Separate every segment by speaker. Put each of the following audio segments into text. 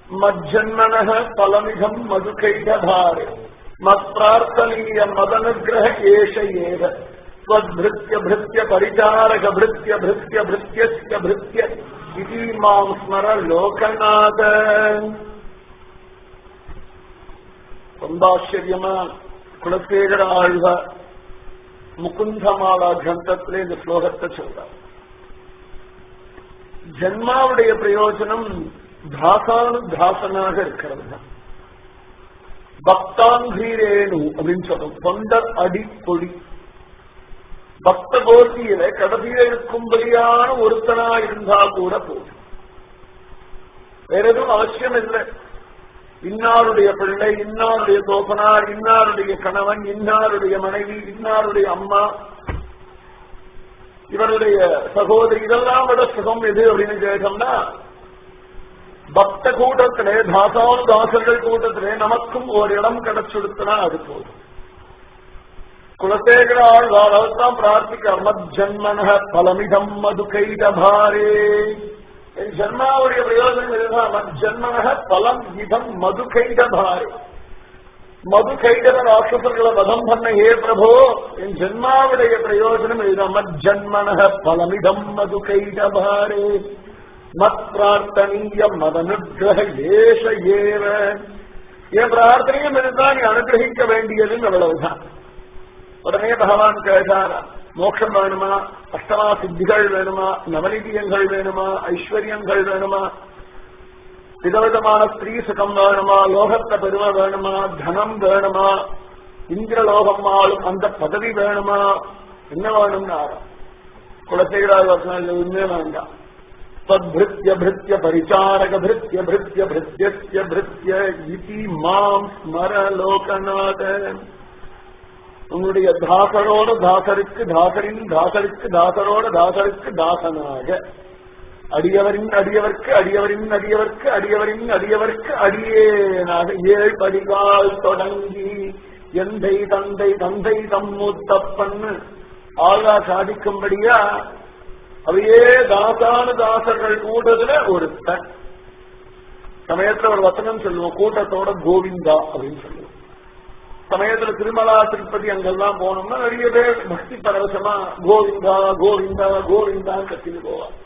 Speaker 1: மஜ்ஜன்மனः பலமிதம் மதுகைடபாரே மத்பிரார்த்தனீய மதனுகிரக ஏஷ ஏவ त्वद्भृत्य भृत्य परिचारक भृत्य भृत्य भृत्यस्य भृत्य इति मां स्मर லோகநாத ரொம்ப குலசேகர ஆழ்வார் முகுந்தமாலா கிரந்தத்திலே இந்த ஸ்லோகத்தை சொல்றார் ஜென்மாவுடைய பிரயோஜனம் தாசானு தாசனாக இருக்கிறது தான் பக்தாங்கீரேணு அப்படின்னு சொல்றோம் தொண்டர் அடி பொடி பக்த கோஷ்டியில கடைசியில இருக்கும்படியான ஒருத்தனா இருந்தா கூட போதும் வேற எதுவும் அவசியம் இல்லை இன்னாருடைய பிள்ளை இன்னாருடைய தோப்பனார் இன்னாருடைய கணவன் இன்னாருடைய மனைவி இன்னாருடைய அம்மா இவருடைய சகோதரி இதெல்லாம் விட சுகம் எது அப்படின்னு கேட்டோம்னா பக்த கூட்டத்திலே தாசானு தாசர்கள் கூட்டத்திலே நமக்கும் ஒரு இடம் கிடைச்சுடுத்தினா அது போதும் குலசேகர ஆழ்வார் தான் பிரார்த்திக்க மஜ்ஜன்மன பலமிதம் மது கைடபாரே என் ஜன்மாவுடைய பிரயோஜனம் இதுதான் மஜ்ஜன்மன பலம் இதம் மது கைடபாரே மது கைடர ராட்சசர்களை வதம் பண்ண ஏ பிரபோ என் ஜென்மாவுடைய பிரயோஜனம் இதுதான் மஜ்ஜன்மன பலமிதம் மது கைடபாரே மத் பிரார்த்தனீய மதனுகிரக ஏஷ ஏவ என் பிரார்த்தனையும் இதுதான் நீ அனுகிரகிக்க வேண்டியதுன்னு அவ்வளவுதான் உடனே பகவான் கேட்டார் மோட்சம் வேணுமா அஷ்டமா சித்திகள் வேணுமா நவநிதியங்கள் வேணுமா ஐஸ்வர்யங்கள் வேணுமா விதவிதமான ஸ்திரீ சுகம் வேணுமா லோகத்தை பெருமை வேணுமா தனம் வேணுமா இந்திரலோகம் ஆளும் அந்த பதவி வேணுமா என்ன வேணும்னு குலசேகராஜ் வசனம் ஒண்ணே வேண்டாம் தத்பிருத்திய பிருத்திய பரிச்சாரக பிருத்திய பிருத்திய பிருத்திய பிருத்திய இதி மாம் ஸ்மர லோகநாதன் உன்னுடைய தாசரோட தாசருக்கு தாசரின் தாசருக்கு தாசரோட தாசருக்கு தாசனாக அடியவரின் அடியவர்க்கு அடியவரின் அடியவர்க்கு அடியவரின் அடியவர்க்கு அடியேனாக ஏழ் படிகால் தொடங்கி எந்தை தந்தை தந்தை தம்முத்தப்பன்னு ஆழ்வா சாதிக்கும்படியா அவையே தாசானு தாசர்கள் கூட்டத்துல ஒரு தன் சமயத்துல ஒரு வசனம் சொல்லுவோம் கூட்டத்தோட கோவிந்தா அப்படின்னு சொல்லுவோம் சமயத்துல திருமலா திருப்பதி அங்கெல்லாம் போனோம்னா நிறைய பேர் பக்தி பரவசமா கோவிந்தா கோவிந்தா கோவிந்தான்னு கத்திட்டு போவாங்க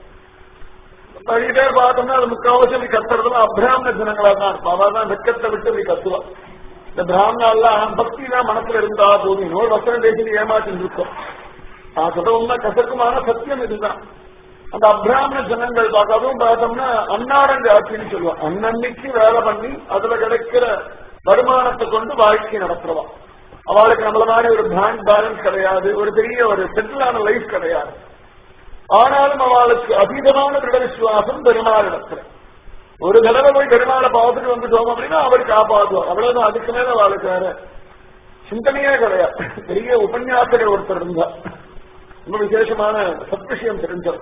Speaker 1: நிறைய பேர் பார்த்தோம்னா அது முக்காவசி அப்படி கத்துறதுலாம் அபிராமண ஜனங்களா தான் இருப்பா அவ தான் வெக்கத்தை விட்டு அப்படி கத்துவா இந்த பிராமணாலாம் பக்தி தான் மனசுல இருந்தா போதும் இன்னொரு வசனம் பேசி ஏமாற்றிட்டு இருக்கோம் நான் சொல்ற உண்மை கசக்குமான சத்தியம் இதுதான் அந்த அபிராமண ஜனங்கள் பார்க்காதும் பார்த்தோம்னா அன்னாடங்க ஆட்சின்னு சொல்லுவான் அன்னன்னைக்கு வேலை பண்ணி அதுல கிடைக்கிற வருமானத்தை கொண்டு வாழ்க்கை நடத்துறவா அவளுக்கு நம்மள மாதிரி ஒரு பேங்க் பேலன்ஸ் கிடையாது ஒரு பெரிய ஒரு செட்டிலான லைஃப் கிடையாது ஆனாலும் அவளுக்கு அதீதமான திருட விசுவாசம் பெருமாள் இடத்துல ஒரு தடவை போய் பெருமாளை பார்த்துட்டு வந்துட்டோம் அப்படின்னா அவர் காப்பாற்றுவார் அவ்வளவுதான் அதுக்கு மேல அவளுக்கு வேற சிந்தனையே கிடையாது பெரிய உபன்யாசகர் ஒருத்தர் இருந்தா ரொம்ப விசேஷமான சத்விஷயம் தெரிஞ்சவர்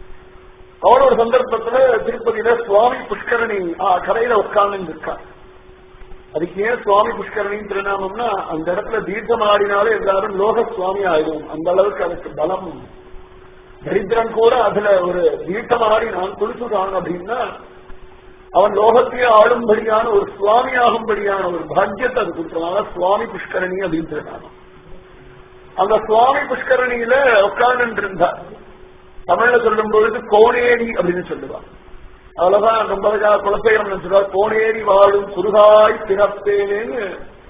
Speaker 1: அவர் ஒரு சந்தர்ப்பத்துல திருப்பதியில சுவாமி புஷ்கரணி கரையில உட்கார்ந்து இருக்கார் அதுக்கு ஏன் சுவாமி புஷ்கரணின்னு திருநாமம்னா அந்த இடத்துல தீர்த்தம் ஆடினாலே எல்லாரும் லோக சுவாமி ஆயிடும் அந்த அளவுக்கு அதுக்கு பலம் தரித்திரன் கூட அதுல ஒரு தீர்த்தம் ஆடி நான் குளிச்சுட்டான் அப்படின்னா அவன் லோகத்தையே ஆளும்படியான ஒரு சுவாமி ஆகும்படியான ஒரு பாக்கியத்தை அது கொடுத்தனால சுவாமி புஷ்கரணி அப்படின்னு திருநாமம் அந்த சுவாமி புஷ்கரணியில உட்கார்ந்து இருந்தார் தமிழ்ல சொல்லும் பொழுது கோணேரி அப்படின்னு சொல்லுவான் அவ்வளவுதான் ரொம்ப குலசேகரம் சொல்றார் கோணேரி வாழும் குருகாய் பிறப்பேனேன்னு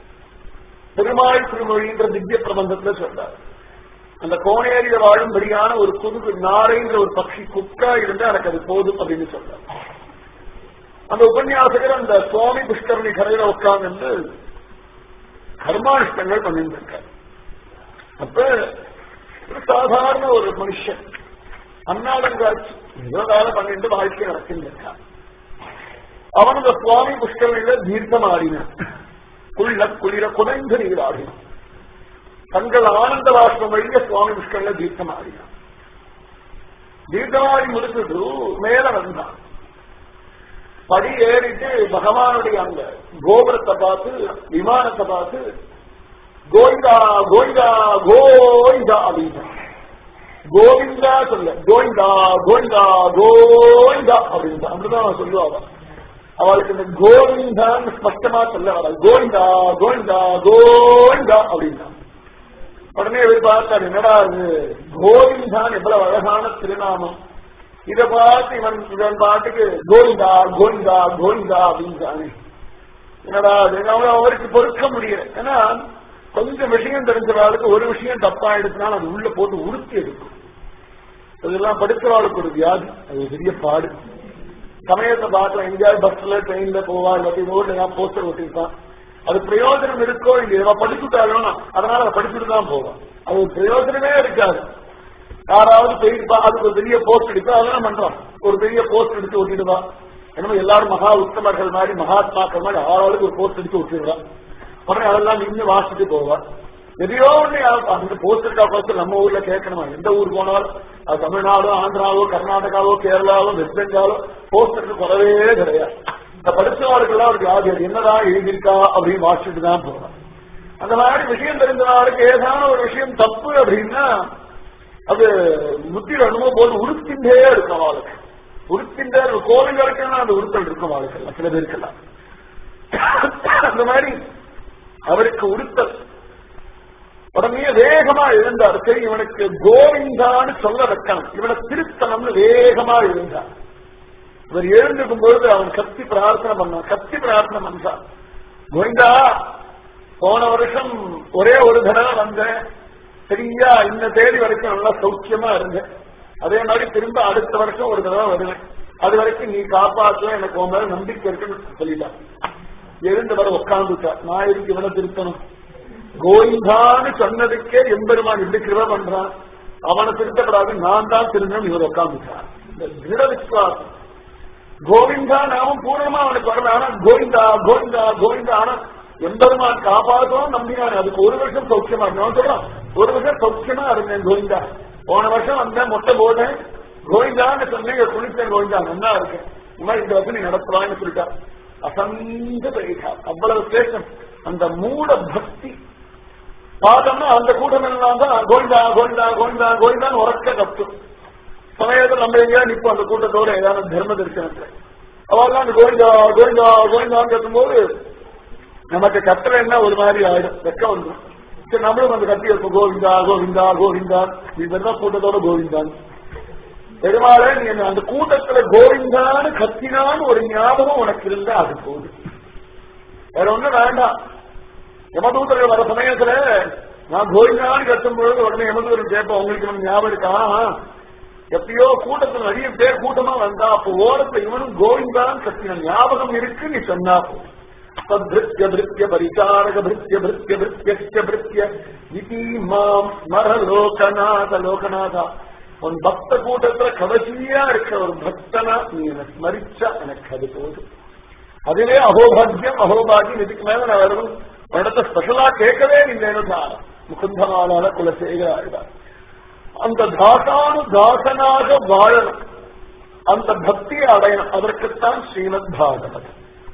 Speaker 1: பெருமாள் திருமொழின்ற திவ்ய பிரபந்தத்துல சொல்றார் அந்த கோணேரியில வாழும்படியான ஒரு குருகு நாரைன்ற ஒரு பட்சி குக்கா இருந்தா எனக்கு அது போதும் அப்படின்னு சொல்றார் அந்த உபன்யாசகர் அந்த சுவாமி புஷ்கரணி கரையில உட்கார்ந்து கர்மானுஷ்டங்கள் பண்ணிட்டு இருக்கார் அப்ப ஒரு சாதாரண ஒரு மனுஷன் அன்னாடங்காட்சி ஏதோ வேலை பண்ணிட்டு வாழ்க்கை நடக்கின்றான் அவன் அந்த சுவாமி புஷ்கரணியில தீர்த்தம் ஆடினான் குள்ள குளிர குறைந்து நீர் ஆடினான் தங்கள் ஆனந்த வாஷ்பம் வழிய சுவாமி புஷ்கரணில தீர்த்தம் ஆடினான் தீர்த்தமாடி முடிச்சுட்டு மேல வந்தான் படி ஏறிட்டு பகவானுடைய அந்த கோபுரத்தை பார்த்து விமானத்தை பார்த்து கோவிந்தா கோவிந்தா கோவிந்தா அப்படின்னா கோவிந்தா சொல்ல கோவிந்தா கோவிந்தா கோவிந்தா அப்படின்ட்டு அப்படிதான் அவன் சொல்லுவாங்க அவளுக்கு இந்த கோவிந்தான் ஸ்பஷ்டமா சொல்ல வராது கோவிந்தா கோவிந்தா கோவிந்தா அப்படின்னா உடனே இவர் பார்த்தார் என்னடா இது கோவிந்தான் எவ்வளவு அழகான திருநாமம் இத பார்த்து இவன் இவன் பாட்டுக்கு கோவிந்தா கோவிந்தா கோவிந்தா அப்படின்றானே என்னடா அது அவன் அவருக்கு பொறுக்க முடியல ஏன்னா கொஞ்சம் விஷயம் தெரிஞ்சவாளுக்கு ஒரு விஷயம் தப்பா எடுத்தினாலும் அது உள்ள போட்டு உறுத்தி எடுக்கும் இதெல்லாம் படிக்கிறவாளுக்கு ஒரு வியாதி அது ஒரு பெரிய பாடு சமயத்தை பார்க்கலாம் எங்கேயாவது பஸ்ல ட்ரெயின்ல போவா இல்லாட்டி ரோட்ல ஏதாவது போஸ்டர் ஒட்டிருப்பான் அது பிரயோஜனம் இருக்கோ இல்லையோ படிச்சுட்டாலும் அதனால அதை படிச்சுட்டு தான் போவான் அது ஒரு பிரயோஜனமே இருக்காது யாராவது போயிருப்பா அதுக்கு ஒரு பெரிய போஸ்ட் எடுத்தா அதெல்லாம் பண்றான் ஒரு பெரிய போஸ்ட் எடுத்து ஒட்டிடுவா என்னமோ எல்லாரும் மகா உத்தமர்கள் மாதிரி மகாத்மாக்கள் மாதிரி ஆளாளுக்கு ஒரு போஸ்ட் எடுத்து ஒட்டிடுறான் உடனே அதெல்லாம் நின்று வாசிட்டு போவா எதையோ ஒண்ணு யாரும் அந்த போஸ்டர்க்கா போஸ்டர் நம்ம ஊர்ல கேட்கணுமா எந்த ஊர் போனாலும் அது தமிழ்நாடோ ஆந்திராவோ கர்நாடகாவோ கேரளாவோ வெஸ்ட் பெங்காலோ போஸ்டருக்கு குறவே கிடையாது இந்த படிச்சவர்களுக்கெல்லாம் ஒரு வியாதி அது என்னதான் எழுதியிருக்கா அப்படின்னு வாசிச்சுட்டு தான் போறான் அந்த மாதிரி விஷயம் தெரிஞ்சவர்களுக்கு ஏதான ஒரு விஷயம் தப்பு அப்படின்னா அது புத்தியில் அனுபவம் போது உறுத்தின்றே இருக்கும் அவளுக்கு உறுத்தின்றே கோவில் வரைக்கும் அந்த உறுத்தல் இருக்கும் அவளுக்கு சில பேருக்கெல்லாம் அந்த மாதிரி அவருக்கு உறுத்தல் உடனே வேகமா எழுந்தார் சரி இவனுக்கு கோவிந்தான்னு சொல்ல வைக்கணும் இவனை திருத்தணும்னு வேகமா எழுந்தார் இவர் எழுந்திருக்கும் பொழுது அவன் கத்தி பிரார்த்தனை பண்ணான் கத்தி பிரார்த்தனை பண்ணான் கோவிந்தா போன வருஷம் ஒரே ஒரு தடவை வந்தேன் சரியா இந்த தேதி வரைக்கும் நல்லா சௌக்கியமா இருந்தேன் அதே மாதிரி திரும்ப அடுத்த வருஷம் ஒரு தடவை வருவேன் அது வரைக்கும் நீ காப்பாற்ற எனக்கு உன் மேல நம்பிக்கை இருக்குன்னு சொல்லிட்டான் எழுந்து வர உட்காந்துட்டா நான் இருக்கு இவனை திருத்தணும் கோவிந்தான்னு சொன்னதுக்கே எம்பெருமான் இப்படி கிருப பண்றான் அவனை திருத்தப்படாது நான் தான் திருந்தணும் இவர் உட்காந்துட்டான் இந்த திட விசுவாசம் கோவிந்தா நாமும் பூர்ணமா அவனுக்கு வரல ஆனா கோவிந்தா கோவிந்தா கோவிந்தா ஆனா எம்பெருமான் காப்பாற்றவும் நம்பினான் அதுக்கு ஒரு வருஷம் சௌக்கியமா இருந்தேன் சொல்றான் ஒரு வருஷம் சௌக்கியமா இருந்தேன் கோவிந்தா போன வருஷம் வந்தேன் மொட்டை போட்டேன் கோவிந்தான்னு சொன்னேன் குளித்தேன் கோவிந்தா நல்லா இருக்கேன் இந்த மாதிரி இந்த வருஷம் நீ நடத்தலாம்னு சொல்லிட்டா அசந்த பெரியா அவ்வளவு சேஷம் அந்த மூட பக்தி பார்த்தோம்னா அந்த கூட்டம் எல்லாம் தான் கோவிந்தா கோவிந்தா கோவிந்தா கோவிந்தான்னு உறக்க கத்தும் சமயத்தில் நம்ம எங்கேயா நிற்போம் அந்த கூட்டத்தோட ஏதாவது தர்ம தரிசனத்துல அவெல்லாம் அந்த கோவிந்தா கோவிந்தா கோவிந்தான்னு கத்தும்போது நமக்கு கத்தலைன்னா ஒரு மாதிரி ஆயிடும் வெக்க வந்துடும் சரி நம்மளும் அந்த கத்தி இருப்போம் கோவிந்தா கோவிந்தா கோவிந்தா நீ தான் கூட்டத்தோட கோவிந்தான் பெருமாளே நீ அந்த கூட்டத்துல கோவிந்தான்னு கத்தினான்னு ஒரு ஞாபகம் உனக்கு இருந்தா அது போதும் வேற ஒண்ணும் வேண்டாம் யமதூதர்கள் வர சமயத்துல நான் கோவிந்தான்னு கத்தும் பொழுது உடனே யமதூதர் கேட்போம் உங்களுக்கு நம்ம ஞாபகம் இருக்கா எப்பயோ கூட்டத்துல நிறைய பேர் கூட்டமா வந்தா அப்போ ஓரத்துல இவனும் கோவிந்தான் கத்தின ஞாபகம் இருக்கு நீ சொன்னா போதும் சத்ருத்ய பிருத்ய பரிசாரக பிருத்ய பிருத்ய பிருத்ய பிருத்ய இதி மாம் ஸ்மர லோகநாத லோகநாதா உன் பக்த கூட்டத்துல கடைசியா இருக்கிற ஒரு பக்தனா நீ என்ன ஸ்மரிச்சா எனக்கு அது போதும் அதுவே அகோபாகியம் அகோபாகியம் இதுக்கு மேல நான் வரணும் இடத்த ஸ்பெஷலா கேட்கவே இல்லைன்னு தான் முகுந்தமானால குலசேகராயிடா அந்த தாசானு தாசனாக வாழணும் அந்த பக்தியை அடையணும் அதற்குத்தான் ஸ்ரீமத் பாகவதம்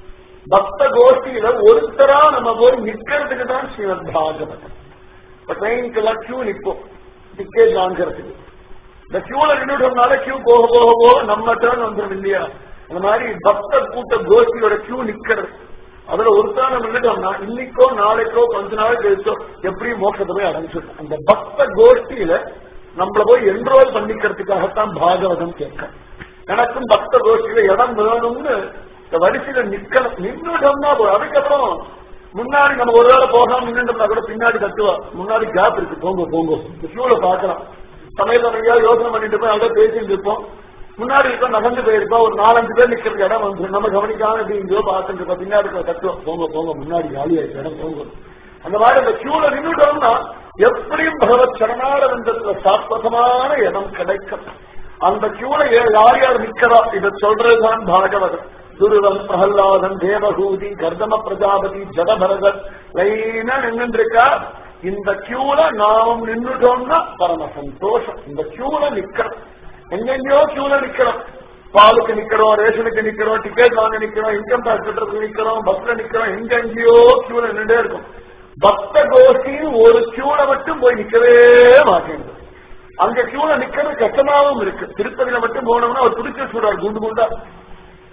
Speaker 1: பக்த கோஷ்டியில ஒருத்தரா நம்ம போய் நிக்கிறதுக்கு தான் ஸ்ரீமத் பாகவதம் இப்ப ட்ரெயினுக்கெல்லாம் கியூ நிற்போம் டிக்கெட் வாங்குறதுக்கு இந்த கியூல நின்றுட்டோம்னால கியூ போக போக போக நம்ம டேர்ன் வந்துடும் இல்லையா அந்த மாதிரி பக்த கூட்ட கோஷ்டியோட கியூ நிக்கிறது அதுல ஒருத்தர் நம்ம நின்றுட்டோம்னா இன்னைக்கோ நாளைக்கோ கொஞ்ச நாள் கழிச்சோ எப்படியும் மோட்சத்தை போய் அடைஞ்சிடும் அந்த பக்த கோஷ்டியில நம்மள போய் என்ரோல் பண்ணிக்கிறதுக்காகத்தான் பாகவதம் கேட்க எனக்கும் பக்த கோஷ்டியில இடம் வேணும்னு இந்த வரிசையில நிக்கணும் நின்றுட்டோம்னா போதும் அதுக்கப்புறம் முன்னாடி நம்ம ஒரு வேளை போகாம நின்றுட்டோம்னா கூட பின்னாடி தட்டுவா முன்னாடி கேப் இருக்கு போங்க போங்க இந்த ஷூல பாக்கலாம் சமயத்தில் எங்கேயாவது யோசனை பண்ணிட்டு போய் அதை பேசிட்டு இருப்போம் முன்னாடி இருக்க நகர்ந்து போயிருப்போம் ஒரு நாலஞ்சு பேர் நிக்கிறதுக்கு இடம் வந்து நம்ம கவனிக்காம இப்படி இங்கேயோ பார்த்துட்டு இருக்கோம் பின்னாடி இருக்கிற தட்டுவோம் போங்க போங்க முன்னாடி காலி ஆயிடுச்சு இடம் போங்க அந்த மாதிரி அந்த கியூல நின்றுட்டோம்னா எப்படியும் பகவத் சரணாரவிந்தத்துல சாஸ்வதமான இடம் கிடைக்கும் அந்த கியூல யார் யார் நிக்கிறா இதை சொல்றதுதான் பாகவதம் துருவன் பிரகல்லாதன் தேவகூதி கர்தம பிரஜாபதி ஜடபரதன் லைனா நின்றுருக்கா இந்த கியூல நாமும் நின்றுட்டோம்னா பரம சந்தோஷம் இந்த கியூல நிக்கிறோம் எங்கெங்கயோ கியூல நிக்கிறோம் பாலுக்கு நிக்கிறோம் ரேஷனுக்கு நிக்கிறோம் டிக்கெட் வாங்க நிக்கிறோம் இன்கம் டாக்ஸ் கட்டுறதுக்கு நிக்கிறோம் பஸ்ல நிக்கிறோம் எங்கெங்கயோ கியூல நின்றே இருக்கும் பக்த கோஷ்டியும் ஒரு கியூல மட்டும் போய் நிக்கவே மாட்டேங்குது அங்க கியூல நிக்கிறது கஷ்டமாவும் இருக்கு திருப்பதியில மட்டும் போனோம்னா ஒரு துடிச்சு சொல்றாரு குண்டு குண்டா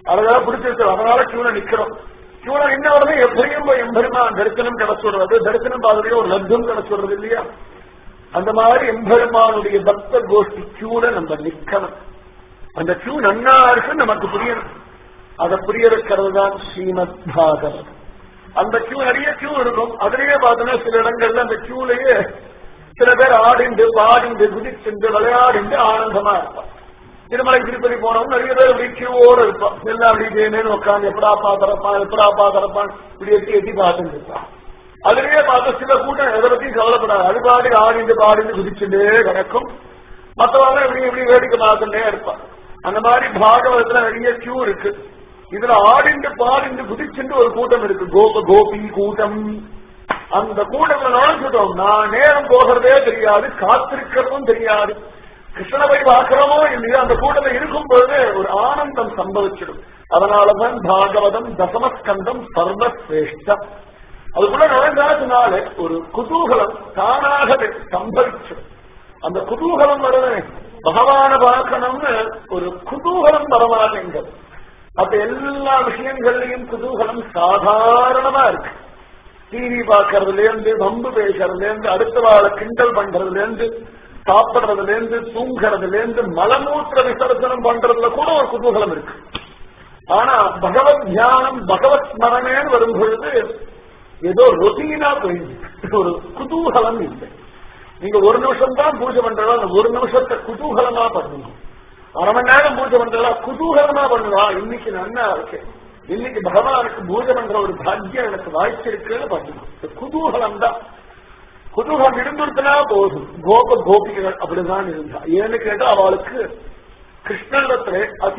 Speaker 1: அழகா பிடிச்சிருக்கு அதனால கியூல நிக்கிறோம் கியூல நின்ன உடனே எப்படியும் போய் எம்பெருமான் தரிசனம் கிடைச்சுடுறது தரிசனம் பார்த்துட்டு ஒரு லத்தம் கிடைச்சுடுறது இல்லையா அந்த மாதிரி எம்பெருமானுடைய பக்த கோஷ்டி கியூல நம்ம நிக்கணும் அந்த கியூ நன்னா இருக்கு நமக்கு புரியணும் அதை புரிய வைக்கிறது தான் ஸ்ரீமத் பாகவத் அந்த கியூ நிறைய கியூ இருக்கும் அதுலயே பார்த்தோன்னா சில இடங்கள்ல அந்த கியூலயே சில பேர் ஆடிண்டு பாடிண்டு குதிச்சுண்டு விளையாடிண்டு ஆனந்தமா இருப்பான் திருமலை திருப்பதி போனவங்க நிறைய பேர் அப்படி கியூவோட இருப்பான் எல்லாம் அப்படி தேனேன்னு உட்காந்து எப்படாப்பா திறப்பான் எப்படாப்பா திறப்பான் இப்படி எட்டி எட்டி பார்த்துட்டு இருப்பான் அதுலயே பார்த்த சில கூட்டம் எதை பத்தியும் கவலைப்படாது அது பாடி ஆடிண்டு பாடிண்டு குதிச்சுட்டே கிடக்கும் மற்றவங்க இப்படி இப்படி வேடிக்கை பார்த்துட்டே இருப்பான் அந்த மாதிரி பாகவதத்துல நிறைய கியூ இருக்கு இதுல ஆடிண்டு பாடிண்டு குதிச்சுட்டு ஒரு கூட்டம் இருக்கு கோப கோபி கூட்டம் அந்த கூட்டத்துல நுழைஞ்சிட்டோம் நான் நேரம் போகிறதே தெரியாது காத்திருக்கிறதும் தெரியாது கிருஷ்ணனை போய் பார்க்கிறோமோ இல்லையோ அந்த கூட்டத்தில் இருக்கும் பொழுது ஒரு ஆனந்தம் சம்பவிச்சிடும் அதனாலதான் பாகவதம் தசமஸ்கந்தம் சர்வசிரேஷ்டம் அதுக்குள்ள நுழைஞ்சாச்சுனாலே ஒரு குதூகலம் தானாகவே சம்பவிச்சிடும் அந்த குதூகலம் வருது பகவான பார்க்கணும்னு ஒரு குதூகலம் வரமாட்டேங்கிறது அப்ப எல்லா விஷயங்கள்லயும் குதூகலம் சாதாரணமா இருக்கு டிவி பார்க்கறதுல இருந்து வம்பு பேசுறதுல இருந்து அடுத்த வாழ கிண்டல் பண்றதுல இருந்து சாப்பிடுறதுல இருந்து தூங்குறதுல இருந்து மலமூத்திர விசர்ஜனம் பண்றதுல கூட ஒரு குதூகலம் இருக்கு ஆனா பகவத் தியானம் பகவத் ஸ்மரணேன்னு வரும் பொழுது ஏதோ ரொட்டீனா போயிருக்கு ஒரு குதூகலம் இல்லை நீங்க ஒரு நிமிஷம் தான் பூஜை பண்றதா அந்த ஒரு நிமிஷத்தை குதூகலமா பண்ணணும் அரை மணி நேரம் பூஜை பண்றதா குதூகலமா பண்ணுவா இன்னைக்கு நன்னா இருக்கு இன்னைக்கு பகவானுக்கு பூஜை பண்ற ஒரு பாக்கியம் எனக்கு வாய்ச்சிருக்குன்னு பண்ணணும் இந்த குதூகலம் தான் குதூகலம் இருந்துருத்தனா போதும் கோப கோபிகள் அப்படிதான் இருந்தா ஏன்னு கேட்டா அவளுக்கு கிருஷ்ணனிடத்துல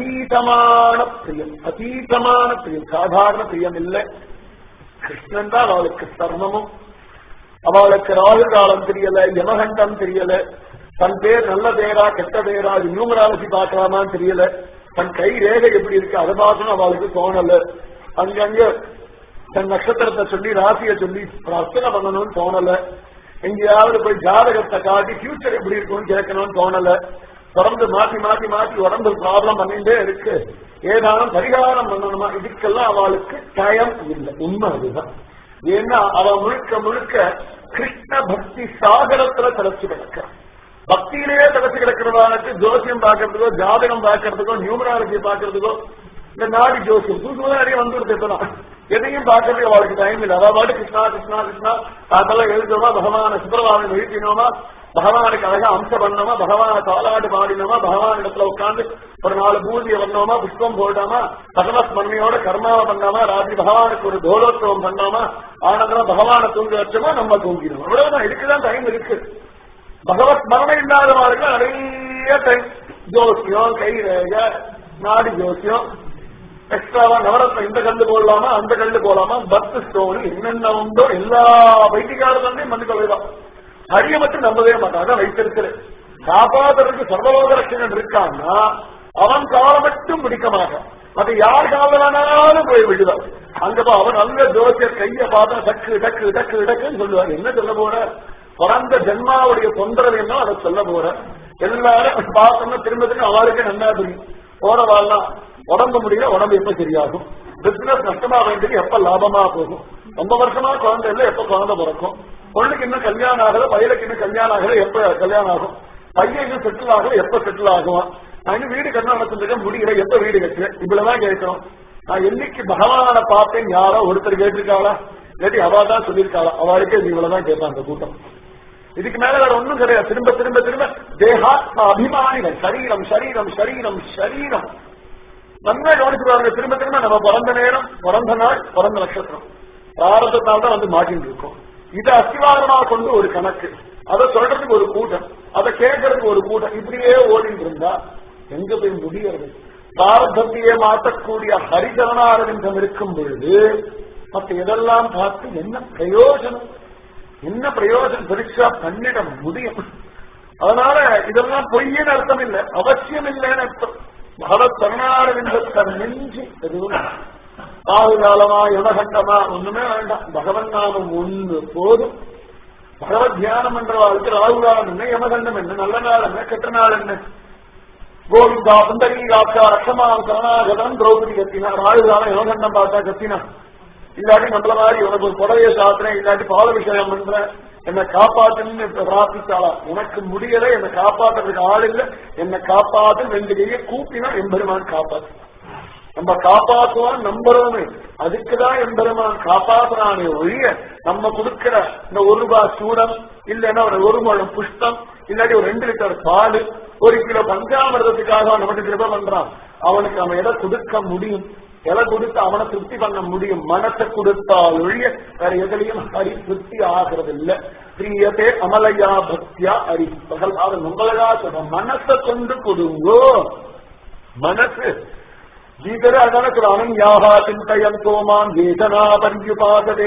Speaker 1: அதீதமான பிரியம் அதீதமான பிரியம் சாதாரண பிரியம் இல்லை கிருஷ்ணன் தான் அவளுக்கு சர்மமும் அவளுக்கு ராகு காலம் தெரியல யமகண்டம் தெரியல தன் பேர் நல்ல பேரா கெட்ட பேரா நியூமராலஜி பார்க்கலாமான்னு தெரியல தன் கை ரேகை எப்படி இருக்கு அதை பார்க்கணும் அவளுக்கு தோணல அங்கங்க தன் நட்சத்திரத்தை சொல்லி ராசியை சொல்லி அர்ச்சனை பண்ணணும்னு தோணல எங்கேயாவது போய் ஜாதகத்தை காட்டி ஃபியூச்சர் எப்படி இருக்கும்னு கேட்கணும்னு தோணல தொடர்ந்து மாத்தி மாத்தி மாத்தி உடம்பு ப்ராப்ளம் பண்ணிட்டே இருக்கு ஏதானும் பரிகாரம் பண்ணணுமா இதுக்கெல்லாம் அவளுக்கு டயம் இல்லை உண்மை அதுதான் ஏன்னா அவ முழுக்க முழுக்க கிருஷ்ண பக்தி சாகரத்துல தலைச்சு கிடக்கிறான் பக்தியிலேயே தலைச்சு கிடக்கிறவானுக்கு ஜோசியம் பார்க்கறதுக்கோ ஜாதகம் பார்க்கறதுக்கோ நியூமராலஜி பார்க்கறதுக்கோ இந்த நாடி ஜோசியம் புதுசு நிறைய வந்துருது இப்பதான் எதையும் பார்க்கறதுக்கு அவளுக்கு டைம் இல்லை அதாவது கிருஷ்ணா கிருஷ்ணா கிருஷ்ணா அதெல்லாம் எழுதணுமா பகவான சுப்பிரபாவை எழுதினோமா பகவானுக்கு அழகா அம்சம் பண்ணோமா பகவான தாலாட்டு பாடினோமா பகவான் இடத்துல உட்காந்து ஒரு நாலு பூஜையை பண்ணோமா புஷ்பம் போட்டோமா பகவத்மன்மையோட கர்மாவை பண்ணாமா ராத்திரி பகவானுக்கு ஒரு தோலோத்சவம் பண்ணோமா ஆனந்தமா பகவானை தூங்க வச்சோமா நம்ம தூங்கிடுவோம் அவ்வளவுதான் இதுக்குதான் டைம் இருக்கு பகவத் மரணம் இல்லாதவர்களுக்கு நிறைய டைம் ஜோசியம் கை ரேக நாடி ஜோசியம் எக்ஸ்ட்ராவா நவரத்னம் இந்த கல்லு போடலாமா அந்த கல்லு போடலாமா பத்து ஸ்டோன் என்னென்ன உண்டோ எல்லா வைத்தியக்காரர்களையும் மண்ணு கொள்ளைதான் ஹரிய மட்டும் நம்பவே மாட்டாங்க வைத்திருக்கிறேன் காப்பாத்துறதுக்கு சர்வலோக ரட்சகன் இருக்கான்னா அவன் காலை மட்டும் பிடிக்க மாட்டான் அது யார் கால வேணாலும் போய் விடுவான் அங்க போ அவன் நல்ல ஜோசியர் கைய பார்த்தா டக்கு டக்கு டக்கு டக்குன்னு சொல்லுவார் என்ன சொல்ல போற பிறந்த ஜென்மாவுடைய தொந்தரவு என்ன அதை சொல்ல போற எல்லாரும் பார்த்தோம்னா திரும்ப திரும்ப அவளுக்கு நல்லா தெரியும் போற வாழலாம் உடம்பு முடியல உடம்பு எப்ப சரியாகும் பிசினஸ் நஷ்டமா வேண்டியது எப்ப லாபமா போகும் ரொம்ப வருஷமா குழந்தை இல்லை எப்ப குழந்தை பிறக்கும் பொண்ணுக்கு இன்னும் கல்யாணம் ஆகல பையனுக்கு இன்னும் கல்யாணம் ஆகல எப்ப கல்யாணம் ஆகும் பையன் இன்னும் செட்டில் ஆகல எப்ப செட்டில் ஆகும் நான் இன்னும் வீடு கட்டணம் நடத்திருக்க முடியல எப்ப வீடு கட்டுறேன் இவ்வளவுதான் கேட்கணும் நான் என்னைக்கு பகவானை பார்த்தேன் யாரோ ஒருத்தர் கேட்டிருக்காளா இல்லாட்டி அவா தான் சொல்லியிருக்காளா அவளுக்கே இது இவ்வளவுதான் கேட்பான் அந்த கூட்டம் இதுக்கு மேல வேற ஒண்ணும் கிடையாது திரும்ப திரும்ப திரும்ப தேகாத்ம அபிமானிகள் சரீரம் சரீரம் சரீரம் சரீரம் நல்லா கவனிச்சு பாருங்க திரும்ப திரும்ப நம்ம பிறந்த நேரம் பிறந்த நாள் பிறந்த நட்சத்திரம் பிராரதத்தால் தான் வந்து மாட்டின்னு இருக்கோம் இதை அஸ்திவாரமா கொண்டு ஒரு கணக்கு அதை சொல்றதுக்கு ஒரு கூட்டம் அதை கேட்கறதுக்கு ஒரு கூட்டம் இப்படியே ஓடிட்டு இருந்தா எங்க போய் முடியறது பிராரதத்தையே மாற்றக்கூடிய ஹரிகரணாரவிந்தம் இருக்கும் பொழுது மற்ற எதெல்லாம் பார்த்து என்ன பிரயோஜனம் என்ன பிரயோஜனம் பரீட்சா பண்ணிட முடியும் அதனால இதெல்லாம் பொய்யின் அர்த்தம் இல்லை அவசியம் இல்லைன்னு அர்த்தம் பகவத் கருணாரவிந்தத்தை நெஞ்சு எதுவும் ராகு காலமா யமகண்டமா ஒண்ணுமே வேண்டாம் பகவன் நாமம் ஒன்று போதும் பகவத் தியானம் என்ற வாழ்க்கை ராகு காலம் என்ன யமகண்டம் என்ன நல்ல நாள் என்ன கெட்ட நாள் என்ன கோவிந்தா புண்டரீ காக்கா ரஷமான் சரணாகதன் திரௌபதி கத்தினா ராயுதான யோகண்டம் பார்த்தா கத்தினா இல்லாட்டி நம்மள மாதிரி உனக்கு ஒரு புடவைய சாத்துறேன் இல்லாட்டி பால விஷயம் பண்றேன் என்னை காப்பாத்துன்னு பிரார்த்திச்சாளா உனக்கு முடியல என்னை காப்பாத்துறதுக்கு ஆள் இல்ல என்னை காப்பாத்து ரெண்டு கையை கூப்பினா எம்பெருமான் காப்பாத்து நம்ம காப்பாற்றுவான் நம்புறோமே அதுக்குதான் எம்பெருமான் காப்பாத்துறானே ஒழிய நம்ம கொடுக்கிற இந்த ஒரு ரூபாய் சூடம் இல்லைன்னா ஒரு ஒரு முழம் புஷ்பம் இல்லாட்டி ஒரு ரெண்டு லிட்டர் பால் ஒரு கிலோ பஞ்சாமிரதத்துக்காக அவன் நமக்கு கிருப பண்றான் அவனுக்கு அவன் எதை கொடுக்க முடியும் எதை கொடுத்து அவனை திருப்தி பண்ண முடியும் மனசை கொடுத்தால் ஒழிய வேற எதுலையும் ஹரி திருப்தி ஆகிறது இல்ல பிரியத்தே அமலையா பக்தியா ஹரி பகல்பாத மங்களகா சொல்ற மனசை கொண்டு கொடுங்கோ மனசு கீதர அதனால அனன்யாக சிந்தயந்தோ மாம் வேதனா பரியுபாததே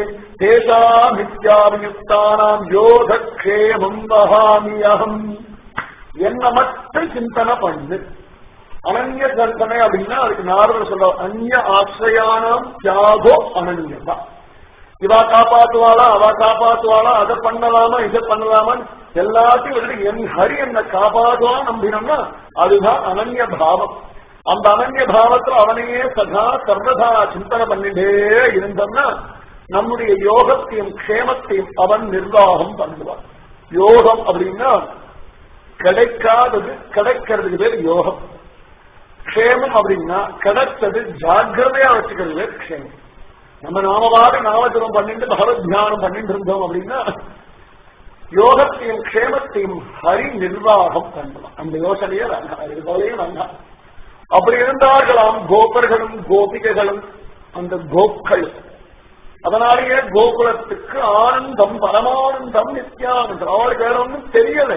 Speaker 1: தேசாமித்யாவியுக்தானாம் யோகக்ஷேமம் வகாமி அகம் என்ன மட்டும் சிந்தனை பண்ணு அனன்ய சிந்தனை அப்படின்னா அதுக்கு நாரதர் சொல்ற அந்நிய ஆசிரியானாம் தியாகோ அனன்யதா இவா காப்பாத்துவாளா அவ காப்பாத்துவாளா அதை பண்ணலாமா இதை பண்ணலாமா எல்லாத்தையும் விட்டுட்டு என் ஹரி என்ன காப்பாத்துவான் நம்பினோம்னா அதுதான் அனன்ய பாவம் அந்த அனன்ய பாவத்துல அவனையே சதா சர்வதா சிந்தனை பண்ணிட்டே இருந்தோம்னா நம்முடைய யோகத்தையும் க்ஷேமத்தையும் அவன் நிர்வாகம் பண்ணுவான் யோகம் அப்படின்னா கிடைக்காதது கிடைக்கிறதுக்கு பேர் யோகம் க்ஷேமம் அப்படின்னா கிடைச்சது ஜாக்கிரதையா வச்சுக்கிறது பேர் க்ஷேமம் நம்ம நாமவாறு நாமஜபம் பண்ணிட்டு பகவத் தியானம் பண்ணிட்டு இருந்தோம் அப்படின்னா யோகத்தையும் க்ஷேமத்தையும் ஹரி நிர்வாகம் பண்ணலாம் அந்த யோசனையே வேண்டாம் அது போலே வேண்டாம் அப்படி இருந்தார்களாம் கோபர்களும் கோபிகைகளும் அந்த கோக்கள் அதனாலேயே கோகுலத்துக்கு ஆனந்தம் பரமானந்தம் நித்யானந்தம் அவளுக்கு வேற ஒன்றும் தெரியல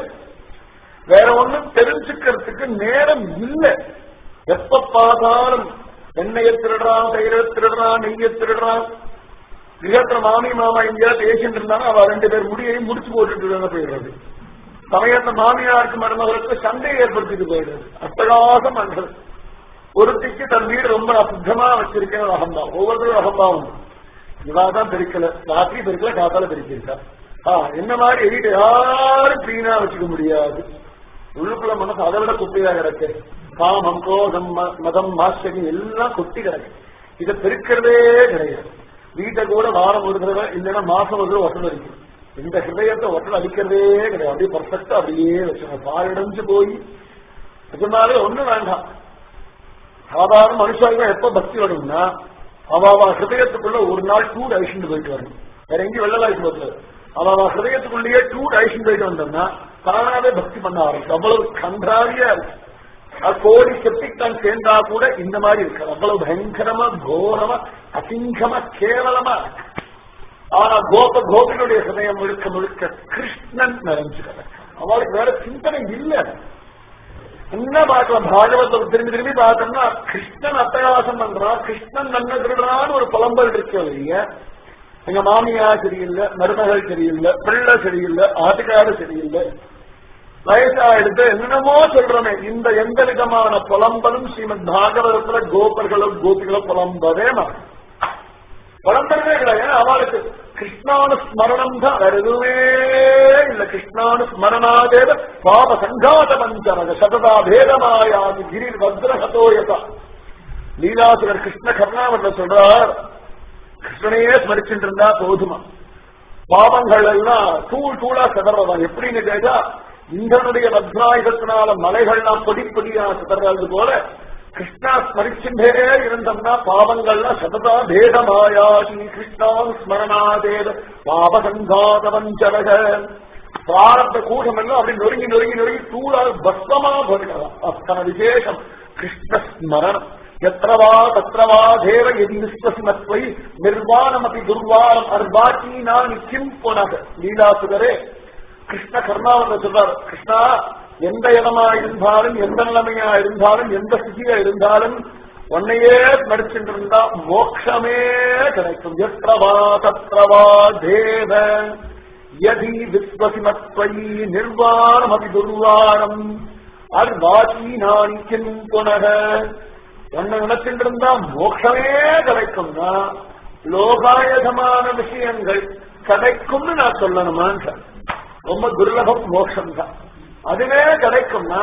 Speaker 1: வேற ஒன்றும் தெரிஞ்சுக்கிறதுக்கு நேரம் இல்லை எப்ப பார்த்தாலும் எண்ணெயை திருடுறான் தயிரை திருடுறான் நெய்யை திருடுறான் கிரகத்துல மாமி மாமா எங்கேயா பேசிட்டு இருந்தாங்க அவ ரெண்டு பேர் முடியையும் முடிச்சு போட்டுட்டு இருந்தா போயிடுறது சமயத்துல மாமியாருக்கு மருமகளுக்கு சண்டை ஏற்படுத்திட்டு போயிடுறது அட்டகாசம் பண்றது ஒருத்திக்கு தன் வீடு ரொம்ப அசுத்தமா வச்சிருக்கேன் அகம்பாவம் ஒவ்வொருத்தரும் அகம்பாவம் இவாதான் பெருக்கல ராத்திரி பெருக்கல காத்தால பெருக்கிருக்கா ஆஹ் என்ன மாதிரி வீடு யாரும் கிளீனா வச்சுக்க முடியாது உள்ளுக்குள்ள மனசு அதை விட குப்பையா கிடக்கு காமம் கோதம் ம- மதம் மாஸ்டரியம் எல்லாம் கொட்டி கிடக்கு இதை பெருக்கிறதே கிடையாது வீட்டை கூட வாரம் ஒரு தடவை இல்லைன்னா மாசம் ஒரு தடவை வசல் அடிக்கும் இந்த ஹிருதயத்தை வசல் அடிக்கிறதே கிடையாது அப்படியே பர்ஃபெக்டா அப்படியே வச்சுக்கணும் பாலடைஞ்சு போய் இதனாலே ஒண்ணும் வேண்டாம் சாதாரண மனுஷாங்க எப்ப பக்தி வரும்னா அவ அவ ஹிருதயத்துக்குள்ள ஒரு நாள் டூர் அழிச்சுட்டு போயிட்டு வரணும் வேற எங்கேயும் வெள்ளலாய்க்கு போகல அவ அவ ஹிருதயத்துக்குள்ளேயே டூர் அழிச்சுட்டு போயிட்டு வந்தோம்னா தானாவே பக்தி பண்ண ஆரம்பிச்சு அவ்வளவு கன்றாவியா இருக்கு அது கோடி செப்டிக் சேர்ந்தா கூட இந்த மாதிரி இருக்கு அவ்வளவு பயங்கரமா கோரமா அசிங்கமா கேவலமா இருக்கு ஆனா கோப கோபிகளுடைய ஹிருதயம் முழுக்க முழுக்க கிருஷ்ணன் நிறைஞ்சு கிடக்கு அவளுக்கு வேற சிந்தனை இல்லை என்ன பார்க்கலாம் பாகவத்தை திரும்பி திரும்பி பார்த்தோம்னா கிருஷ்ணன் அட்டகாசம் பண்றான் கிருஷ்ணன் நன்மை திருடுறான்னு ஒரு புலம்பல் இருக்கு இல்லையா எங்க மாமியா சரியில்லை மருமகள் சரியில்லை பிள்ளை சரியில்லை ஆட்டுக்காரு சரியில்லை வயசா எடுத்து என்னென்னமோ சொல்றோமே இந்த எந்த விதமான புலம்பலும் ஸ்ரீமத் பாகவதத்துல கோபர்களும் கோபிகளும் புலம்பவே மாட்டோம் புலம்பவே கிடையாது அவளுக்கு கிருஷ்ணானு ஸ்மரணம் தான் வேற எதுவுமே இல்ல கிருஷ்ணானு ஸ்மரணாதேவ பாப சங்காத பஞ்சரக சததா பேதமாயாது கிரி வத்ரஹதோயதா லீலாசுரர் கிருஷ்ண கர்ணாவர்ல சொல்றார் கிருஷ்ணனையே ஸ்மரிச்சுட்டு இருந்தா போதுமா பாவங்கள் எல்லாம் தூள் தூளா சிதறதான் எப்படின்னு கேட்டா இந்திரனுடைய வத்ராயுதத்தினால மலைகள்லாம் பொடி பொடியா சிதறது போல கிருஷ்ணா ஸ்மரிச்சுட்டே இருந்தோம்னா பாவங்கள்லாம் சததா பேதமாயாதி கிருஷ்ணான் ஸ்மரணாதேவ பாபசங்காத வஞ்சரக பிராரத்த கூட்டம் எல்லாம் அப்படி நொறுங்கி நொறுங்கி நொறுங்கி தூளால் பஸ்வமா போயிடலாம் அத்தனை விசேஷம் கிருஷ்ண ஸ்மரணம் எத்திரவா தத்திரவா தேவ எதி விஸ்வசிமத்வை நிர்வாணமபி துர்வாரம் அர்வாச்சீனா நிச்சிம் புனக லீலாசுகரே கிருஷ்ண கர்ணாவந்த சொல்றார் கிருஷ்ணா எந்த இடமா இருந்தாலும் எந்த நிலைமையா இருந்தாலும் எந்த ஸ்திதியா இருந்தாலும் உன்னையே ஸ்மரிச்சுட்டு இருந்தா மோட்சமே கிடைக்கும் எத்திரவா தத்திரவா தேவ யதி விஸ்வசிமத்வயி நிர்வாணமபி துர்வாரம் அர்வாச்சீனானி கிம் புனக என்ன நினைச்சுட்டு இருந்தா மோட்சமே கிடைக்கும்னா லோகாயதமான விஷயங்கள் கிடைக்கும்னு நான் சொல்லணுமான்னு ரொம்ப துர்லபம் மோட்சம் தான் அதுவே கிடைக்கும்னா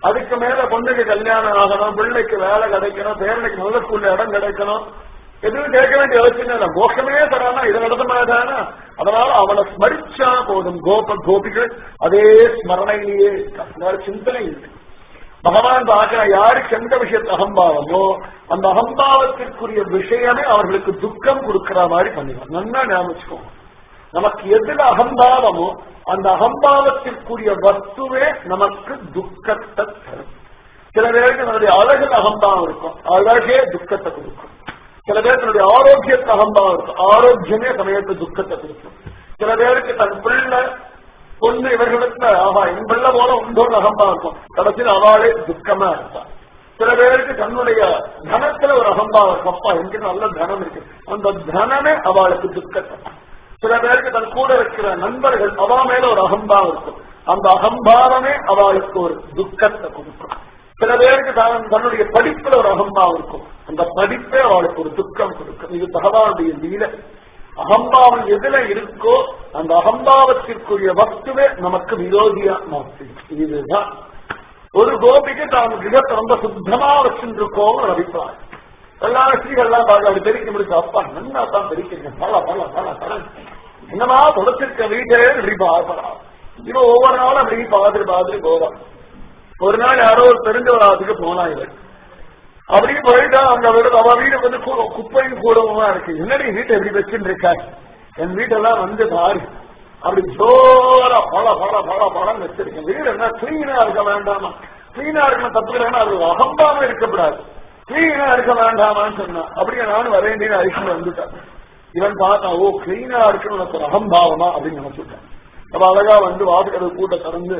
Speaker 1: அதுக்கு மேல பொண்ணுக்கு கல்யாணம் ஆகணும் பிள்ளைக்கு வேலை கிடைக்கணும் பேரனுக்கு நல்ல ஸ்கூல்ல இடம் கிடைக்கணும் எதுவும் கேட்க வேண்டிய அவசியம் இல்லை மோட்சமே தரானா இதை நடத்தமாதானா அதனால அவனை ஸ்மரிச்சா போதும் கோப கோபிகள் அதே ஸ்மரணையிலேயே இருக்காங்க சிந்தனை இருக்கு பகவான் பார்க்கிற யாருக்கு எந்த விஷயத்து அகம்பாவமோ அந்த அகம்பாவத்திற்குரிய விஷயமே அவர்களுக்கு துக்கம் கொடுக்கிற மாதிரி பண்ணிடுவான் நல்லா ஞாபகம் நமக்கு எதுல அகம்பாவமோ அந்த அகம்பாவத்திற்குரிய வஸ்துவே நமக்கு துக்கத்தை தரும் சில பேருக்கு நம்மளுடைய அழகில் அகம்பாவம் இருக்கும் அழகே துக்கத்தை கொடுக்கும் சில பேருக்கு தன்னுடைய ஆரோக்கியத்தை அகம்பாவம் இருக்கும் ஆரோக்கியமே சமயத்து துக்கத்தை கொடுக்கும் சில பேருக்கு தன் பிள்ளை பொண்ணு இவர்களிடத்துல ஆஹா என் பிள்ளை போல உண்டோன்னு அகம்பா இருக்கும் கடைசியில் அவளே துக்கமா இருப்பான் சில பேருக்கு தன்னுடைய தனத்துல ஒரு அகம்பாவம் இருக்கும் அப்பா என்கிட்ட நல்ல தனம் இருக்கு அந்த தனமே அவளுக்கு துக்கத்தை சில பேருக்கு தன் கூட இருக்கிற நண்பர்கள் அவா மேல ஒரு அகம்பாவம் இருக்கும் அந்த அகம்பாவமே அவளுக்கு ஒரு துக்கத்தை கொடுக்கும் சில பேருக்கு தான் தன்னுடைய படிப்புல ஒரு அகம்பாவம் இருக்கும் அந்த படிப்பே அவளுக்கு ஒரு துக்கம் கொடுக்கும் இது பகவானுடைய லீலை அகம்பாவம் எதுல இருக்கோ அந்த அகம்பாவத்திற்குரிய வஸ்துவே நமக்கு விரோதியா மாற்றி இதுதான் ஒரு கோபிக்கு தான் கிரகத்தை ரொம்ப சுத்தமா வச்சுருக்கோம் அபிப்பிராயம் எல்லா ஸ்ரீகள்லாம் பார்க்க அப்படி தெரிக்க முடிச்சு அப்பா நல்லா தான் தெரிக்கிறீங்க பல பல பல பல என்னமா தொடச்சிருக்க வீட்டே இப்படி பார்க்கலாம் இவன் ஒவ்வொரு நாளும் அப்படி பார்த்துட்டு பார்த்துட்டு போவான் ஒரு நாள் யாரோ ஒரு தெரிஞ்சவராதுக்கு போனா இவன் அப்படியே போயிட்டா அங்க வீடு அவ வீடு வந்து கூ- குப்பையும் கூடமா இருக்கு என்னடி வீட்டை எப்படி வச்சுட்டு இருக்கா என் வீட்டெல்லாம் வந்து பாரு அப்படி ஜோரா பல பல பல பழம் வச்சிருக்கேன் வீடு என்ன கிளீனா இருக்க வேண்டாமா கிளீனா இருக்கணும் தப்பு இல்லைன்னா அது அகம்பாம இருக்கக்கூடாது கிளீனா இருக்க வேண்டாமான்னு சொன்னான் அப்படியே நானும் வரேண்டின்னு அழிச்சு வந்துட்டேன் இவன் பார்த்தான் ஓ கிளீனா இருக்குன்னு உனக்கு ஒரு அகம்பாவமா அப்படின்னு நினைச்சுட்டேன் அப்ப அழகா வந்து வாசகரை கூட்ட திறந்து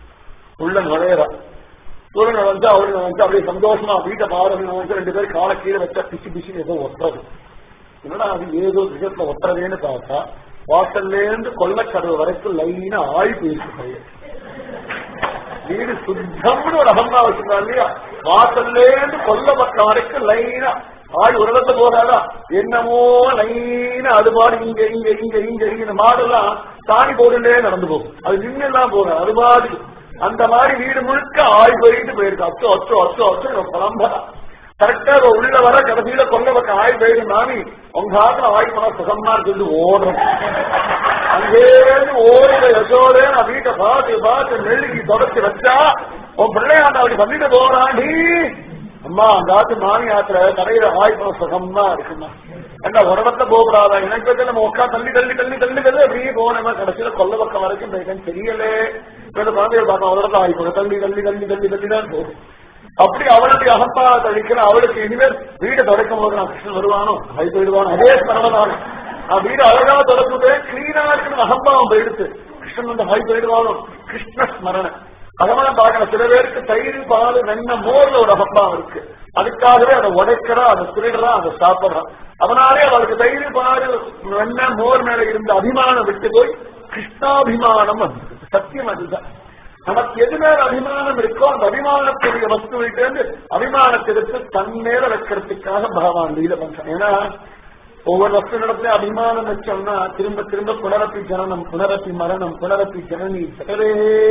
Speaker 1: உள்ள நுழையிறான் உள்ள நுழைஞ்சு அவரு நினைச்சு அப்படியே சந்தோஷமா வீட்டை பாருங்க நினைச்சு ரெண்டு பேரும் காலை கீழே வச்சா பிச்சு பிச்சு ஏதோ ஒட்டுறது என்னடா அது ஏதோ விஷயத்துல ஒட்டுறதேன்னு பார்த்தா வாசல்ல இருந்து கொள்ளக்கடவு வரைக்கும் லைனா ஆய் போயிருக்கு பையன் வீடு சுத்தம்னு ஒரு அகம்பா வச்சிருக்காங்க இல்லையா வாசல்ல இருந்து கொல்ல பக்கம் வரைக்கும் லைனா ஆள் ஒரு இடத்துல போறாதா என்னமோ லைனா அது பாடு இங்க இங்க இங்க இங்க இங்க இந்த மாடெல்லாம் சாணி போடுலே நடந்து போகும் அது நின்று எல்லாம் போகும் அது பாடு அந்த மாதிரி வீடு முழுக்க ஆய் போயிட்டு போயிருக்கு அச்சோ அச்சோ அச்சோ அச்சோ பழம்பரா கரெக்டா அவ உள்ள வர கடைசியில கொல்ல பக்கம் ஆய் போயிடு மாமி உங்க ஆத்துல ஆய் போனா சுகமா இருக்கு ஓடுறோம் அங்கேருந்து ஓடுற யசோதே நான் வீட்டை பார்த்து பார்த்து நெல்லுக்கு தொடச்சு வச்சா உன் பிள்ளையாண்ட அப்படி பண்ணிட்டு போறாண்டி அம்மா அந்த ஆத்து மாமி ஆத்துல கடையில ஆய் போன சுகமா இருக்குமா ஏண்டா உடம்பத்துல போகக்கூடாதா எனக்கு வந்து நம்ம உட்கா தள்ளி தள்ளி தள்ளி தள்ளி தள்ளி அப்படியே போனோமா கடைசியில கொல்ல பக்கம் வரைக்கும் போயிட்டேன்னு தெரியலே இந்த குழந்தைய பார்க்க ஒரு இடத்துல ஆய் போன தள்ளி தள்ளி தள்ளி தள்ளி தள்ளி தான் போகும் அப்படி அவளுடைய அகம்பாவத்தை அழிக்கிற அவளுக்கு இனிமேல் வீட்டை தொடக்கும் போது நான் கிருஷ்ணன் வருவானோ அது போயிடுவானோ அதே ஸ்மரணதான் நான் வீடு அழகா தொடக்குது கிளீனா இருக்கணும் அகம்பாவம் போயிடுத்து கிருஷ்ணன் வந்து ஹை போயிடுவானோ கிருஷ்ண ஸ்மரண அதெல்லாம் பார்க்கணும் சில பேருக்கு தயிர் பால் வெண்ண மோர்ல ஒரு அகம்பாவம் இருக்கு அதுக்காகவே அதை உடைக்கிறா அதை திருடுறா அதை சாப்பிடுறான் அதனாலே அவளுக்கு தயிர் பால் வெண்ண மோர் மேல இருந்த அபிமானம் விட்டு போய் கிருஷ்ணாபிமானம் வந்தது சத்தியம் அதுதான் நமக்கு எது மேல அபிமானம் இருக்கோ அந்த அபிமானத்துடைய வஸ்துவிட்டு இருந்து அபிமானத்தை எடுத்து தன் மேல வைக்கிறதுக்காக பகவான் லீல பண்றான் ஏன்னா ஒவ்வொரு வஸ்து நடத்துல அபிமானம் வச்சோம்னா திரும்ப திரும்ப புனரப்பி ஜனனம் புனரப்பி மரணம் புனரப்பி ஜனனி சகரே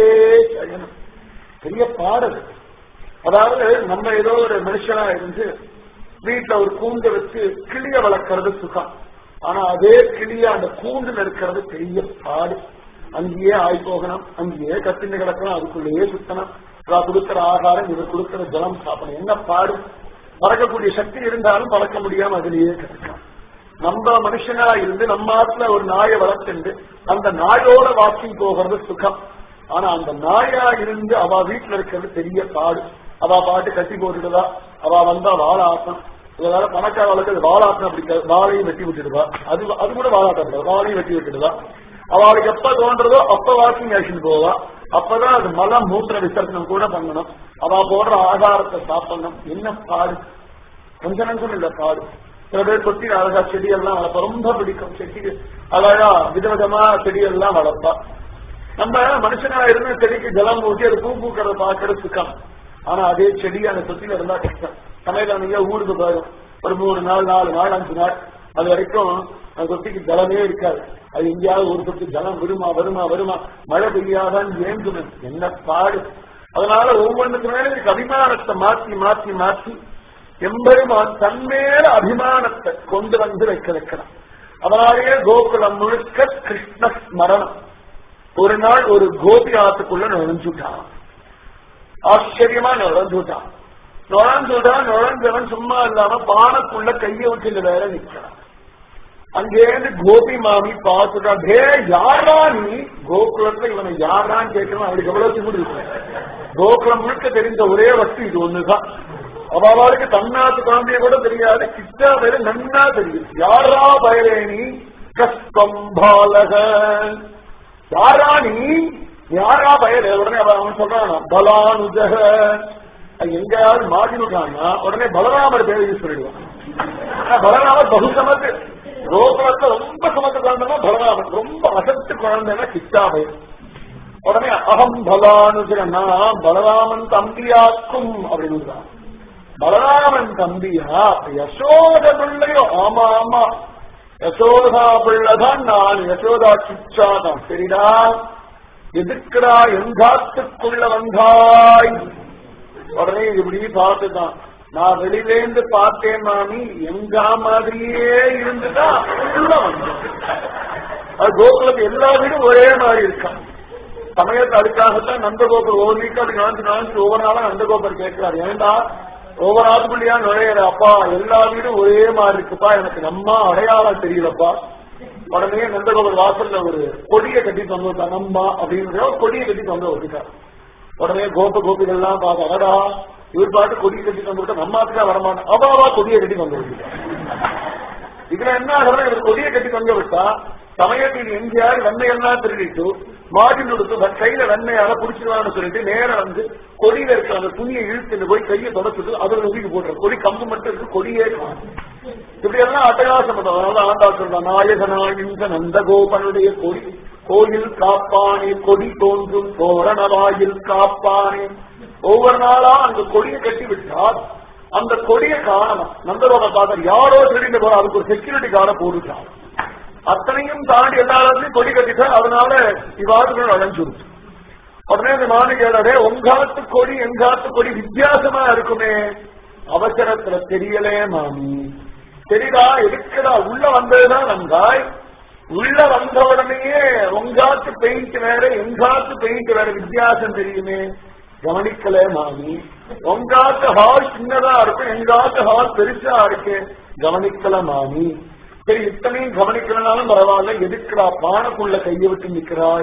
Speaker 1: சயனம் பெரிய பாடல் அதாவது நம்ம ஏதோ ஒரு மனுஷனா இருந்து வீட்டுல ஒரு கூண்டு வச்சு கிளிய வளர்க்கறது சுகம் ஆனா அதே கிளிய அந்த கூண்டுல இருக்கிறது பெரிய பாடு அங்கேயே ஆய் போகணும் அங்கேயே கத்தின்னு கிடக்கணும் அதுக்குள்ளேயே சுத்தணும் இவ கொடுக்கிற ஆகாரம் இவர் கொடுக்கிற ஜலம் சாப்பிடணும் என்ன பாடு பறக்கக்கூடிய சக்தி இருந்தாலும் பறக்க முடியாம அதுலயே கிடக்கும் நம்ம மனுஷனா இருந்து நம்ம ஆத்துல ஒரு நாயை வளர்த்துண்டு அந்த நாயோட வாக்கிங் போகிறது சுகம் ஆனா அந்த நாயா இருந்து அவ வீட்டுல இருக்கிறது பெரிய பாடு அவ பாட்டு கட்டி போட்டுடுவா அவ வந்தா வாழாட்டம் இதனால பணக்கார வளர்க்கறது வாழாட்டம் அப்படி க- வாழையும் வெட்டி விட்டுடுவா அது அது கூட வாழாட்டம் வாழையும் வெட்டி விட்டுடுவா அவளுக்கு எப்ப தோன்றதோ அப்ப வாக்கிங் ஆக்ஷன் போவா அப்பதான் அது மலம் மூத்திர விசர்ஜனம் கூட பண்ணணும் அவ போடுற ஆகாரத்தை சாப்பிடணும் என்ன பாடு கொஞ்ச நஞ்சம் இல்ல பாடு சில பேர் கொத்தி அழகா செடியெல்லாம் வளர்ப்பா ரொம்ப பிடிக்கும் செடி அழகா விதவிதமா செடியெல்லாம் வளர்ப்பா நம்ம மனுஷனா இருந்து செடிக்கு ஜலம் ஊட்டி அது பூ பூக்கிறத பாக்குறது சுக்கம் ஆனா அதே செடி அந்த சொத்தில இருந்தா கஷ்டம் சமையல் நீங்க ஊருக்கு போயிடும் ஒரு மூணு நாள் நாலு நாள் அஞ்சு நாள் அது வரைக்கும் அந்த சொத்திக்கு ஜலமே இருக்காது அது எங்கேயாவது ஒரு சொத்து ஜலம் வருமா வருமா வருமா மழை பெய்யாதான் ஏங்குமே என்ன பாடு அதனால ஒவ்வொன்றுக்கு மேல இதுக்கு அபிமானத்தை மாத்தி மாத்தி மாத்தி எம்பெருமான் தன்மேல அபிமானத்தை கொண்டு வந்து வைக்க வைக்கிறான் அதனாலேயே கோகுலம் முழுக்க கிருஷ்ண ஸ்மரணம் ஒரு நாள் ஒரு கோபி ஆத்துக்குள்ள நுழைஞ்சுட்டான் ஆச்சரியமா நுழைஞ்சுட்டான் நுழைஞ்சுட்டான் நுழைஞ்சவன் சும்மா இல்லாம பானைக்குள்ள கைய வச்சுட்டு வேற நிக்கிறான் அங்கேருந்து கோபி மாமி பார்த்துட்டா டே யாரா நீ கோகுலத்துல இவனை யாரான்னு கேட்கணும் அவளுக்கு எவ்வளவு திமிரு இருக்கும் கோகுலம் முழுக்க தெரிந்த ஒரே வஸ்து இது ஒண்ணுதான் அவளுக்கு தன்னாத்து குழந்தைய கூட தெரியாது கிட்டா வேற நன்னா தெரியும் யாரா பயலேனி கஸ்தம் பாலக யாரா நீ யாரா பயலே உடனே அவ- அவன் சொல்றான் பலானுஜக அது எங்கேயாவது மாட்டினுட்டான்னா உடனே பலராமர் பேரை யூஸ் பண்ணிடுவான் ஆனா பலராமர் பகு சமத்து கோகுலத்துல ரொம்ப சமத்து குழந்தைன்னா பலராமன் ரொம்ப அசத்து குழந்தைன்னா கிட்டாபயம் உடனே அகம் பலானுஜனா பலராமன் தம்பியாக்கும் அப்படின்னு பலராமன் தம்பியா யசோத பிள்ளையோ ஆமா ஆமா யசோதா பிள்ளைதான் நான் யசோதா கிச்சா தான் சரிடா எதுக்குடா எங்காத்துக்குள்ள வந்தாய் உடனே இப்படி பார்த்துதான் நான் வெளியிலேந்து பார்த்தேன் மாமி எங்கா மாதிரியே இருந்துதான் உள்ள வந்தேன் அது கோகுலத்து எல்லா வீடும் ஒரே மாதிரி இருக்கான் சமயத்து அதுக்காகத்தான் நந்தகோபர் ஒவ்வொரு வீக்கு அப்படி நினைச்சு நினைச்சு ஒவ்வொரு நாளும் நந்தகோபர் கேட்கிறார் ஏண்டா ஒவ்வொரு ஆத்துக்குள்ளியா நுழையிற அப்பா எல்லா வீடும் ஒரே மாதிரி இருக்குப்பா எனக்கு நம்ம அடையாளம் தெரியலப்பா உடனே நந்தகோபர் வாசல்ல ஒரு கொடியை கட்டி தந்து விட்டான் நம்மா அப்படிங்கிற ஒரு கொடியை கட்டி தந்து விட்டுட்டார் உடனே கோப கோபிகள்லாம் பார்த்து அடடா இவர் பாட்டு கொடியை கட்டி தந்து விட்டா நம்மாத்துக்கா வரமாட்டேன் அவாவா கொடியை கட்டி தந்து விட்டுட்டார் இதுல என்ன ஆகுறது இவர் கொடியை கட்டி தொங்க விட்டா சமயத்தில் எங்கேயாவது வெண்ணையெல்லாம் திருடிட்டு மாட்டில் கொடுத்து கையில வெண்ணையால புடிச்சிருவான்னு சொல்லிட்டு நேரம் வந்து கொடியில இருக்கிற அந்த துணியை இழுத்துட்டு போய் கையை தொடச்சிட்டு அதுல உதவி போட்டுற கொடி கம்பு மட்டும் இருக்கு கொடியே காணும். இப்படி எல்லாம் அட்டகாசம் பண்றோம் அதனால ஆண்டா சொல்றான் நாயகனாகின்ற நந்தகோபனுடைய கொடி கோயில் காப்பானே கொடி தோன்றும் தோரணவாயில் காப்பானே ஒவ்வொரு நாளா அந்த கொடியை கட்டி விட்டால் அந்த கொடியை காணணும் நந்தகோபன் பார்த்தார் யாரோ திருடிட்டு போற அதுக்கு ஒரு செக்யூரிட்டி கார்டை போட்டுட்டான் அத்தனையும் தாண்டி எல்லா இடத்துலயும் கொடி கட்டிட்டா அதனால இவ்வாறுகள் அழைஞ்சுருச்சு உடனே இந்த மாணிகளே உங்காத்து கொடி எங்காத்து கொடி வித்தியாசமா இருக்குமே அவசரத்துல தெரியலே மாமி தெரியுதா எதுக்குடா உள்ள வந்ததுதான் வந்தாய் உள்ள வந்த உடனேயே உங்காத்து பெயிண்ட் வேற எங்காத்து பெயிண்ட் வேற வித்தியாசம் தெரியுமே கவனிக்கல மாமி உங்காத்து ஹால் சின்னதா இருக்கும் எங்காத்து ஹால் பெருசா இருக்கு கவனிக்கல மாமி சரி இத்தனையும் கவனிக்கலனாலும் பரவாயில்ல எதுக்குடா பானைக்குள்ள கையை விட்டு நிக்கிறாய்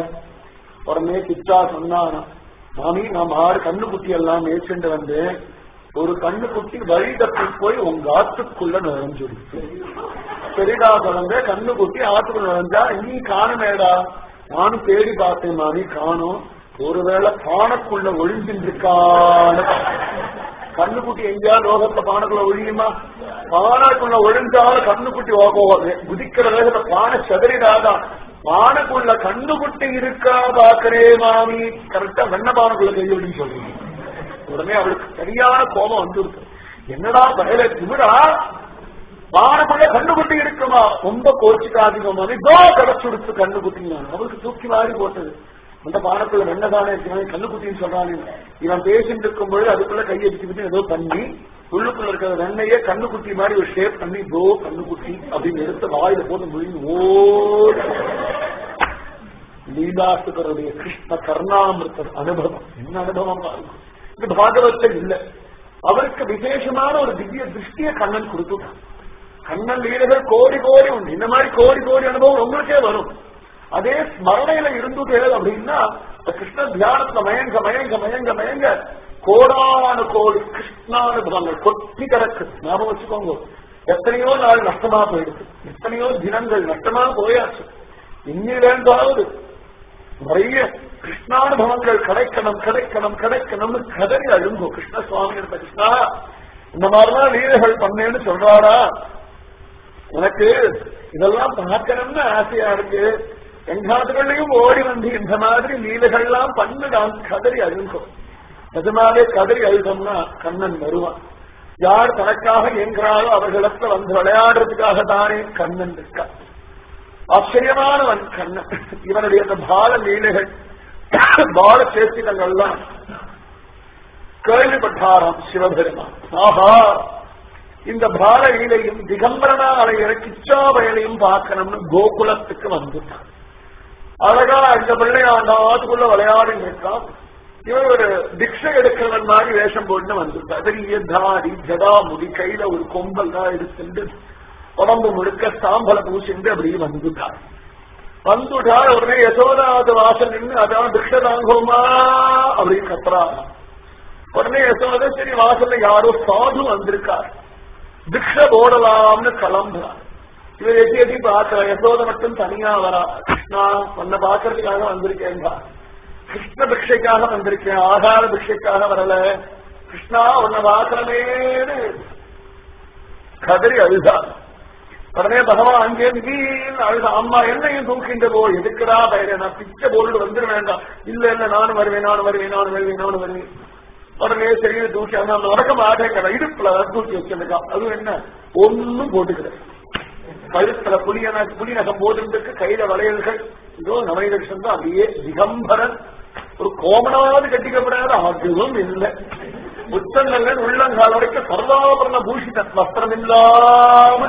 Speaker 1: உடனே பிச்சா சொன்னானா மாமி நான் ஆறு கண்ணுக்குட்டி எல்லாம் மேய்ச்சிட்டு வந்தேன் ஒரு கண்ணுக்குட்டி வழி தப்பி போய் உங்க ஆத்துக்குள்ள நுழைஞ்சுடுச்சு சரிடா குழந்தை கண்ணுக்குட்டி ஆத்துக்குள்ள நுழைஞ்சா நீ காணுமேடா நானும் தேடி பார்த்தேன் மாமி காணும் ஒருவேளை பானைக்குள்ள ஒழிஞ்சிட்டு இருக்கான்னு கண்ணுக்குட்டி எங்கேயாவது லோகத்துல பானைக்குள்ள ஒழியுமா பானைக்குள்ள ஒழிஞ்சாலும் கண்ணுக்குட்டி போகாது குதிக்கிற வேகத்துல பானை செதறிடாதான் பானைக்குள்ள கண்ணுக்குட்டி இருக்கா பாக்குறே மாமி கரெக்டா வெண்ண பானைக்குள்ள கையொழின்னு சொல்றீங்க உடனே அவளுக்கு சரியான கோபம் வந்துருக்கு என்னடா பயல திமிரா பானைக்குள்ள கண்ணுக்குட்டி இருக்குமா ரொம்ப கோச்சுக்காதீங்க மாமி தோ கிடைச்சுடுச்சு கண்ணுக்குட்டி அவளுக்கு தூக்கி வாரி போட்டது அந்த பானக்குள்ள வெண்ணதானே இருக்கிறான் கண்ணுக்குட்டின்னு சொல்றானே இவன் பேசிட்டு இருக்கும் பொழுது அதுக்குள்ள கையை வச்சுக்கிட்டு ஏதோ பண்ணி உள்ளுக்குள்ள இருக்கிற வெண்ணையே கண்ணுக்குட்டி மாதிரி ஒரு ஷேப் பண்ணி தோ கண்ணுக்குட்டி அப்படின்னு எடுத்து வாயில போட்டு முழுங்கி ஓடி லீலாசுகருடைய கிருஷ்ண கர்ணாமிருத்தர் அனுபவம் என்ன அனுபவம் பாருங்க இது பாகவத்தில் இல்ல அவருக்கு விசேஷமான ஒரு திவ்ய திருஷ்டிய கண்ணன் கொடுத்துட்டான் கண்ணன் லீலைகள் கோடி கோடி உண்டு இந்த மாதிரி கோடி கோடி அனுபவம் உங்களுக்கே வரும் அதே ஸ்மரணையில இருந்துட்டே அப்படின்னா இந்த கிருஷ்ண தியானத்துல மயங்க மயங்க மயங்க மயங்க கோடான கோடி கிருஷ்ணானுபவங்கள் கொட்டி கிடக்கு ஞாபகம் வச்சுக்கோங்க எத்தனையோ நாள் நஷ்டமா போயிடுது எத்தனையோ தினங்கள் நஷ்டமா போயாச்சு இன்னிலேந்தாவது நிறைய கிருஷ்ணானுபவங்கள் கிடைக்கணும் கிடைக்கணும் கிடைக்கணும்னு கதறி அழுங்கும் கிருஷ்ண சுவாமி இருந்த கிருஷ்ணா இந்த மாதிரிலாம் லீலைகள் பண்ணேன்னு சொல்றாரா உனக்கு இதெல்லாம் பார்க்கணும்னு ஆசையா இருக்கு எங்காதுகளையும் ஓடி வந்து இந்த மாதிரி லீலைகள்லாம் பண்ணுடான் கதறி அழுங்கும் நிஜமாவே கதறி அழுதம்னா கண்ணன் வருவான் யார் தனக்காக என்கிறாரோ அவர்களிடத்துல வந்து விளையாடுறதுக்காக தானே கண்ணன் இருக்கா ஆச்சரியமானவன் கண்ணன் இவனுடைய அந்த பால லீலைகள் பால சேஷ்டிகள்லாம் கேள்விப்பட்டாராம் சிவபெருமான் ஆஹா இந்த பாரதியிலையும் திகம்பரனா அலையிற கிச்சாவயலையும் பார்க்கணும்னு கோகுலத்துக்கு வந்துட்டான் அழகா இந்த பிள்ளையாண்ட ஆத்துக்குள்ள விளையாடி இருக்கான் இவன் ஒரு திக்ஷை எடுக்கிறவன் மாதிரி வேஷம் போட்டு வந்துட்டான் பெரிய தாடி ஜடா முடி கையில ஒரு கொம்பல் தான் எடுத்துட்டு உடம்பு முழுக்க சாம்பல பூசிண்டு அப்படியே வந்துட்டான் வந்துட்டா உடனே யசோதாத வாசல் நின்று அதான் திக்ஷ தாங்கோமா அப்படின்னு கத்துறான் உடனே யசோத சரி வாசல்ல யாரோ சாது வந்திருக்கார் திக்ஷ போடலாம்னு கிளம்புறார் இவர் எட்டி எட்டி பார்க்கிற யசோத மட்டும் தனியா வரா கிருஷ்ணா உன்னை பாக்குறதுக்காக வந்திருக்கேன்பா கிருஷ்ண பிக்ஷைக்காக வந்திருக்கேன் ஆகார பிக்ஷைக்காக வரல கிருஷ்ணா உன்னை பாக்குறமேனு கதறி அழுதார் உடனே பகவான் அங்கே வீண் அழுதா அம்மா என்னையும் தூக்கின்ற போ எதுக்குடா பயிர நான் பிச்சை போட்டு வந்துட வேண்டாம் இல்ல இல்ல நானும் வருவேன் நானும் வருவேன் நானும் வருவேன் நானும் வருவேன் உடனே சரி தூக்கி அந்த உறக்க மாட்டேங்கிற இடுப்புல தூக்கி வச்சிருக்கான் அது என்ன ஒன்னும் போட்டுக்கிறேன் கழுத்துல புலியன புலி நகம் போதுருக்கு கையில வளையல்கள் இதோ நவீனகிருஷ்ணன் தான் அப்படியே திகம்பரன் ஒரு கோமனாவது கட்டிக்கப்படாத அதுவும் இல்லை புத்தகங்கள் உள்ளங்கால் வரைக்கும் சர்வாபரண பூஷிதன் வஸ்திரம் இல்லாம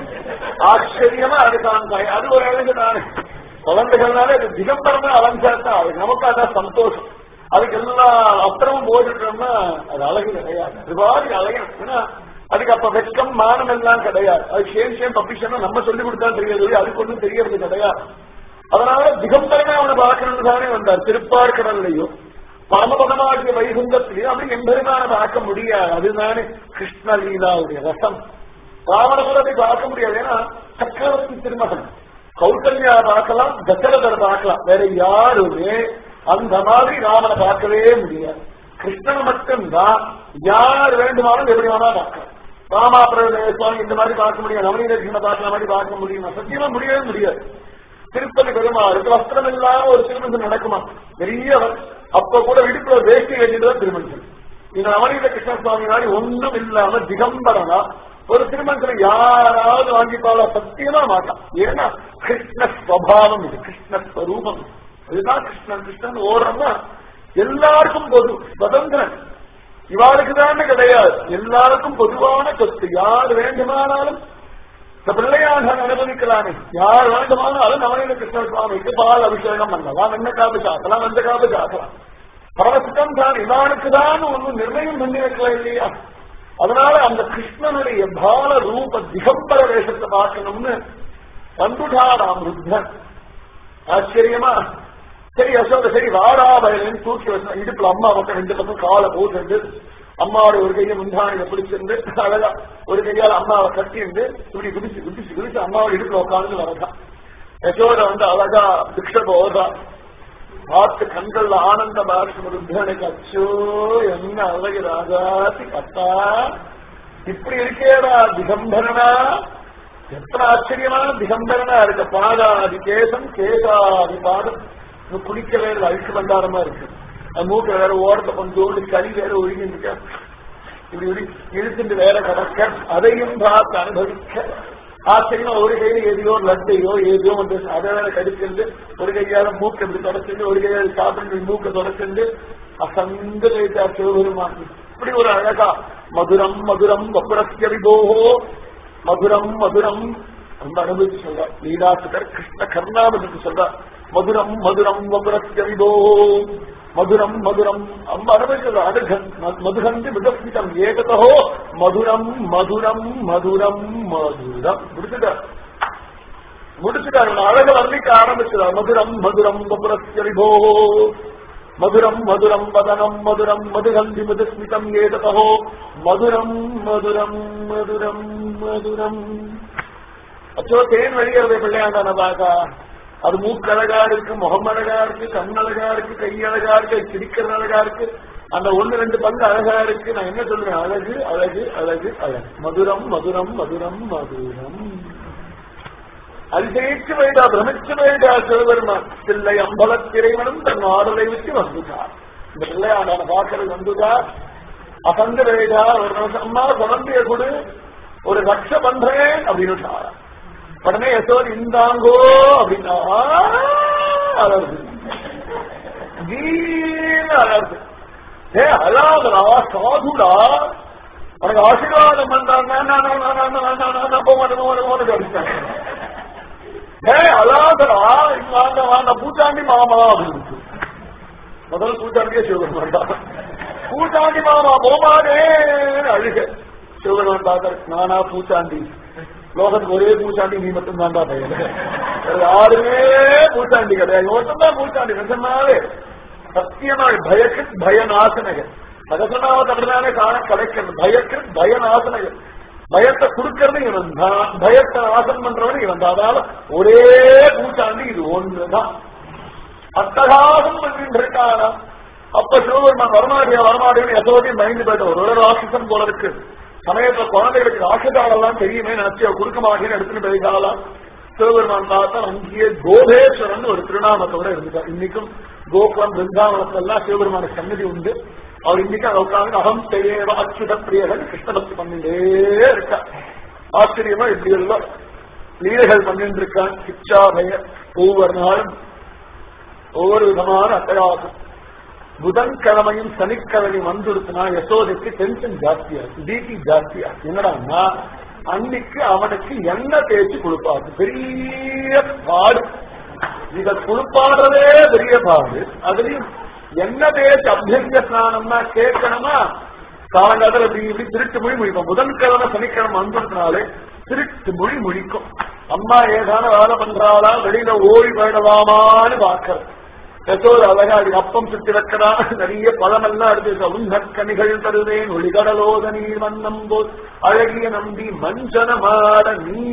Speaker 1: ஆச்சரியமா அதுதான் அது ஒரு அழகு தானே குழந்தைகள்னாலே அது திகம்பரமா அலங்காரத்தா அது நமக்கு அதான் சந்தோஷம் அதுக்கு எல்லா அஸ்திரமும் போட்டுட்டோம்னா அது அழகு கிடையாது அது மாதிரி அழகு ஏன்னா அதுக்கு அப்ப வெட்கம் மானம் எல்லாம் கிடையாது அது சேம் சேம் பப்ளிஷன் நம்ம சொல்லி கொடுத்தா தெரியாது அதுக்கு ஒன்றும் தெரியறது கிடையாது அதனால திகம்பரமே அவனை பார்க்கணும்னு தானே வந்தார் திருப்பார்கடல்லையும் பரமபதமாகிய வைகுந்தத்திலையும் அப்படி எம்பெருமான பார்க்க முடியாது அதுதானே கிருஷ்ணலீலாவுடைய ரசம் ராவணபுரத்தை பார்க்க முடியாது ஏன்னா சக்கரவர்த்தி திருமகன் கௌசல்யா பார்க்கலாம் தசரதர் பார்க்கலாம் வேற யாருமே அந்த மாதிரி ராமனை பார்க்கவே முடியாது கிருஷ்ணன் மட்டும்தான் யார் வேண்டுமானாலும் எப்படி வேணா பார்க்கலாம் ராமாபிரத சுவாமி இந்த மாதிரி பார்க்க முடியும் நவநீத கிருஷ்ணனை பார்க்கற மாதிரி பார்க்க முடியுமா சத்தியமா முடியவே முடியாது திருப்பதி பெருமாளுக்கு வஸ்திரம் இல்லாம ஒரு திருமணம் நடக்குமா பெரியவர் அப்ப கூட இடுப்புல வேஷ்டி கட்டிட்டு திருமணம் இந்த நவநீத கிருஷ்ண சுவாமி மாதிரி ஒன்றும் இல்லாம திகம்பரனா ஒரு திருமணத்துல யாராவது வாங்கிப்பாளா சத்தியமா மாட்டான் ஏன்னா கிருஷ்ண ஸ்வபாவம் இது கிருஷ்ண ஸ்வரூபம் இதுதான் கிருஷ்ணன் கிருஷ்ணன் ஓடுறோம்னா எல்லாருக்கும் பொது சுதந்திரன் இவாளுக்கு தான் கிடையாது எல்லாருக்கும் பொதுவான சொத்து யார் வேண்டுமானாலும் இந்த பிள்ளையாக அனுபவிக்கலாமே யார் வேண்டுமானாலும் நவநீத கிருஷ்ண சுவாமிக்கு பால் அபிஷேகம் பண்ணலாம் வெண்ண காப்பு சாக்கலாம் வெந்த காப்பு சாக்கலாம் பரவசிக்கம் தான் இவானுக்கு தான் ஒன்றும் நிர்ணயம் பண்ணி வைக்கலாம் இல்லையா அதனால அந்த கிருஷ்ணனுடைய பால ரூப திகம்பர வேஷத்தை பார்க்கணும்னு வந்துட்டாராம் ருத்தன் ஆச்சரியமா சரி அசோக சரி வாடா பயலின் தூக்கி வச்சா இடுப்புல அம்மா பக்கம் ரெண்டு பக்கம் காலை போட்டு அம்மாவோட ஒரு கையை முந்தானில பிடிச்சிருந்து அழகா ஒரு கையால அம்மாவை கட்டிண்டு இப்படி குதிச்சு குதிச்சு குதிச்சு அம்மாவோட இடுப்புல உட்காந்து வரதான் யசோட வந்து அழகா பிக்ஷ போடுறா பார்த்து கண்கள்ல ஆனந்த பாரதம் ருத்தனுக்கு அச்சோ என்ன அழகு ராஜாத்தி கத்தா இப்படி இருக்கேடா திகம்பரனா எத்தனை ஆச்சரியமான திகம்பரனா இருக்க பாதாதி கேசம் கேசாதி பாதம் குளிக்க வேற அழுக்கு பண்டாரமா இருக்கு அது மூக்க வேற ஓரத்தை கொஞ்சோண்டு கறி வேற ஒழுங்கி இருக்க இப்படி இப்படி இழுத்துட்டு வேற கிடக்க அதையும் பார்த்து அனுபவிக்க ஆச்சரியமா ஒரு கையில எதையோ லட்டையோ ஏதோ வந்து அதை வேற கடிச்சிருந்து ஒரு கையால மூக்க இப்படி தொடச்சுண்டு ஒரு கையால சாப்பிட்டு மூக்க தொடச்சுண்டு அசந்த கைத்தா சிவபெருமான் இப்படி ஒரு அழகா மதுரம் மதுரம் வப்புரஸ்ய விபோகோ மதுரம் மதுரம் ரொம்ப அனுபவிச்சு சொல்றார் லீலாசுகர் கிருஷ்ண கர்ணாபதிக்கு சொல்றார் மதுரம் மதுரம் வபுரஸ்ய விபோ மதுரம் மதுரம் ரொம்ப அனுபவிச்சு அடுகன் மதுகந்து விதஸ்மிதம் ஏகதோ மதுரம் மதுரம் மதுரம் மதுரம் முடிச்சுட்டார் முடிச்சுட்டார் அழக வர்ணிக்க ஆரம்பிச்சுட்டார் மதுரம் மதுரம் வபுரஸ்ய விபோ மதுரம் மதுரம் வதனம் மதுரம் மதுகந்தி மதுஸ்மிதம் ஏததோ மதுரம் மதுரம் மதுரம் மதுரம் அச்சோ தேன் வெளியறதை பிள்ளையாண்டான பாக்கா அது மூக்கு அழகா இருக்கு முகம் அழகா இருக்கு கண் அழகா இருக்கு கை அழகா இருக்கு சிரிக்கிறது அழகா இருக்கு அந்த ஒண்ணு ரெண்டு பங்கு அழகா இருக்கு நான் என்ன சொல்றேன் அழகு அழகு அழகு அழகு மதுரம் மதுரம் மதுரம் மதுரம் அதிசயிச்சு வைடா பிரமிச்சு வைடா சிவபெருமான் பிள்ளை அம்பலத்திரைவனும் தன் ஆடலை விட்டு வந்துட்டார் இந்த பிள்ளையாண்டான பாக்கிறது வந்துட்டார் அசந்து வைடா ஒரு நிமிஷம் அம்மா குழந்தைய கொடு ஒரு ரக்ஷ பண்றேன் அப்படின்னு உடனே யசோர் இந்தாங்கோ அப்படின்னா அலர்து வீண அலர்து ஏ அழாதடா சாதுடா உனக்கு ஆசீர்வாதம் பண்றாங்க போக மாட்டேன் அடிச்சாங்க ஏ அழாதடா இங்க வாங்க வாங்க பூச்சாண்டி மாமா அப்படின்னு முதல்ல பூச்சாண்டியே சிவபெருமான் பூச்சாண்டி மாமா போமாடே அழுக சிவபெருமான் பார்க்க நானா பூச்சாண்டி லோகத்துக்கு ஒரே பூச்சாண்டி நீ மட்டும் தான்டா பையன் வேற யாருமே பூச்சாண்டி கிடையாது ஒருத்தம் தான் பூச்சாண்டி நிஜமாவே சத்தியமா பயக்கு பயநாசனகர் சகசனாவது அப்படிதானே காண கிடைக்கிறது பயக்கு பயநாசனகர் பயத்தை கொடுக்கறது இவன் தான் பயத்தை நாசம் பண்றவன் இவன் தான் அதனால ஒரே பூச்சாண்டி இது ஒண்ணுதான் அட்டகாசம் பண்ணிட்டு இருக்கானா அப்ப சிவபெருமான் வரமாடியா வரமாடியா யசோதையும் பயந்து போயிட்டு ஒரு ராட்சசம் போல இருக்கு சமயத்துல குழந்தைகளுக்கு ராட்சசாலெல்லாம் தெரியுமே நினைச்சு அவ கொடுக்க மாட்டேன்னு எடுத்துட்டு போயிருக்காளாம் சிவபெருமான் பார்த்தா அங்கேயே கோபேஸ்வரன் ஒரு திருநாமத்தோட இருந்துட்டார் இன்னைக்கும் கோகுலம் பிருந்தாவனத்துல எல்லாம் சிவபெருமான சன்னதி உண்டு அவர் இன்னைக்கு அதை உட்காந்து அகம் தெரியவ அச்சுத பிரியகன் கிருஷ்ணபக்தி பண்ணிட்டே இருக்கா ஆச்சரியமா இப்படி எல்லாம் லீலைகள் பண்ணிட்டு இருக்கான் சிச்சாபய ஒவ்வொரு நாளும் ஒவ்வொரு விதமான அட்டகாசம் புதன்கிழமையும் சனிக்கிழமையும் வந்துடுச்சுனா யசோதைக்கு டென்ஷன் ஜாஸ்தியா இருக்கு பிபி ஜாஸ்தியா என்னடான்னா அன்னைக்கு அவனுக்கு எண்ணெய் தேய்ச்சி கொடுப்பாரு பெரிய பாடு இத குளிப்பாடுறதே பெரிய பாடு அதுலயும் எண்ணெய் தேய்ச்சி அபியங்க ஸ்நானம்னா கேட்கணுமா காலங்காலத்துல இப்படி இப்படி திருட்டு மொழி முடிக்கும் புதன்கிழமை சனிக்கிழமை வந்துடுறதுனாலே திருட்டு மொழி முடிக்கும் அம்மா ஏதான வேலை பண்றாளா வெளியில ஓடி போயிடலாமான்னு பாக்கிறது யசோத அழகா அது அப்பம் சுத்தி வைக்கிறா நிறைய பழமெல்லாம் எடுத்து உன்னக்கணிகள் தருவேன் ஒளிகடலோத நீர் வண்ணம் போல் அழகிய நம்பி மஞ்சன மாட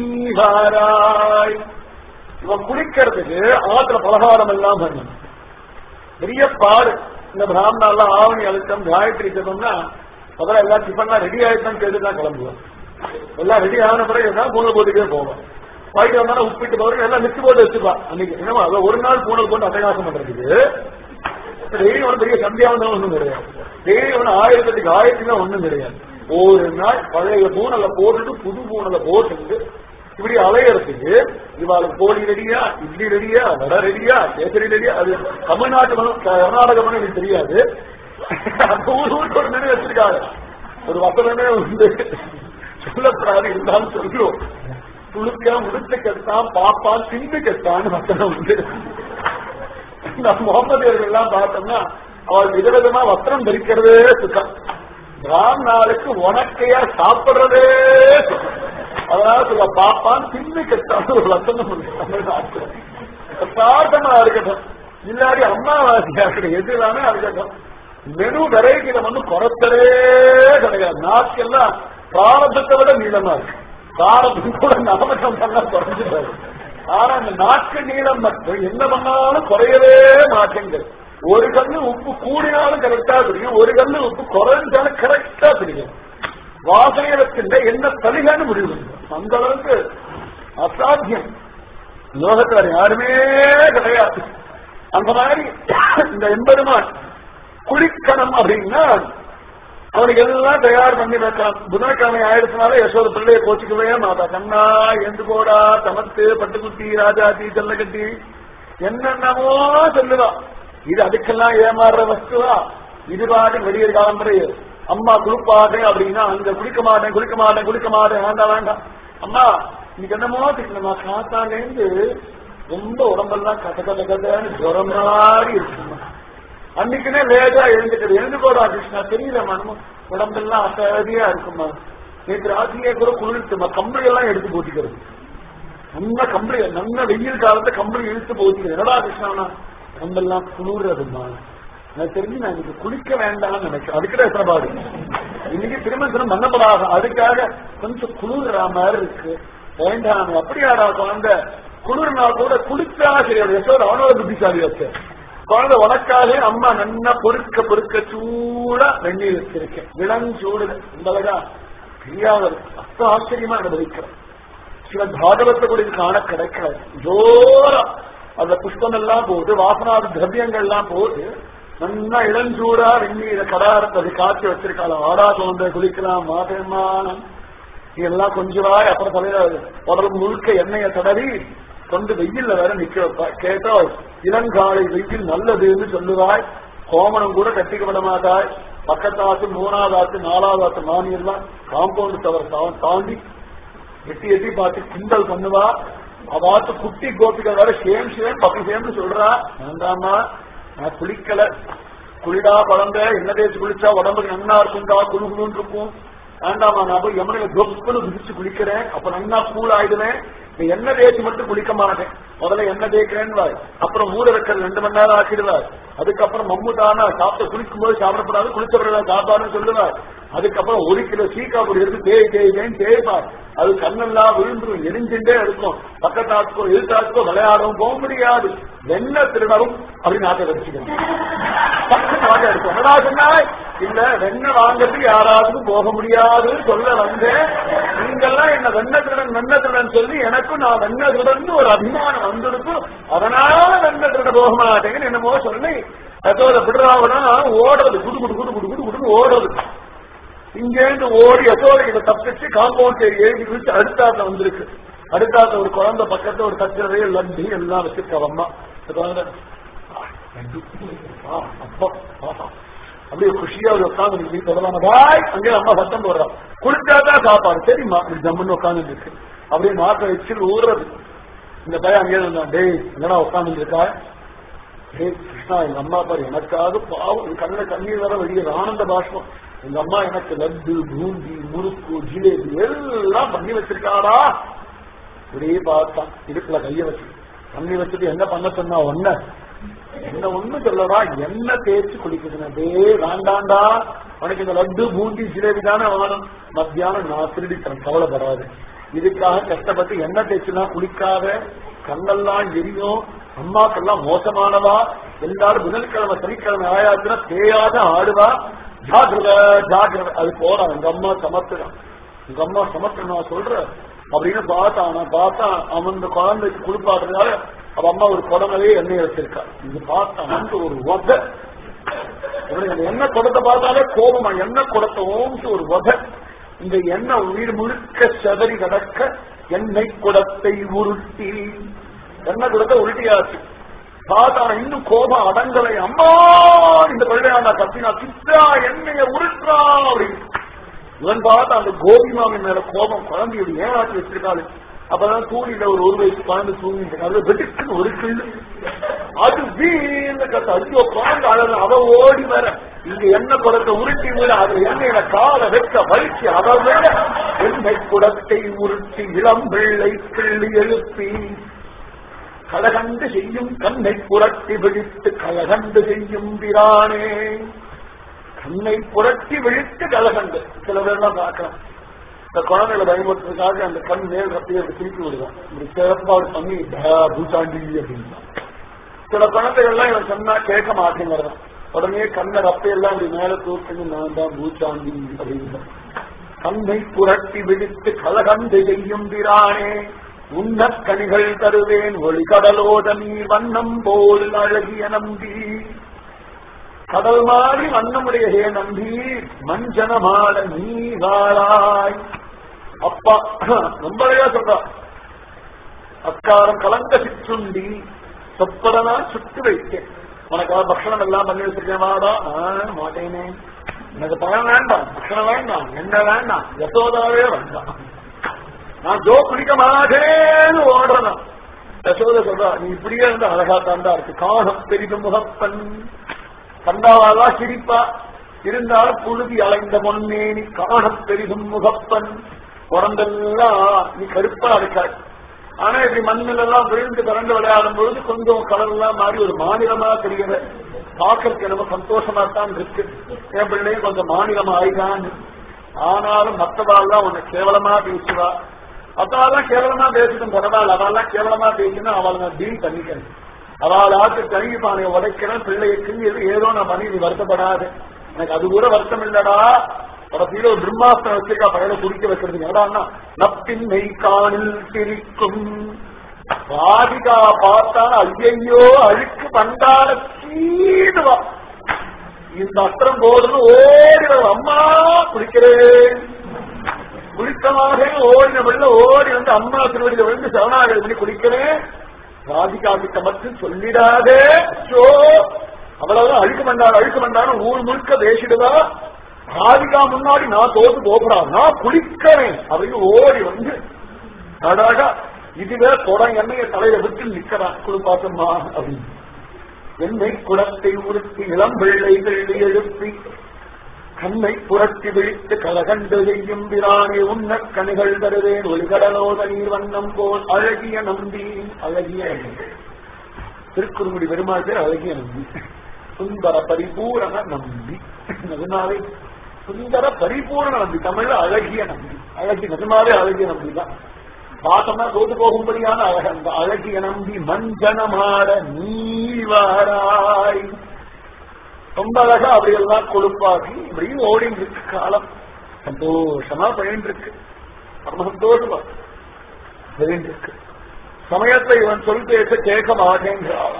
Speaker 1: நீவாராய் இவன் குளிக்கிறதுக்கு ஆத்துல பலகாரம் எல்லாம் பண்ணணும் பெரிய பாடு இந்த பிராமணெல்லாம் ஆவணி அழுத்தம் காயத்ரி ஜபம்னா முதல்ல எல்லாம் டிஃபன்லாம் ரெடி ஆயிடுதான் கேட்டு தான் கிளம்புவோம் எல்லாம் ரெடி ஆன பிறகு தான் பூனை போட்டுக்கே போவோம் போயிட்டு வந்தாலும் உப்பிட்டு போறது எல்லாம் மிச்சு போட்டு வச்சுப்பா அன்னைக்கு என்னமா அதை ஒரு நாள் பூனல் போட்டு அட்டகாசம் பண்றதுக்கு டெய்லி ஒன்றும் பெரிய சந்தியாவந்தம் ஒண்ணும் கிடையாது டெய்லி ஒன்று ஆயிரத்தெட்டுக்கு ஆயிரத்தி ஒண்ணும் கிடையாது ஒரு நாள் பழைய பூனலை போட்டுட்டு புது பூனலை போட்டுட்டு இப்படி அலையறதுக்கு இவாளுக்கு போலி ரெடியா இட்லி ரெடியா வடை ரெடியா கேசரி ரெடியா அது தமிழ்நாட்டு மனம் கர்நாடக மனம் எனக்கு தெரியாது அந்த ஊர் ஊருக்கு ஒரு நினைவு வச்சிருக்காங்க ஒரு வசனமே வந்து சொல்லப்படாது இருந்தாலும் சொல்லுவோம் துளுக்க முடிச்சு கெட்டான் பாப்பான் சிந்து கெட்டான்னு வசனம் உண்டு இந்த முகமதியர்கள் எல்லாம் பார்த்தோம்னா அவள் விதவிதமா வஸ்திரம் தரிக்கிறதே சுத்தம் ராம் நாளுக்கு உனக்கையா சாப்பிடுறதே சுத்தம் அதனால சொல்ல பாப்பான் சிந்து கெட்டான்னு ஒரு வசனம் உண்டு தமிழ்நாட்டு சாதமா இருக்கட்டும் இல்லாடி அம்மாவாசியா இருக்கட்டும் எது எல்லாமே இருக்கட்டும் மெனு வெரைட்டியில வந்து குறைச்சலே கிடையாது நாட்கெல்லாம் பிராரதத்தை விட நீளமா இருக்கு காரத்துக்கு கூட நவமட்டம் பண்ண குறைஞ்சிட்டாரு ஆனா அந்த நாட்கு நீளம் மட்டும் என்ன பண்ணாலும் குறையவே மாட்டேங்குது ஒரு கல்லு உப்பு கூடினாலும் கரெக்டா தெரியும் ஒரு கல்லு உப்பு குறைஞ்சாலும் கரெக்டா தெரியும் வாசனையை வச்சுட்ட என்ன தலிகான்னு முடிவு அந்த அளவுக்கு அசாத்தியம் லோகத்தில் யாருமே கிடையாது அந்த மாதிரி இந்த எம்பெருமான் குளிக்கணும் அப்படின்னா அவனுக்கு எல்லாம் தயார் பண்ணி வைக்கலாம் புதன்கிழமை ஆயிடுச்சுனால யசோத பிள்ளைய கோச்சிக்கவே மாதா கண்ணா எந்து போடா தமத்து பட்டுக்குட்டி ராஜாத்தி செல்லக்கட்டி என்னென்னமோ சொல்லுவா இது அதுக்கெல்லாம் ஏமாறுற வஸ்துவா இது பாட்டு வெளியே காலம்பரை அம்மா குளிப்பாட்டேன் அப்படின்னா அங்க குளிக்க மாட்டேன் குளிக்க மாட்டேன் குளிக்க மாட்டேன் வேண்டாம் வேண்டாம் அம்மா இன்னைக்கு என்னமோ திக்கணுமா காத்தாலேருந்து ரொம்ப உடம்பெல்லாம் கட்ட கட்ட கட்டன்னு ஜுரம் மாதிரி இருக்குமா அன்னைக்குனே லேட்டா எழுந்துக்கிறது எழுந்து போடா கிருஷ்ணா தெரியல மனமும் உடம்பெல்லாம் அசதியா இருக்குமா நேற்று ராத்திரியே கூட குளிர்த்துமா கம்பளி எல்லாம் எடுத்து போட்டிக்கிறது நல்ல கம்பளி நல்ல வெயில் காலத்தை கம்பளி இழுத்து போட்டிக்கிறது என்னடா கிருஷ்ணா உடம்பெல்லாம் குளிர்றதுமா எனக்கு தெரிஞ்சு நான் இன்னைக்கு குளிக்க வேண்டாம்னு நினைக்கிறேன் அதுக்கிட்ட எத்தனை பாடு இன்னைக்கு திருமணம் பண்ணப்படாது அதுக்காக கொஞ்சம் குளிர்ற மாதிரி இருக்கு வேண்டாம் அப்படியாடா குழந்தை குளிர்னா கூட குளிச்சா சரி யசோட அவனோட புத்திசாலி வச்ச குழந்தை உனக்காக அம்மா நல்லா பொறுக்க பொறுக்க சூடா வெந்நீர் வச்சிருக்கேன் இளஞ்சூடு இந்த அழகா தெரியாத அத்த ஆச்சரியமா அனுபவிக்கிறேன் சில பாகவத்தை கூட இது காண கிடைக்காது ஜோரா அந்த புஷ்பம் எல்லாம் போட்டு வாசனாத திரவியங்கள் எல்லாம் போட்டு நல்லா இளஞ்சூடா வெந்நீரை கடாரத்தை அது காய்ச்சி வச்சிருக்காள் ஆடா குழந்தை குளிக்கலாம் மாட்டேம்மா நீ எல்லாம் கொஞ்சவாய் அப்புறம் தலையில உடல் முழுக்க எண்ணெயை தடவி கொண்டு வெயில்ல வேற நிக்க வைப்பா கேட்டா இளங்காலை வெயில் நல்லதுன்னு சொல்லுவாய் கோமணம் கூட கட்டிக்க விட மாட்டாய் பக்கத்து ஆத்து மூணாவது ஆத்து நாலாவது ஆத்து மானி எல்லாம் காம்பவுண்ட் தவிர தாண்டி எட்டி எட்டி பார்த்து கிண்டல் பண்ணுவா அவாத்து குட்டி கோபிகள் வர சேம் சேம் பக்கம் சேம்னு சொல்றா வேண்டாமா நான் குளிக்கல குளிடா குழந்தை என்ன தேய்ச்சி குளிச்சா உடம்புக்கு நன்னா இருக்கும்டா குழு குழுன்னு இருக்கும் வேண்டாமா நான் போய் யமுனையில தொப்புன்னு விதிச்சு குளிக்கிறேன் அப்ப நன்னா கூல் ஆயிடுவேன் நீ எண்ணெய் தேய்ச்சி மட்டும் குளிக்க மாட்டேன் முதல்ல எண்ணெய் தேய்க்கிறேன்னு அப்புறம் ஊற வைக்கிறது ரெண்டு மணி நேரம் ஆக்கிடுவார் அதுக்கப்புறம் மம்முட்டானா சாப்பிட்டு குளிக்கும் போது சாப்பிடப்படாது குளிச்ச பிறகு சாப்பாடுன்னு சொல்லுவார் அதுக்கப்புறம் ஒரு கிலோ சீக்கா பொடி எடுத்து தேய் தேய் தேய்ன்னு தேய்ப்பார் அது கண்ணெல்லாம் விழுந்துரும் எரிஞ்சுட்டே இருக்கும் பக்கத்தாத்துக்கோ எதிர்த்தாத்துக்கோ விளையாடவும் போக முடியாது வெண்ண திருடவும் அப்படின்னு நாட்டை வச்சுக்கணும் பக்கத்து வாங்க இருக்கும் என்னடா சொன்னாய் இல்ல வெண்ணெய் வாங்கறதுக்கு யாராவது போக முடியாதுன்னு சொல்ல வந்தேன் நீங்கெல்லாம் என்ன வெண்ண திருடன் வெண்ண திருடன் சொல்லி எனக்கும் நான் வெண்ண திருடன் ஒரு அபிமானம் வந்திருக்கும் அதனால வெண்ண திருட போக மாட்டேங்கன்னு என்னமோ சொல்லி அதோட விடுறாவனா ஓடுறது குடு குடு குடு குடு குடு குடுன்னு ஓடுறது இங்கேருந்து ஓடி யசோட கிட்ட தப்பிச்சு காம்பவுண்ட் எழுதி வச்சு அடுத்தாத்த வந்திருக்கு அடுத்தாத்த ஒரு குழந்தை பக்கத்துல ஒரு தக்கிறதே லட்டு எல்லாம் வச்சிருக்கா அம்மா இந்த குழந்தை ஆ, லட்டு. ஆ, அப்பா, ஆஹா. அப்படியே குஷியா ஒரு உட்காந்து நீ சொல்லலாம் பாய் அங்கே அம்மா சத்தம் போடுறான் குளிச்சாதான் சாப்பாடு சரிம்மா இப்படி ஜம்முன்னு உட்காந்து இருக்கு அப்படியே நாட்டை வச்சு ஊறுறது இந்த பையன் அங்கே இருந்தான் டேய் என்னடா உட்காந்து இருக்கா ஹே கிருஷ்ணா எங்க அம்மா பாரு எனக்காக பாவம் என் கண்ணுல கண்ணீர் வர வெளியே ஆனந்த பாஷ்பம் எங்க அம்மா எனக்கு லட்டு பூந்தி முறுக்கு ஜிலேபி எல்லாம் பண்ணி வச்சிருக்காடா இப்படியே பார்த்தான் இடுப்புல கைய வச்சு பண்ணி வச்சுட்டு என்ன பண்ண சொன்னா ஒன்ன என்ன ஒண்ணு சொல்லடா என்ன தேய்ச்சி குளிக்குதுன்னு டே வேண்டாண்டா உனக்கு இந்த லட்டு பூந்தி ஜிலேபி தானே வேணும் மத்தியானம் நான் திருடித்தேன் கவலைப்படாது இதுக்காக கஷ்டப்பட்டு எண்ணெய் தேய்ச்சுலாம் குளிக்காத கண்ணெல்லாம் எரியும் அம்மாக்கெல்லாம் மோசமானவா எல்லாரும் புதன்கிழமை சனிக்கிழமை ஆயாச்சுன்னா தேயாத ஆடுவா ஜாகிரத ஜாகிரத அது போறான் எங்க அம்மா சமத்துறான் எங்க அம்மா சமத்து நான் சொல்றேன் அப்படின்னு பார்த்தான் நான் பார்த்தா அவன் இந்த குழந்தைக்கு குளிப்பாடுறதுனால அவ அம்மா ஒரு குடங்களே எண்ணெய் வச்சிருக்கா இது பார்த்தான் வந்து ஒரு வத இவனுக்கு அந்த எண்ணெய் குடத்தை பார்த்தாலே கோபமா எண்ணெய் குடத்தை ஓம்சு ஒரு வத இந்த எண்ணெய் உயிர் முழுக்க செதறி கிடக்க எண்ணெய் குடத்தை உருட்டி எண்ணெய் குடத்தை உருட்டியாச்சு பார்த்தா இன்னும் கோபம் அடங்கலை அம்மா இந்த பழுதையாண்டா கத்தினா கிட்டா எண்ணெய உருட்டா அப்படின்னு இவன் பார்த்தா அந்த கோபிமாவின் மேல கோபம் குழந்தையோட ஏனாட்டி வச்சிருக்காரு அப்பதான் தூணில ஒரு ஒரு வயசு குழந்தை தூங்கிட்டு அது வெட்டுக்குன்னு ஒரு கிள்ளு அது வீணு கத்த ஐயோ குழந்தை அழகு அவ ஓடி வர இங்க எண்ணெய் குடத்தை உருட்டி விட அதுல எண்ணெயில கால வைக்க வலிச்சு அதை விட எண்ணெய் குடத்தை உருட்டி இளம் பிள்ளை கிள்ளி எழுப்பி கலகண்டு செய்யும் கண்ணை புரட்டி விழித்து கலகண்டு செய்யும் பிரானே கண்ணை புரட்டி விழித்து கலகண்டு சில பேர்லாம் பார்க்கலாம் இந்த குழந்தைகளை பயமுறுத்துறதுக்காக அந்த கண் மேல் ரத்தையை அப்படி திருப்பி விடுவான் இப்படி சிறப்பாடு பண்ணி "டா, பூச்சாண்டி அப்படின்னா சில குழந்தைகள்லாம் இவன் சொன்னா கேட்க மாட்டேங்கிறதான் உடனே கண்ணை ரப்பையெல்லாம் இப்படி மேல தூக்கி நான் தான் பூச்சாண்டி அப்படின்னு கண்ணை புரட்டி விழித்து கலகண்டு செய்யும் பிரானே உன்னக் கனிகள் தருவேன் ஒளி கடலோட நீர் வண்ணம் போல் அழகிய நம்பி கடல் மாறி வண்ணமுடைய ஹே நம்பி மஞ்சனமாட நீ வாழாய் அப்பா ரொம்ப அழகா சொல்றா அக்காரம் கலந்த சிற்றுண்டி சொப்படனா சுட்டு வைத்தேன் உனக்காக பக்ஷணம் எல்லாம் பண்ணி வச்சிருக்கேன் வாடா ஆ, மாட்டேனே எனக்கு பழம் வேண்டாம் பக்ஷணம் வேண்டாம் என்ன வேண்டாம் யசோதாவே வேண்டாம் நான் ஜோ குடிக்க மாட்டேன்னு ஓடுறேன் யசோத சொல்றா நீ இப்படியே இருந்து அழகா தாண்டா இருக்கு காணம் பெரிதும் முகப்பன் கண்டாவாளா சிரிப்பா இருந்தாலும் புழுதி அலைந்த பொன்னேனி காணம் பெரிதும் முகப்பன் உடம்பெல்லாம் நீ கருப்பா இருக்காய் ஆனா இப்படி மண்ணில் எல்லாம் விழுந்து பிறந்து விளையாடும் பொழுது கொஞ்சம் கலர் எல்லாம் மாறி ஒரு மாநிலமா தெரியுது பார்க்கறதுக்கு எனக்கு சந்தோஷமா தான் இருக்கு என் பிள்ளையும் கொஞ்சம் மாநிலம் ஆயிதான் ஆனாலும் மற்றவாள்லாம் உன்னை கேவலமா பேசுவா மற்றவாள்லாம் கேவலமா பேசிட்டும் பரவாயில்ல அவள்லாம் கேவலமா பேசினா அவளை நான் டீல் பண்ணிக்கிறேன் அவள் ஆட்டு கழுவி பானையை உடைக்கிறேன் பிள்ளையை கிள்ளியது ஏதோ நான் பண்ணி நீ வருத்தப்படாது எனக்கு அது கூட வருத்தம் இல்லடா கடைசியில ஒரு பிரம்மாஸ்திரம் வச்சிருக்கா பையனை குடிக்க வைக்கிறதுக்கு ஏடான்னா நப்பின் மெய் காணில் சிரிக்கும் ராதிகா பார்த்தா ஐயையோ அழுக்கு பண்டாட சீடுவா இந்த அஸ்திரம் போடுன்னு ஓடி வரும். அம்மா குளிக்கிறேன் குளிக்கமாக ஓடின வெள்ள ஓடி வந்து அம்மா திருவடியில விழுந்து சரணாகதி பண்ணி குளிக்கிறேன் ராதிகா கிட்ட மட்டும் சொல்லிடாதே ஷோ அவ்வளவுதான் அழுக்க வேண்டாம் அழுக்க வேண்டாம் ஊர் முழுக்க பேசிடுதா ராதிகா முன்னாடி நான் தோத்து போகிறான் நான் குளிக்கிறேன் அப்படின்னு ஓடி வந்து அழகா இதுவே குடம் எண்ணெய தலையில விட்டு நிக்கிறான் குளிப்பாத்தம்மா அப்படின்னு எண்ணெய் குடத்தை உருத்தி இளம் வெள்ளைகள் எழுப்பி கண்ணை புரட்டி விழித்து கலகண்டு செய்யும் பிரானே உன்ன கணிகள் தருவேன் ஒளிகடலோத நீர் வண்ணம் போல் அழகிய நம்பி அழகிய நம்பி திருக்குறுங்குடி பெருமாள் பேர் அழகிய நம்பி சுந்தர பரிபூரண நம்பி அதனாலே சுந்தர பரிபூரண நம்பி தமிழ்ல அழகிய நம்பி அழகி நிஜமாவே அழகிய நம்பி தான் பார்த்தோம்னா தோத்து போகும்படியான அழக அந்த அழகிய நம்பி மஞ்சனமாட நீவாராய் ரொம்ப அழகா அப்படியெல்லாம் கொழுப்பாகி இப்படியும் ஓடிட்டு இருக்கு காலம் சந்தோஷமா பயன் இருக்கு ரொம்ப சந்தோஷமா பயன் இருக்கு சமயத்தை இவன் சொல் பேச கேட்க மாட்டேங்கிறான்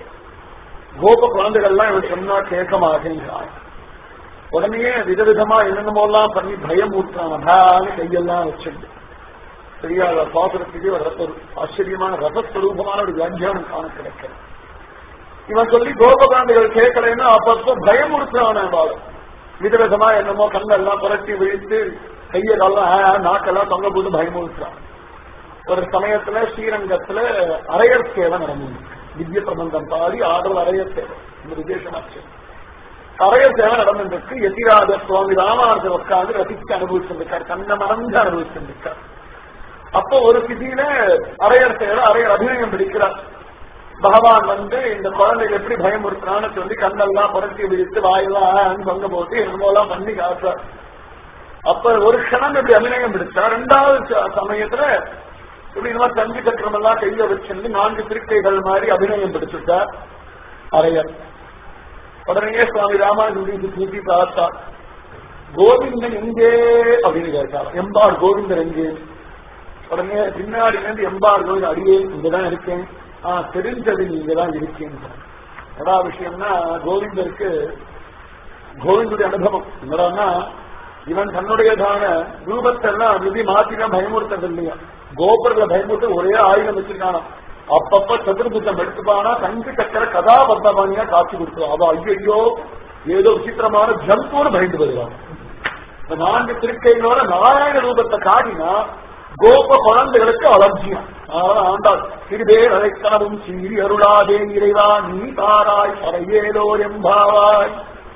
Speaker 1: கோப குழந்தைகள்லாம் இவன் சொன்னா கேட்க மாட்டேங்கிறான் உடனே விதவிதமா என்னென்னமோலாம் பண்ணி பயம் ஊற்றான் அதான கையெல்லாம் வச்சுட்டு தெரியாத பாசுரத்துக்கு ஒரு ரத்த- ஒரு ஆச்சரியமான ரசஸ்வரூபமான ஒரு வியாக்கியானம் காண கிடைக்கிறது இவன் சொல்லி கோபகாண்டிகள் கேட்கலைன்னா அப்பப்போ பயமுறுத்துறான் அவள் விதவிதமா என்னமோ கண்ணெல்லாம் புரட்டி விழித்து கையை காலம் ஆ, நாக்கெல்லாம் தொங்க போட்டு பயமுறுத்துறான் ஒரு சமயத்துல ஸ்ரீரங்கத்துல அரையர் சேவை நடந்தது திவ்ய பிரபந்தம் பாடி ஆடல் அரையர் சேவை இந்த விசேஷமாச்சு அரையர் சேவை நடந்திருக்கு எதிராஜ சுவாமி ராமானுஜர் உட்கார்ந்து ரசிச்சு அனுபவிச்சிருக்கார் கண்ண மறந்து அனுபவிச்சிருக்கார் அப்போ ஒரு சிதியில அரையர் சேவை அரையர் அபிநயம் பிடிக்கிறார் பகவான் வந்து இந்த குழந்தைகள் எப்படி பயமுறுத்துறான்னு சொல்லி கண்ணெல்லாம் புரட்டி விழித்து வாயெல்லாம் தொங்க போட்டு என்னமோலாம் பண்ணி காட்டுறார் அப்ப ஒரு க்ஷணம் இப்படி அபிநயம் பிடிச்சா ரெண்டாவது ச- சமயத்துல இப்படி இந்த மாதிரி தங்கி சக்கரம் எல்லாம் கையில வச்சிருந்து நான்கு திருக்கைகள் மாதிரி அபிநயம் பிடிச்சுட்டார் அரையர் உடனே சுவாமி ராமானுஜன் தூக்கி பார்த்தா கோவிந்தன் எங்கே அப்படின்னு கேட்டார் எம்பார் கோவிந்தன் எங்கே உடனே பின்னாடி இருந்து எம்பார் கோவிந்த அடியே இங்கதான் இருக்கேன் ஆ தெரிஞ்சது நீங்க தான் இருக்கேன் எதா விஷயம்னா கோவிந்தருக்கு கோவிந்துடைய அனுபவம் என்னடான்னா இவன் தன்னுடையதான ரூபத்தெல்லாம் விதி மாத்தினா பயமுறுத்தது இல்லையா கோபுரத்துல பயமுறுத்த ஒரே ஆயுதம் வச்சிருக்கானா அப்பப்ப சதுர்புத்தம் எடுத்துப்பானா தங்கு சக்கர கதாபத்தபாணியா காட்சி கொடுத்துருவான் அவ ஐயோ ஏதோ விசித்திரமான ஜந்துன்னு பயந்து வருவான் இந்த நான்கு திருக்கைகளோட நாராயண ரூபத்தை காட்டினா கோப குழந்தைகளுக்கு அலட்சியம் அதனால ஆண்டாள் சிறுபேர் அழைக்கணும் சீரி அருளாதே இறைவா நீ தாராய் பறையேலோர் எம்பாவாய்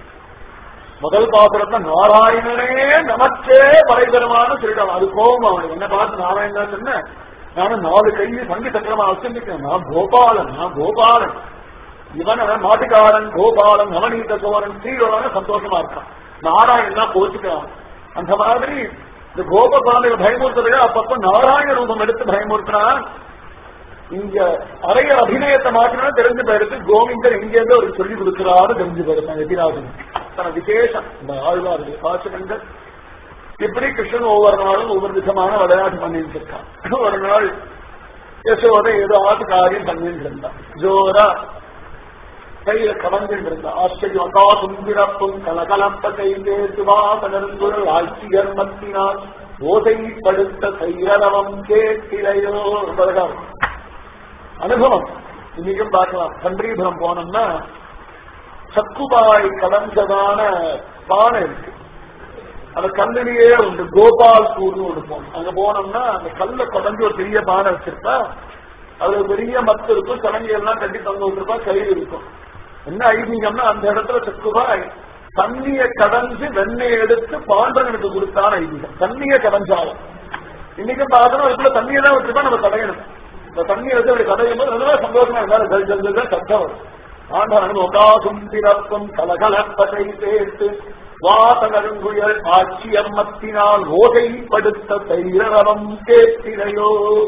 Speaker 1: முதல் பாத்திரத்தை நாராயணனே நமக்கே படைபெருமான திருடம் அது கோபம் அவன் என்ன பார்த்து நாராயணன் சொன்ன நானும் நாலு கையில் சங்கி சக்கரமா வச்சிருக்கேன் நான் கோபாலன் நான் கோபாலன் இவன் அவன் மாட்டுக்காரன் கோபாலன் நவநீத சோரன் ஸ்ரீரோட சந்தோஷமா இருக்கான் நாராயணன் போச்சுக்கிறான் அந்த மாதிரி இந்த கோப குழந்தைகள் பயமுறுத்ததையா அப்பப்ப நாராயண ரூபம் எடுத்து பயமுறுத்தினான் இங்க அறைய அபிநயத்தை மாற்றினா தெரிஞ்சு போயிடுது கோவிந்தர் எங்கேருந்து ஒரு சொல்லி கொடுக்கிறாரு தெரிஞ்சு போயிடுது எதிராஜன் தன விசேஷம் இந்த ஆழ்வாருடைய பாசனங்கள் இப்படி கிருஷ்ணன் ஒவ்வொரு நாளும் ஒவ்வொரு விதமான விளையாட்டு பண்ணிட்டு இருக்கான் ஒரு நாள் யசோதை ஏதோ ஆட்டு காரியம் பண்ணிட்டு இருந்தான் ஜோரா கையில கவர்ந்துட்டு இருந்தா ஆச்சரியம் அக்கா சுந்திரப்பும் கலகலப்ப கைந்தே சுவாசனங்குழல் ஆட்சியர் மத்தினால் ஓசைப்படுத்த சைரவம் கேட்டிலையோ என்பதற்காக அனுபவம் இன்னைக்கும் பார்க்கலாம் பன்றிபுரம் போனோம்னா சக்குபாய் கலந்ததான பானை இருக்கு அந்த கல்லிலேயே உண்டு கோபால்பூர்னு ஒன்று போனோம் அங்க போனோம்னா அந்த கல்ல குடஞ்சு ஒரு பெரிய பானை வச்சிருப்பா அது ஒரு பெரிய மத்து இருக்கும் சலங்கை எல்லாம் கட்டி தொங்க விட்டுருப்பா கயிறு இருக்கும் என்ன ஐதீகம்னா அந்த இடத்துல சக்குபாய் தண்ணிய கடஞ்சு வெண்ணெய் எடுத்து பாண்டவனுக்கு கொடுத்தான ஐதீகம் தண்ணிய கடஞ்சாலும் இன்னைக்கும் பார்க்கணும் அதுக்குள்ள தண்ணியை தான் விட்டுருப்பா நம்ம தடையணும் இந்த தண்ணியை வச்சு அப்படி கடையும் போது அதுவே சந்தோஷமா இருந்தாலும் ஜல் ஜல் ஜல் ஜல் சத்தம் வரும் ஆண்டான் ஒகாசும் பிறப்பும் கலகலப்பதை சேர்த்து வாசகருங்குயல் ஆட்சியம்மத்தினால் ஓசைப்படுத்த தைரவம் கேட்டினையோ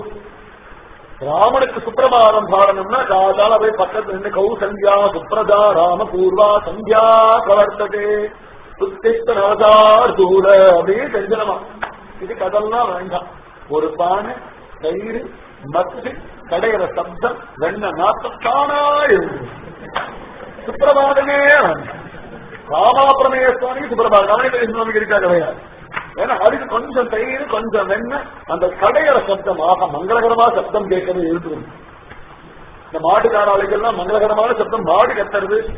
Speaker 1: ராமனுக்கு சுப்பிரபாதம் பாடணும்னா காதால போய் பக்கத்துல நின்று கௌசல்யா சுப்ரதா ராம பூர்வா சந்தியா பிரவர்த்ததே சுத்திஸ்த நவதார் தூர அப்படியே செஞ்சனமா இது கதெல்லாம் வேண்டாம் ஒரு பானை தயிர் மத்து கடையிற சப்தம் வெண்ண நாத்தம் தானா எழுது சுப்பிரபாதமே வேண்டாம் ராமாபிரமேய சுவாமி சுப்பிரபாதம் கவனிக்கிற சுவாமிக்கு இருக்கா கிடையாது ஏன்னா அதுக்கு கொஞ்சம் தயிர் கொஞ்சம் வெண்ணெய் அந்த கடையிற சப்தம் ஆக மங்களகரமா சப்தம் கேட்கறது இருக்குது இந்த மாட்டுக்கார ஆளுக்கெல்லாம் மங்களகரமான சப்தம் மாடு கத்துறது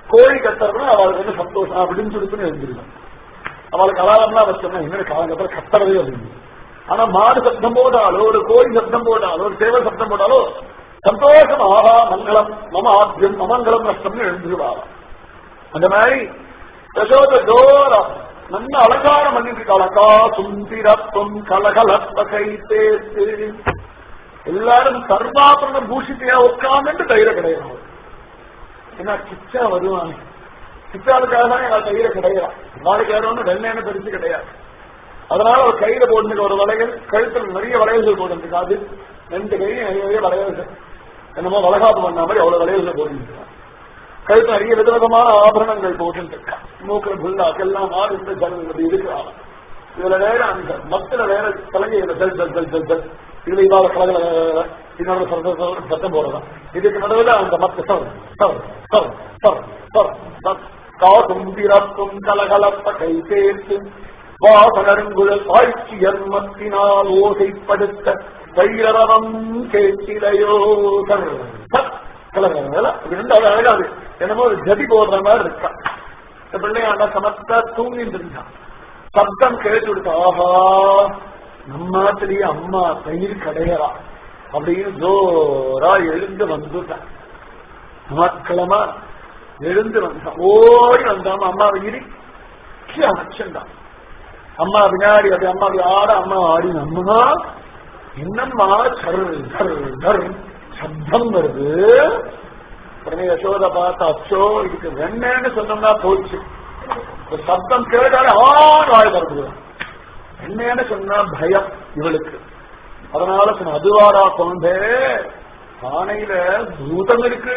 Speaker 1: கோழி கத்துறதுனா அவளுக்கு வந்து சந்தோஷம் அப்படின்னு சொல்லிட்டு எழுந்திருக்கும் அவளுக்கு அலாரம்லாம் வச்சோம்னா என்ன காலங்கத்தில் கத்துறதே அப்படின்னு ஆனா மாடு சப்தம் போட்டாலோ ஒரு கோழி சப்தம் போட்டாலோ ஒரு சேவை சப்தம் போட்டாலோ சந்தோஷம் ஆஹா மங்களம் மம ஆத்தியம் அமங்கலம் நஷ்டம்னு எழுந்துருவாங்க அந்த மாதிரி யசோத ஜோரம் நல்ல அலங்காரம் பண்ணிட்டு இருக்காள் அக்கா சுந்திரத்தும் கலகலப்ப கை தேர்த்து எல்லாரும் சர்வாபரண பூஷித்தையா உட்கார்ந்து கையில கிடையாது ஏன்னா கிச்சா வருவாங்க கிச்சாவுக்காக தான் என் கையில கிடையாது நாளைக்கு யாரும் வெள்ளையான தெரிஞ்சு கிடையாது அதனால ஒரு கையில போட்டு ஒரு வளையல் கழுத்துல நிறைய வளையல்கள் போட்டு அது ரெண்டு கையும் நிறைய நிறைய வளையல்கள் என்னமோ வளகாப்பு பண்ண மாதிரி அவ்வளவு வளையல்கள் போட்டு கழுத்து நிறைய விதவிதமான ஆபரணங்கள் போட்டு இருக்கான் மூக்குல புல்லாக்கு எல்லாம் மாறு இந்த ஜல் இப்படி இருக்கிறான் இதுல வேற அந்த மத்தில வேற கலங்கையில ஜல் ஜல் ஜல் ஜல் ஜல் இதுல இவாத கலகல இன்னொரு சத்தம் சத்தம் போடலாம் இதுக்கு நடுவில் அந்த மத்த சவ் சவ் சவ் சவ் சவ் சவ் காசும் பிறப்பும் கலகலப்ப கை சேர்த்து வாசனருங்குழல் ஆட்சி ஜன்மத்தினால் ஓசைப்படுத்த வைரவம் கேட்டிலையோ சர் சத் கலகல ரெண்டு அது அழகாது என்னமோ ஒரு ஜதி போடுற மாதிரி இருக்கா இந்த பிள்ளையாண்ட சமத்தா தூங்கிட்டு இருந்தான் சப்தம் கேட்டு விடுத்து ஆஹா நம்ம நாட்டிலேயே அம்மா தயிர் கடையறா அப்படின்னு ஜோரா எழுந்து வந்துட்டான் சமக்கிழமா எழுந்து வந்தான் ஓடி வந்தாம அம்மாவை இறுக்கி அணைச்சுட்டான் அம்மா பின்னாடி அது அம்மா ஆட அம்மா ஆடி அம்மா என்னம்மா சர் சர் சர் சப்தம் வருது உடனே யசோத பார்த்தா அச்சோ இதுக்கு வெண்ணன்னு சொன்னோம்னா போச்சு ஒரு சப்தம் கேட்டாலே ஆண் வாய் வருது வெண்ணன்னு சொன்னா பயம் இவளுக்கு அதனால சொன்ன அதுவாரா கொண்டே பானையில பூதம் இருக்கு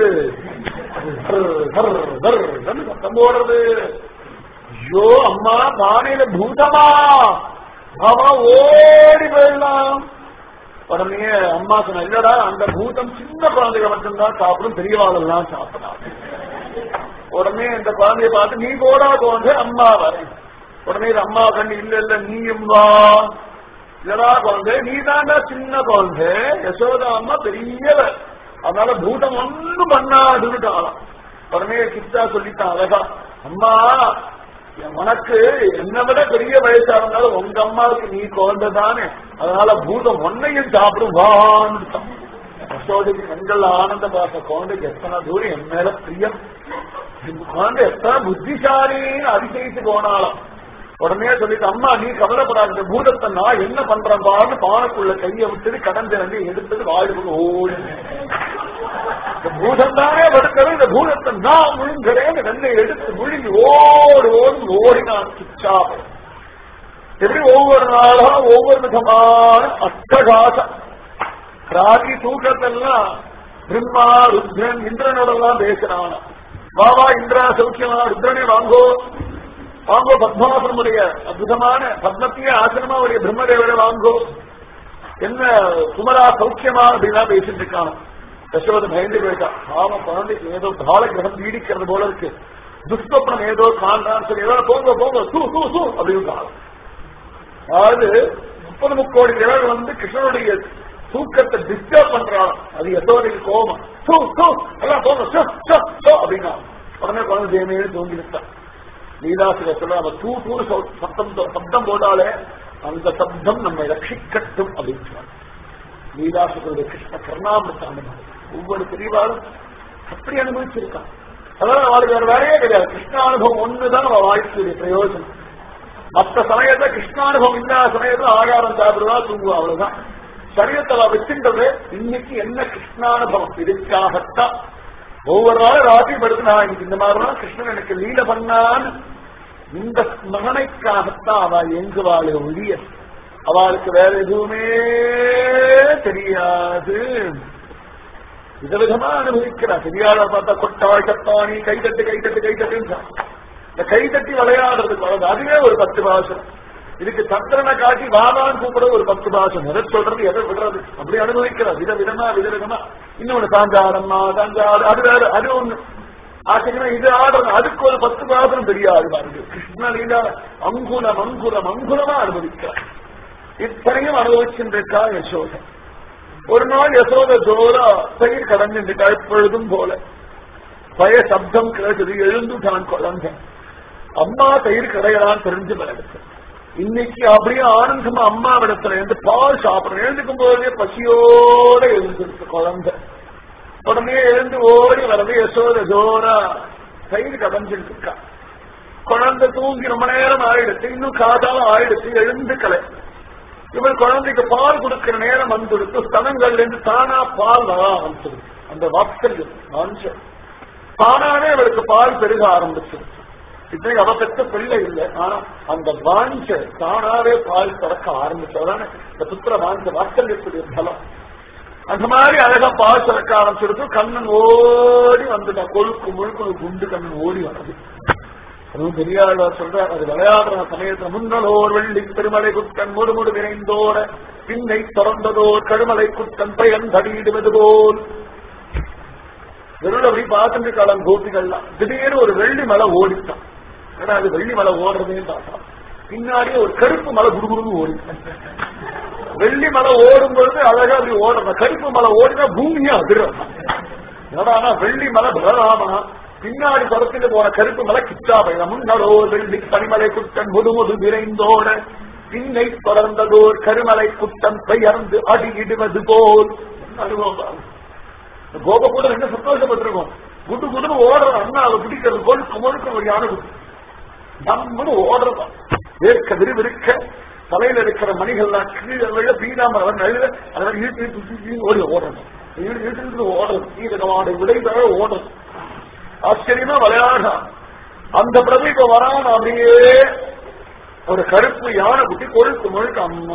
Speaker 1: சத்தம் போடுறது ஐயோ அம்மா பானையில பூதமா அவா ஓடி போயிடலாம் உடனே அம்மா சொன்ன இல்லடா அந்த பூதம் சின்ன குழந்தைகள் மட்டும்தான் சாப்பிடும் பெரியவாளெல்லாம் சாப்பிடாது உடனே இந்த குழந்தைய பார்த்து நீ போடா குழந்தை அம்மா வரேன் உடனே இது அம்மா கண்டு இல்ல இல்ல நீயும் வா இல்லடா குழந்தை நீ தாண்டா சின்ன குழந்தை யசோதா அம்மா பெரியவர் அதனால பூதம் ஒன்றும் பண்ணாதுன்னுட்டாலாம் உடனே கிட்டா சொல்லிட்டான் அழகா அம்மா உனக்கு என்னை விட பெரிய வயசா இருந்தாலும் உங்க அம்மாவுக்கு நீ குழந்தை தானே அதனால பூதம் ஒன்னையும் சாப்பிடும் வான்னு யசோதைக்கு கண்கள் ஆனந்த பாச குழந்தைக்கு எத்தனை தூரம் என் மேல பிரியம் குழந்தை எத்தனை புத்திசாலின்னு அதிசயித்து போனாலும் உடனே சொல்லிட்டு அம்மா நீ கவலைப்படாத பூதத்தை நான் என்ன பண்றேன் பாருன்னு பானைக்குள்ள கையை விட்டுட்டு கடந்து வந்து எடுத்தது வாயிலுக்கு ஓடி இந்த பூதம் தானே படுக்கிறது இந்த பூதத்தை நான் முழுங்குறேன் வெண்ணை எடுத்து முழுங்கி ஓடு ஓடு ஓடினான் கிச்சாபம் எப்படி ஒவ்வொரு நாளும் ஒவ்வொரு விதமான அஷ்டகாசம் ராகி தூக்கத்தெல்லாம் பிரம்மா ருத்ரன் இந்திரனோடலாம் பேசுறான் வாவா இந்திரா சௌக்கியமா ருத்ரனே வாங்கோ வாங்கோ பத்மாசனமுடைய அற்புதமான பத்மத்திய ஆசிரமாவுடைய பிரம்மதேவரை வாங்கோ என்ன குமரா சௌக்கியமா அப்படின்னா பேசிட்டு இருக்கான் யசோத பயந்து போயிட்டா பாவம் குழந்தைக்கு ஏதோ பால கிரகம் பீடிக்கிறது போல இருக்கு துஷ்டப்பனம் ஏதோ காண்றான்னு சொல்லி ஏதோ போங்க போங்க சூ சூ சூ அப்படின்னு அதாவது முப்பது முக்கோடி தேவர்கள் வந்து கிருஷ்ணனுடைய தூக்கத்தை டிஸ்டர்ப் பண்றான் அது யசோதைக்கு கோபம் சூ சூ எல்லாம் போங்க சோ சோ சோ அப்படின்னா உடனே குழந்தை தேமையே தூங்கி நிற்கிறான் லீலாசிரியர் சொல்ற அவ தூ தூணு சப்தம் சப்தம் போட்டாலே அந்த சப்தம் நம்மை ரட்சிக்கட்டும் அப்படின்னு சொன்னார் லீலாசுடைய கிருஷ்ண கர்ணாமிருத்த அனுபவம் ஒவ்வொரு பிரிவாலும் அப்படி அனுபவிச்சிருக்கான் அதாவது அவளுக்கு வேற வேலையே கிடையாது கிருஷ்ணானுபவம் ஒண்ணுதான் அவ வாழ்க்கையுடைய பிரயோஜனம் மற்ற சமயத்தை கிருஷ்ணானுபவம் இல்லாத சமயத்துல ஆகாரம் சாப்பிடுவா தூங்குவா அவ்வளவுதான் சரீரத்தை அவ வச்சுன்றது இன்னைக்கு என்ன கிருஷ்ணானுபவம் இதுக்காகத்தான் ஒவ்வொரு நாளும் ராத்திரி படுத்து நான் இன்னைக்கு இந்த மாதிரிலாம் கிருஷ்ணன் எனக்கு லீல பண்ணான்னு இந்த ஸ்மரணைக்காகத்தான் அவ எங்குவாளே ஒழிய அவளுக்கு வேற எதுவுமே தெரியாது விதவிதமா அனுபவிக்கிறா தெரியாத பார்த்தா கொட்டாய் கத்தாணி கைதட்டு கைதட்டு கைதட்டுன்னு இந்த கைதட்டி விளையாடுறதுக்கு வளர்ந்து அதுவே ஒரு பத்து பாசம் இதுக்கு சந்திரனை காட்டி வாதான்னு கூப்பிட ஒரு பத்து பாசம் எதை சொல்றது எதை விடுறது அப்படி அனுபவிக்கிறா விதவிதமா விதவிதமா இன்னொன்னு சாஞ்சாடம்மா சாஞ்சாடு அது வேற அது ஒண்ணு ஆச்சரியமா இது ஆடுறது அதுக்கு ஒரு பத்து பாசனம் பெரிய ஆழ்வா இருக்கு கிருஷ்ணலீலா அங்குலம் அங்குலம் அங்குலமா அனுபவிக்கிறார் இத்தனையும் அனுபவிச்சுருக்கா யசோதா ஒரு நாள் யசோத ஜோரா தயிர் கடந்துட்டா எப்பொழுதும் போல பய சப்தம் கேட்டது எழுந்துட்டான் குழந்தை அம்மா தயிர் கடையலான்னு தெரிஞ்சு விளையாடுச்சு இன்னைக்கு அப்படியே ஆனந்தமா அம்மா இடத்துல இருந்து பால் சாப்பிடணும் எழுந்துக்கும் போதே பசியோட எழுந்துருக்கு குழந்தை உடனே எழுந்து ஓடி வரது யசோத ஜோரா தயிர் கடைஞ்சிட்டு இருக்கா குழந்தை தூங்கி ரொம்ப நேரம் ஆயிடுச்சு இன்னும் காதால ஆயிடுச்சு எழுந்துக்கலை இவள் குழந்தைக்கு பால் கொடுக்கிற நேரம் வந்துடுத்து ஸ்தனங்கள்ல இருந்து தானா பால் வர ஆரம்பிச்சிருக்கு அந்த வாத்சல்யம் வாஞ்சம் தானாவே அவளுக்கு பால் பெருக ஆரம்பிச்சிருச்சு இது அவ பெற்ற பிள்ளை இல்லை ஆனா அந்த வாஞ்ச தானாவே பால் திறக்க ஆரம்பிச்சதான இந்த புத்திர வாஞ்ச வாத்சல்யத்துடைய பலம் அந்த மாதிரி அழகா பால் திறக்க ஆரம்பிச்சிருக்கு கண்ணன் ஓடி வந்துட்டான் கொழுக்கு முழுக்கு குண்டு கண்ணன் ஓடி வர்றது அதுவும் பெரியாழ்வார் சொல்றார் அது விளையாடுற சமயத்துல முன்னலோர் வெள்ளி பெருமலை குட்டன் முடுமுடு விரைந்தோட பின்னை திறந்ததோர் கடுமலை குட்டன் பயன் தடியிடுவது போல் வெறும் அப்படி பார்த்துட்டு காலம் கோபிகள்லாம் திடீர்னு ஒரு வெள்ளி மலை ஓடிட்டான் ஏன்னா அது வெள்ளி மலை ஓடுறதே பார்த்தா பின்னாடியே ஒரு கருப்பு மலை குடுகுடுன்னு ஓடிட்டான் வெள்ளி மலை ஓடும் பொழுது அழகா அப்படி ஓடுற கருப்பு மலை ஓடினா பூமியா அதிரும் என்னடா வெள்ளி மலை பலராமனா பின்னாடி படத்துல போன கருப்பு மலை கிச்சாபையம் முன்னடோ வெள்ளி பனிமலை குட்டன் முதுமுது விரைந்தோட பின்னை தொடர்ந்ததோர் கருமலை குட்டன் பெயர்ந்து அடியிடுவது போல் அனுபவம் கோப கூட என்ன சந்தோஷப்பட்டிருக்கோம் குடு குடுன்னு ஓடுற அண்ணா அதை பிடிக்கிறது கொழுக்க முழுக்க ஒரு யானை குட்டி நம்மளும் ஓடுறதான் வேர்க்க விறுவிறுக்க தலையில இருக்கிற மணிகள்லாம் கீழே விழ பீடாமரம் நழுவ அதெல்லாம் இழுத்து இழுத்து இழுத்து ஓடி ஓடணும் இழுத்து இழுத்து ஓடுறது கீழே விடை தர ஓடுறது ஆச்சரியமா விளையாடுறான் அந்த பிரபு இப்ப வரான் அப்படியே ஒரு கருப்பு யானை குட்டி கொழுக்கு முழுக்க அம்மா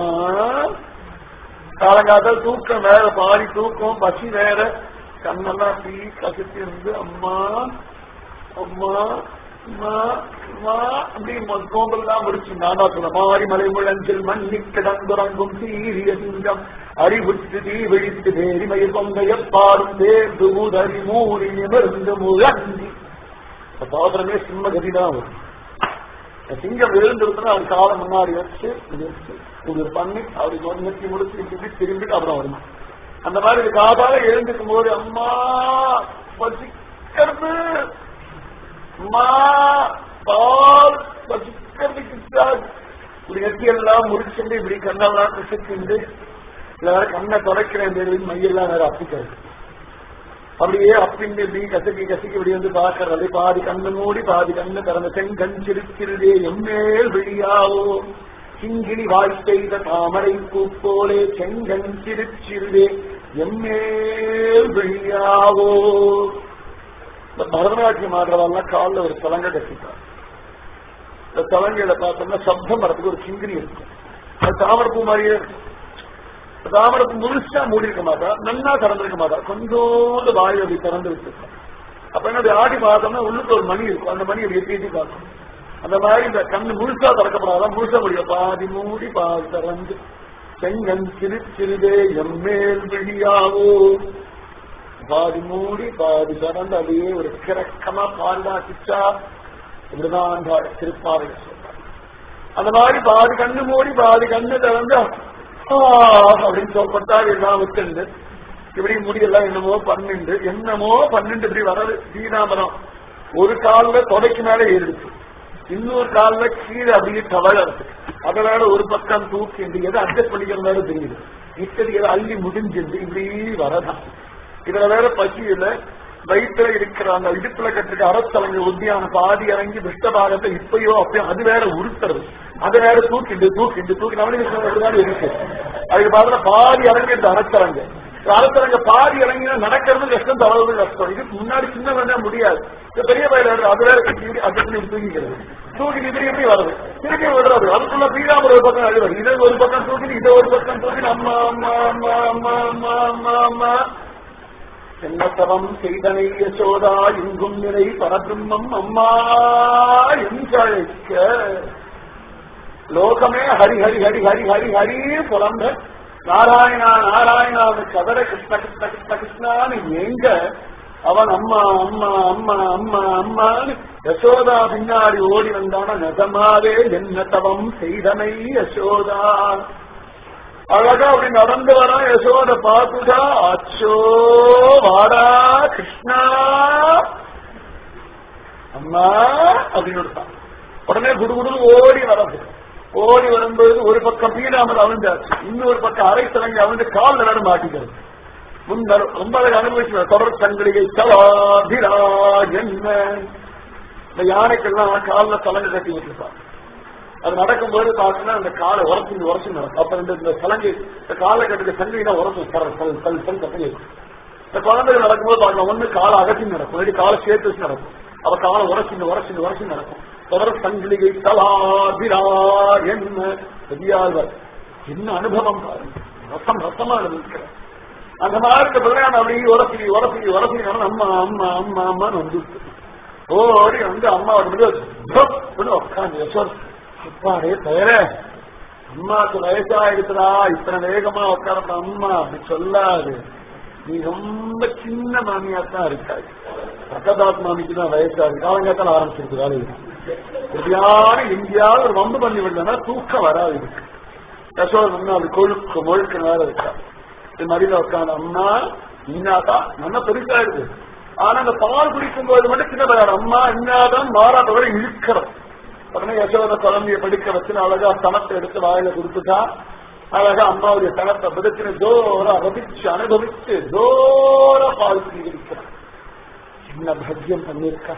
Speaker 1: காலங்காத்தால் தூக்கம் வேற பாதி தூக்கம் பசி வேற கண்ணெல்லாம் தீ கசித்து இருந்து அம்மா அம்மா அம்மா அம்மா அப்படி கோம்பெல்லாம் முடிச்சு நாடாத்துல மாறி மலை முழஞ்சில் மண்ணி கிடந்துறங்கும் சீரிய சிங்கம் அறிவுற்று தீ விழித்து வேரிமயில் கொங்கைய பாடும் தேர்ந்து முதறி மூறி நிமிர்ந்து முழங்கி பாத்திரமே சிம்ம கதிதான் வரும் சிங்கம் எழுந்திருந்தா அவர் காலம் முன்னாடி வச்சு வச்சு இது பண்ணி அவருக்கு ஒரு நெத்தி முடிச்சு இப்படி திரும்பிட்டு அப்புறம் வரும் அந்த மாதிரி காதால எழுந்துக்கும் போது அம்மா பசிக்கிறது அம்மா பால் பசிக்கிறதுக்கு இப்படி நெத்தியெல்லாம் முடிச்சுட்டு இப்படி கண்ணெல்லாம் கசக்கிண்டு எல்லாரும் கண்ணை தொலைக்கிறேன் மையெல்லாம் வேற அப்பிக்காது அப்படியே அப்பிண்டு இப்படி கசக்கி கசக்கி இப்படி வந்து பார்க்கறது பாதி கண்ணு மூடி பாதி கண்ணு திறந்த செங்கண் சிரிக்கிறதே எம்மேல் விழியாவோ சிங்கினி வாய் செய்த தாமரை பூ போலே செங்கண் சிரிச்சிருதே எம்மேல் விழியாவோ இந்த பரதநாட்டியம் ஆடுறவெல்லாம் காலில் ஒரு தலங்க கட்டிட்டார் இந்த தலங்கையில பார்த்தோம்னா சப்தம் வரதுக்கு ஒரு சிங்கினி இருக்கும் அது தாமரப்பூ மாதிரியே இருக்கும் தாமரப்பு முழுசா மூடி இருக்க மாட்டா நன்னா திறந்திருக்க மாட்டா கொஞ்சோண்டு வாயு அப்படி திறந்து வச்சிருக்கோம் அப்ப என்ன ஆடி பார்த்தோம்னா உள்ளுக்கு ஒரு மணி இருக்கும் அந்த மணி அப்படி எட்டி பார்க்கும் அந்த மாதிரி இந்த கண்ணு முழுசா திறக்கப்படாதான் முழுசா முடியும் பாதி மூடி பாதி திறந்து செங்கன் சிறு சிறிதே எம்மேல் விழியாவோ பாதி மூடி பாதி திறந்து அப்படியே ஒரு கிரக்கமா பாதுகாத்துச்சா இப்படிதான் திருப்பாவை சொல்றாங்க அந்த மாதிரி பாதி கண்ணு மூடி பாதி கண்ணு திறந்து அப்படின்னு சொல்லப்பட்டால் எல்லாம் வச்சுண்டு இப்படி முடியெல்லாம் என்னமோ பன்னெண்டு என்னமோ பன்னெண்டு இப்படி வர்றது தீனாமரம் ஒரு கால்ல தொடைக்கு மேல ஏறிடுச்சு இன்னொரு கால்ல கீழே அப்படியே தவழ இருக்கு அதனால ஒரு பக்கம் தூக்கி எதை அட்ஜஸ்ட் பண்ணிக்கிறதால தெரியுது இத்தடி எதை அள்ளி முடிஞ்சிருந்து இப்படி வரதான் இதுல வேற பசியில வயிற்றுல இருக்கிற அந்த இடுப்புல கட்டுக்க அரசலங்க உத்தியான பாதி இறங்கி விஷ்டபாகத்தை இப்பயோ அப்பயோ அது வேற உருத்துறது அது வேற தூக்கிட்டு தூக்கிட்டு தூக்கி நம்மளுக்கு இருக்கு அதுக்கு பார்த்தா பாதி இறங்கி இந்த அரசலங்க அரசலங்க பாதி இறங்கினா நடக்கிறது கஷ்டம் தவறது கஷ்டம் இது முன்னாடி சின்ன வேணா முடியாது பெரிய பயிர் அது வேற கட்டி அது பண்ணி தூக்கிக்கிறது தூக்கி இப்படி எப்படி வருது திருப்பி விடுறது அதுக்குள்ள பீடாம ஒரு பக்கம் அழுவது இதை ஒரு பக்கம் தூக்கி இதை ஒரு பக்கம் தூக்கி அம்மா அம்மா அம்மா அம்மா அம்மா அம்மா அம்மா என்னத்தவம் செய்தனை யசோதா எங்கும் நிறை பரபிரம்மம் அம்மா என்றழைக்க லோகமே ஹரி ஹரி ஹரி ஹரி ஹரி ஹரி புலம்ப நாராயணா நாராயணா கதற கிருஷ்ண கிருஷ்ண கிருஷ்ண கிருஷ்ணான்னு எங்க அவன் அம்மா அம்மா அம்மா அம்மா அம்மான்னு யசோதா பின்னாடி ஓடி வந்தான நெசமாவே என்ன தவம் செய்தனை யசோதா அழகா அப்படி நடந்து வரா யசோத பார்த்துட்டா அச்சோ வாடா கிருஷ்ணா அம்மா அப்படின்னு விடுத்தான் உடனே குடுகுடு ஓடி வரது ஓடி வரும்பொழுது ஒரு பக்கம் பீடாமல் அவிழ்ந்தாச்சு இன்னொரு பக்கம் அரை தலைங்க அவிழ்ந்து கால் நட மாட்டிக்கிறது முன்னர் ரொம்ப அழகாக அனுபவிச்சு தொடர் சங்கிலிகை சலாதிராஜ் என்ன இந்த யானைக்கெல்லாம் காலில் சலங்கை கட்டி விட்டுருப்பான் அது நடக்கும்போது பார்த்தீங்கன்னா அந்த காலை உரசி உரசி நடக்கும் அப்ப இந்த இந்த சலங்கை இந்த காலை கட்டுக்க சங்கிலினா உரசும் சர சல் சல் சல் சத்தம் இந்த குழந்தைகள் நடக்கும்போது பார்க்கலாம் ஒண்ணு காலை அகற்றி நடக்கும் இல்லாட்டி காலை சேர்த்து வச்சு நடக்கும் அவ காலை உரசி உரசி உரசி நடக்கும் தொடர் சங்கிலிகை சலாதிரா என்ன பெரியாழ்வர் என்ன அனுபவம் பாருங்க ரசம் ரசமா அனுபவிக்கிறேன் அந்த மாதிரி இருக்க பிள்ளையான அப்படி உரசி உரசி உரசி அம்மா அம்மா அம்மா அம்மான்னு வந்து ஓடி வந்து அம்மா உட்காந்து யசோர் அப்பாடே தவிர அம்மாக்கு வயசாயிடுச்சுடா இத்தனை வேகமா உட்கார அம்மா அப்படி சொல்லாது நீ ரொம்ப சின்ன மாமியா தான் இருக்காது பக்கதாத் மாமிக்கு தான் வயசாகுது காலங்காத்தால் ஆரம்பிச்சிருக்கு வேலை எப்படியான எங்கேயாவது ஒரு வம்பு பண்ணி விடலன்னா தூக்கம் வராது இதுக்கு யசோர் வந்து அது கொழுக்கு முழுக்க நேரம் இருக்கா இது மடியில உட்காந்து அம்மா இன்னாதான் நல்லா பெருசா இருக்கு ஆனா அந்த பால் குடிக்கும் போது மட்டும் சின்ன பையன் அம்மா இன்னாதான் மாறாதவரை இழுக்கிறோம் உடனே யசோத குழந்தைய படிக்க வச்சு அழகா சனத்தை எடுத்து வாயில கொடுத்துட்டா அழகா அம்மாவுடைய சனத்தை பிடிச்சு ஜோர ரபிச்சு அனுபவிச்சு ஜோர பால் குடிக்கிறான் என்ன பக்யம் பண்ணிருக்கா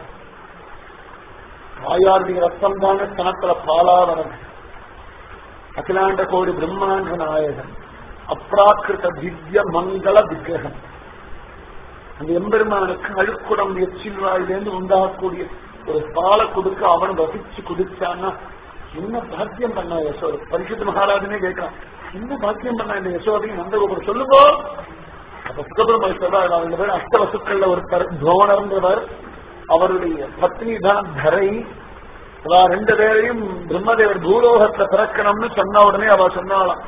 Speaker 1: தாயாருடைய ரத்தம் தானே சனத்துல பாலா வரது அகிலாண்ட கோடி பிரம்மாண்ட நாயகன் அப்ராக்கிருத திவ்ய மங்கள விக்கிரகம் அந்த எம்பெருமானுக்கு அழுக்குடம் எச்சில் வாயிலேருந்து உண்டாகக்கூடிய ஒரு பாலை கொடுக்க அவன் வசிச்சு குடிச்சான்னா என்ன பாக்கியம் பண்ணா யசோத பரிசுத்த மகாராஜனே கேட்கிறான் என்ன பாக்கியம் பண்ணா இந்த யசோதையும் நந்தகோபுரம் சொல்லுங்கோ அப்ப சுகபிரமணி சொல்றாரு அவங்க பேர் அஷ்டவசுக்கள்ல ஒருத்தர் துரோணர்ன்றவர் அவருடைய பத்னி தான் தரை அவ ரெண்டு பேரையும் பிரம்மதேவர் பூலோகத்துல பிறக்கணும்னு சொன்ன உடனே அவ சொன்னாலாம்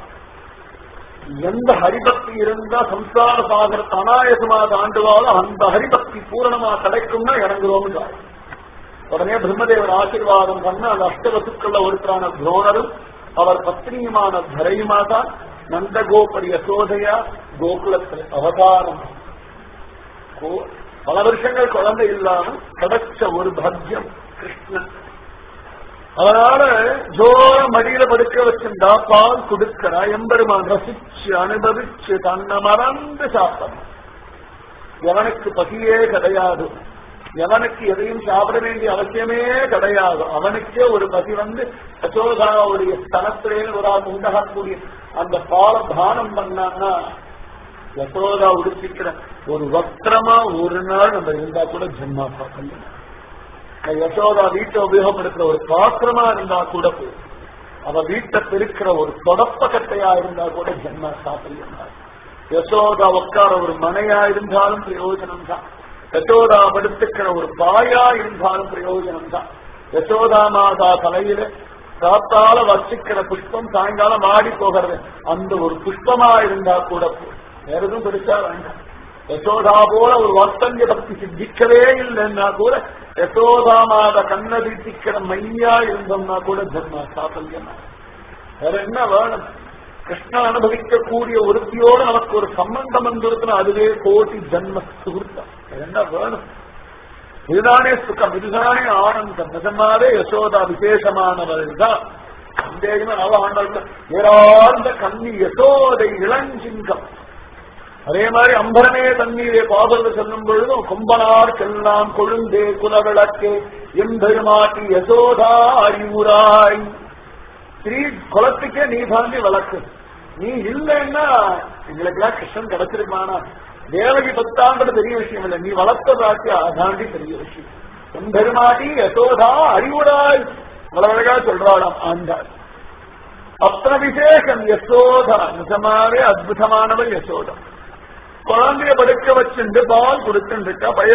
Speaker 1: எந்த ஹரிபக்தி இருந்தா சம்சார சாகரத்தை அனாயசமா தாண்டுவாலும் அந்த ஹரிபக்தி பூரணமா கிடைக்கும்னா இறங்குறோம்னு உடனே பிரம்மதேவர் ஆசீர்வாதம் பண்ண அந்த அஷ்டவசுக்கள ஒருத்தரான துரோணரும் அவர் பத்னியுமான தரையுமா தான் நந்தகோபர் யசோதையா கோகுலத்தில் அவதாரம் பல வருஷங்கள் குழந்தை இல்லாம கிடைச்ச ஒரு பாக்கியம் கிருஷ்ணன் அதனால ஜோர மடியில படுக்க வச்சிருந்தா பால் கொடுக்கிறா எம்பெருமான் ரசிச்சு அனுபவிச்சு தன்னை மறந்து சாப்பிடணும் எவனுக்கு பசியே கிடையாது எவனுக்கு எதையும் சாப்பிட வேண்டிய அவசியமே கிடையாது அவனுக்கே ஒரு பசி வந்து யசோதாவுடைய ஸ்தலத்திலேன்னு ஒரு ஆள் உண்டாகக்கூடிய அந்த பால தானம் பண்ணான்னா யசோதா உடுப்பிக்கிற ஒரு வஸ்திரமா ஒரு நாள் நம்ம இருந்தா கூட ஜென்மா பார்க்கணும் யசோதா வீட்டை உபயோகப்படுத்துற ஒரு பாத்திரமா இருந்தா கூட போதும் அவ வீட்டை பெருக்கிற ஒரு தொடப்ப கட்டையா இருந்தா கூட ஜென்மா சாப்பிடலாம் யசோதா உட்கார ஒரு மனையா இருந்தாலும் பிரயோஜனம் தான் யசோதா படுத்துக்கிற ஒரு பாயா இருந்தாலும் பிரயோஜனம் தான் யசோதா மாதா தலையில காத்தால வச்சுக்கிற புஷ்பம் சாயங்காலம் ஆடி போகிறது அந்த ஒரு புஷ்பமா இருந்தா கூட வேற எதுவும் பெருசா வேண்டாம் யசோதா போல ஒரு வர்த்தங்க பக்தி சித்திக்கவே இல்லைன்னா கூட யசோதா மாத கண்ண வீட்டிக்கிற மையா இருந்தோம்னா கூட ஜன்மா சாத்தல்யமா வேற என்ன வேணும் கிருஷ்ணன் அனுபவிக்கக்கூடிய ஒருத்தியோடு நமக்கு ஒரு சம்பந்தம் வந்திருக்கணும் அதுவே கோடி ஜன்ம சுகிருத்தம் என்ன வேணும் இதுதானே சுகம் இதுதானே ஆனந்தம் நிஜமாவே யசோதா விசேஷமானவள் தான் சந்தேகமே நவ ஆண்டவர்கள் ஏறாந்த கண்ணி யசோதை இளஞ்சிங்கம் அதே மாதிரி அம்பரமே தண்ணீரே பாபர்கள் சொல்லும் பொழுதும் கொம்பனார்க்கெல்லாம் கொழுந்தே குலவிளக்கே எம்பெருமாட்டி யசோதா அறிவுராய் ஸ்ரீ குலத்துக்கே நீ தாண்டி வழக்கு நீ இல்லைன்னா எங்களுக்கெல்லாம் கிருஷ்ணன் கிடைச்சிருப்பானா தேவகி பத்தாண்டது பெரிய விஷயம் இல்லை நீ வளர்த்ததாக்கி அதாண்டி பெரிய விஷயம் எம்பெருமாட்டி யசோதா அறிவுராய் அழகா சொல்றாளாம் ஆண்டாள் அத்தனை விசேஷம் யசோதா நிஜமாவே அற்புதமானவர் யசோதா குழந்தைய படுக்க வச்சுட்டு பால் கொடுத்துருக்கா பய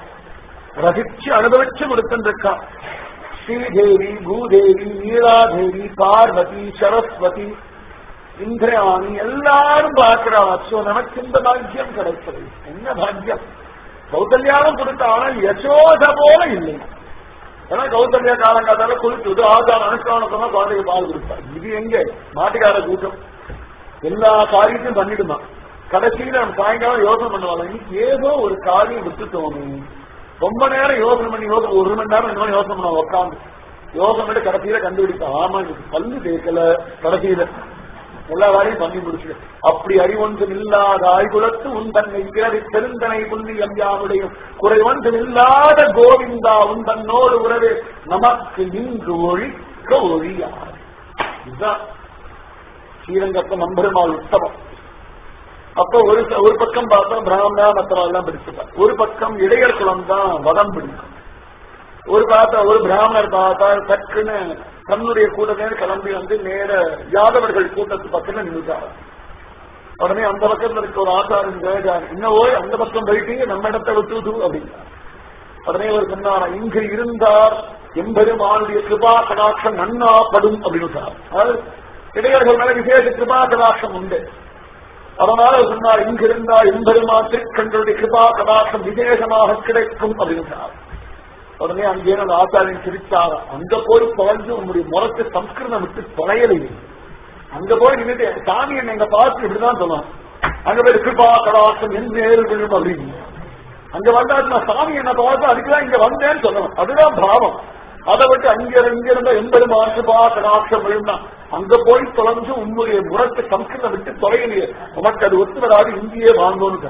Speaker 1: ரசிச்சு அனுபவிச்சு கொடுத்துருக்கா ஸ்ரீதேவி பூதேவி நீலாதேவி பார்வதி சரஸ்வதி இந்திரயாணி எல்லாரும் பார்க்கிறா அச்சோ நமக்கு இந்த பாக்கியம் கிடைச்சது என்ன பாக்கியம் கௌசல்யாவும் கொடுத்தா ஆனால் யசோத போல இல்லை ஏன்னா கௌசல்யா காலங்காத்தால குளிச்சுட்டு ஆச்சாரம் அனுஷ்டானத்தமா குழந்தைக்கு பால் கொடுத்தா இது எங்க மாட்டுக்கார கூட்டம் எல்லா காரியத்தையும் பண்ணிடுமா கடைசியில நம்ம சாயங்காலம் யோசனை பண்ணுவாங்க இன்னைக்கு ஏதோ ஒரு காரியம் விட்டுட்டோமே ரொம்ப நேரம் யோசனை பண்ணி யோசனை ஒரு மணி நேரம் ரெண்டு மணி யோசனை பண்ண உட்காந்து யோசனை பண்ணி கடைசியில கண்டுபிடிப்பேன் ஆமா இதுக்கு பல்லு தேக்கல கடைசியில எல்லா வேலையும் பண்ணி முடிச்சு அப்படி அறிவொன்றும் இல்லாத ஆய்குலத்து உன் தன்னை பிறவி பெருந்தனை புண்ணியம் யாவுடைய குறைவொன்றும் இல்லாத கோவிந்தா உன் தன்னோடு உறவே நமக்கு நின்று ஒழிக்க ஒழியார் இதுதான் ஸ்ரீரங்கப்ப நம்பெருமாள் உத்தமம் அப்போ ஒரு ஒரு பக்கம் பார்த்தா பிராமணா மத்தவா எல்லாம் பிடிச்சிருப்பார் ஒரு பக்கம் இடையர் குலம் தான் வதம் பிடிக்கும் ஒரு பார்த்தா ஒரு பிராமணர் பார்த்தா டக்குன்னு தன்னுடைய கூட்டத்தினர் கிளம்பி வந்து நேர யாதவர்கள் கூட்டத்து பக்கத்துல நின்றுட்டார் உடனே அந்த பக்கத்துல இருக்க ஒரு ஆச்சாரின் கேட்டார் இன்னவோ அந்த பக்கம் போயிட்டீங்க நம்ம இடத்தை விட்டுது அப்படின்னா உடனே அவர் சொன்னாரா இங்கு இருந்தார் எம்பெருமானுடைய கிருபா கடாட்சம் நன்னாப்படும் அப்படின்னு சொன்னார் அதாவது இடையர்கள் மேல விசேஷ கிருபா கடாட்சம் உண்டு அதனால அவர் சொன்னார் இங்கிருந்தா எம்பெருமான் திருக்கண்களுடைய கிருபா கடாட்சம் விசேஷமாக கிடைக்கும் அப்படின்னு சொன்னார் உடனே அங்கே அந்த ஆச்சாரியன் சிரிச்சாரா அங்க போய் தொலைஞ்சு உங்களுடைய முறத்து சம்ஸ்கிருதம் விட்டு தொலையலையே அங்க போய் நின்றுட்டு சாமி என்ன எங்க பார்த்து இப்படிதான் சொல்லலாம் அங்க போய் கிருபா கடாட்சம் என் நேரில் விழும் அப்படின்னு அங்க வந்தா நான் சாமி என்ன பார்த்து அதுக்குதான் இங்க வந்தேன்னு சொல்லணும் அதுதான் பாவம் அதை விட்டு அங்க இங்க இருந்த எண்பது மாசுபா கடாட்சம் விழுந்தா அங்க போய் தொலைஞ்சு உன்னுடைய முறத்தை சம்ஸ்கிருதம் விட்டு தொலையலையே உனக்கு அது ஒத்து வராது இங்கேயே வாங்கணும்னு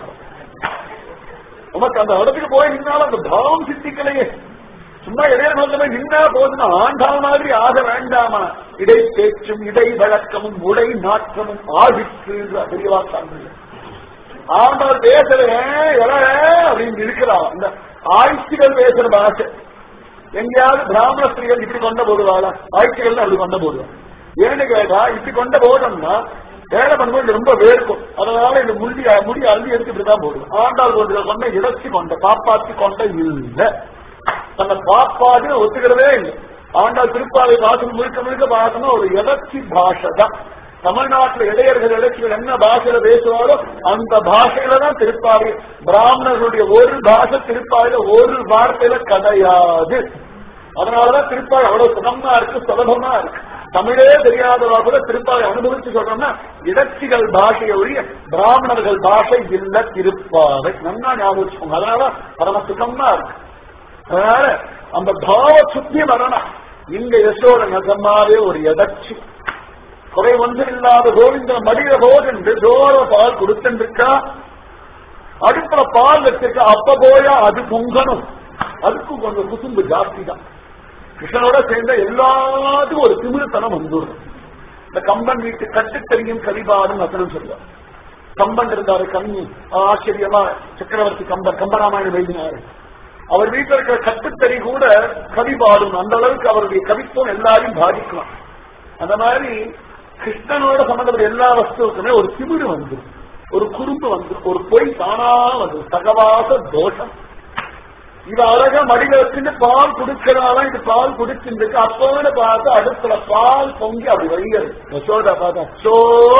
Speaker 1: உனக்கு அந்த இடத்துக்கு போய் நின்னாலும் அந்த பாவம் சித்திக்கலையே சும்மா இடையில நோக்கமே நின்னா போதுன்னா ஆண்டாள் மாதிரி ஆக வேண்டாமா இடை பேச்சும் இடை வழக்கமும் உடை நாற்றமும் ஆகிற்று என்று பெரியவா சான்று ஆண்டாள் பேசுறேன் எல அப்படின்னு இருக்கிறான் இந்த ஆய்ச்சிகள் பேசுற பாஷை எங்கேயாவது பிராமண ஸ்திரீகள் இப்படி கொண்ட போடுவாளா ஆய்ச்சிகள் அப்படி கொண்ட போடுவான் ஏன்னு கேட்டா இப்படி கொண்ட போட்டோம்னா வேலை பண்ணும்போது ரொம்ப வேர்க்கும் அதனால இந்த முடி முடி அள்ளி எடுத்து இப்படிதான் போடுவோம் ஆண்டாள் கொண்டு கொண்ட இழச்சி கொண்ட காப்பாற்றி கொண்ட இல்ல தன்னை காப்பாடு ஒத்துக்கிறதே இல்லை ஆண்டாள் திருப்பாவை வாசல் முழுக்க முழுக்க பார்க்கணும் ஒரு எதர்ச்சி பாஷை தான் தமிழ்நாட்டுல இடையர்கள் இலக்கியங்கள் என்ன பாஷையில பேசுவாரோ அந்த பாஷையில தான் திருப்பாவை பிராமணர்களுடைய ஒரு பாஷை திருப்பாவையில ஒரு வார்த்தையில கிடையாது அதனாலதான் திருப்பாவை அவ்வளவு சுகமா இருக்கு சுலபமா இருக்கு தமிழே தெரியாதவா கூட திருப்பாவை அனுபவிச்சு சொல்றோம்னா இடச்சிகள் பாஷையை ஒழிய பிராமணர்கள் பாஷை இல்ல திருப்பாவை நல்லா ஞாபகம் வச்சுக்கோங்க அதனால பரம சுகமா இருக்கு அதனால அந்த பாவ சுத்தி வரணும் இங்க யசோட நகமாவே ஒரு எதர்ச்சி குறை ஒன்றும் இல்லாத கோவிந்த மடிய போதென்று ஜோர பால் கொடுத்துருக்கா அடுப்புல பால் வச்சிருக்கா அப்ப போயா அது பொங்கணும் அதுக்கும் கொஞ்சம் குசும்பு ஜாஸ்தி தான் கிருஷ்ணனோட சேர்ந்த எல்லாத்துக்கும் ஒரு திமிருத்தனம் வந்துடும் இந்த கம்பன் வீட்டு கட்டுத்தறியும் கரிபாடும் வசனம் சொல்லுவார் கம்பன் இருந்தாரு கண்ணி ஆச்சரியமா சக்கரவர்த்தி கம்பன் கம்பராமாயணம் எழுதினாரு அவர் வீட்டில் இருக்கிற கட்டுத்தறி கூட கவி பாடும் அந்த அளவுக்கு அவருடைய கவித்துவம் எல்லாரையும் பாதிக்கலாம் அந்த மாதிரி கிருஷ்ணனோட சம்பந்தப்பட்ட எல்லா வஸ்துவுக்குமே ஒரு திமிரு வந்துடும் ஒரு குறும்பு வந்துடும் ஒரு பொய் தானா வந்துடும் சகவாச தோஷம் இவ அழகா மடியில வச்சுட்டு பால் குடிக்கிறதால இது பால் குடிச்சுருக்கு அப்போன்னு பார்த்து அடுப்புல பால் பொங்கி அப்படி வழிகிறது யசோதா பார்த்தா சோ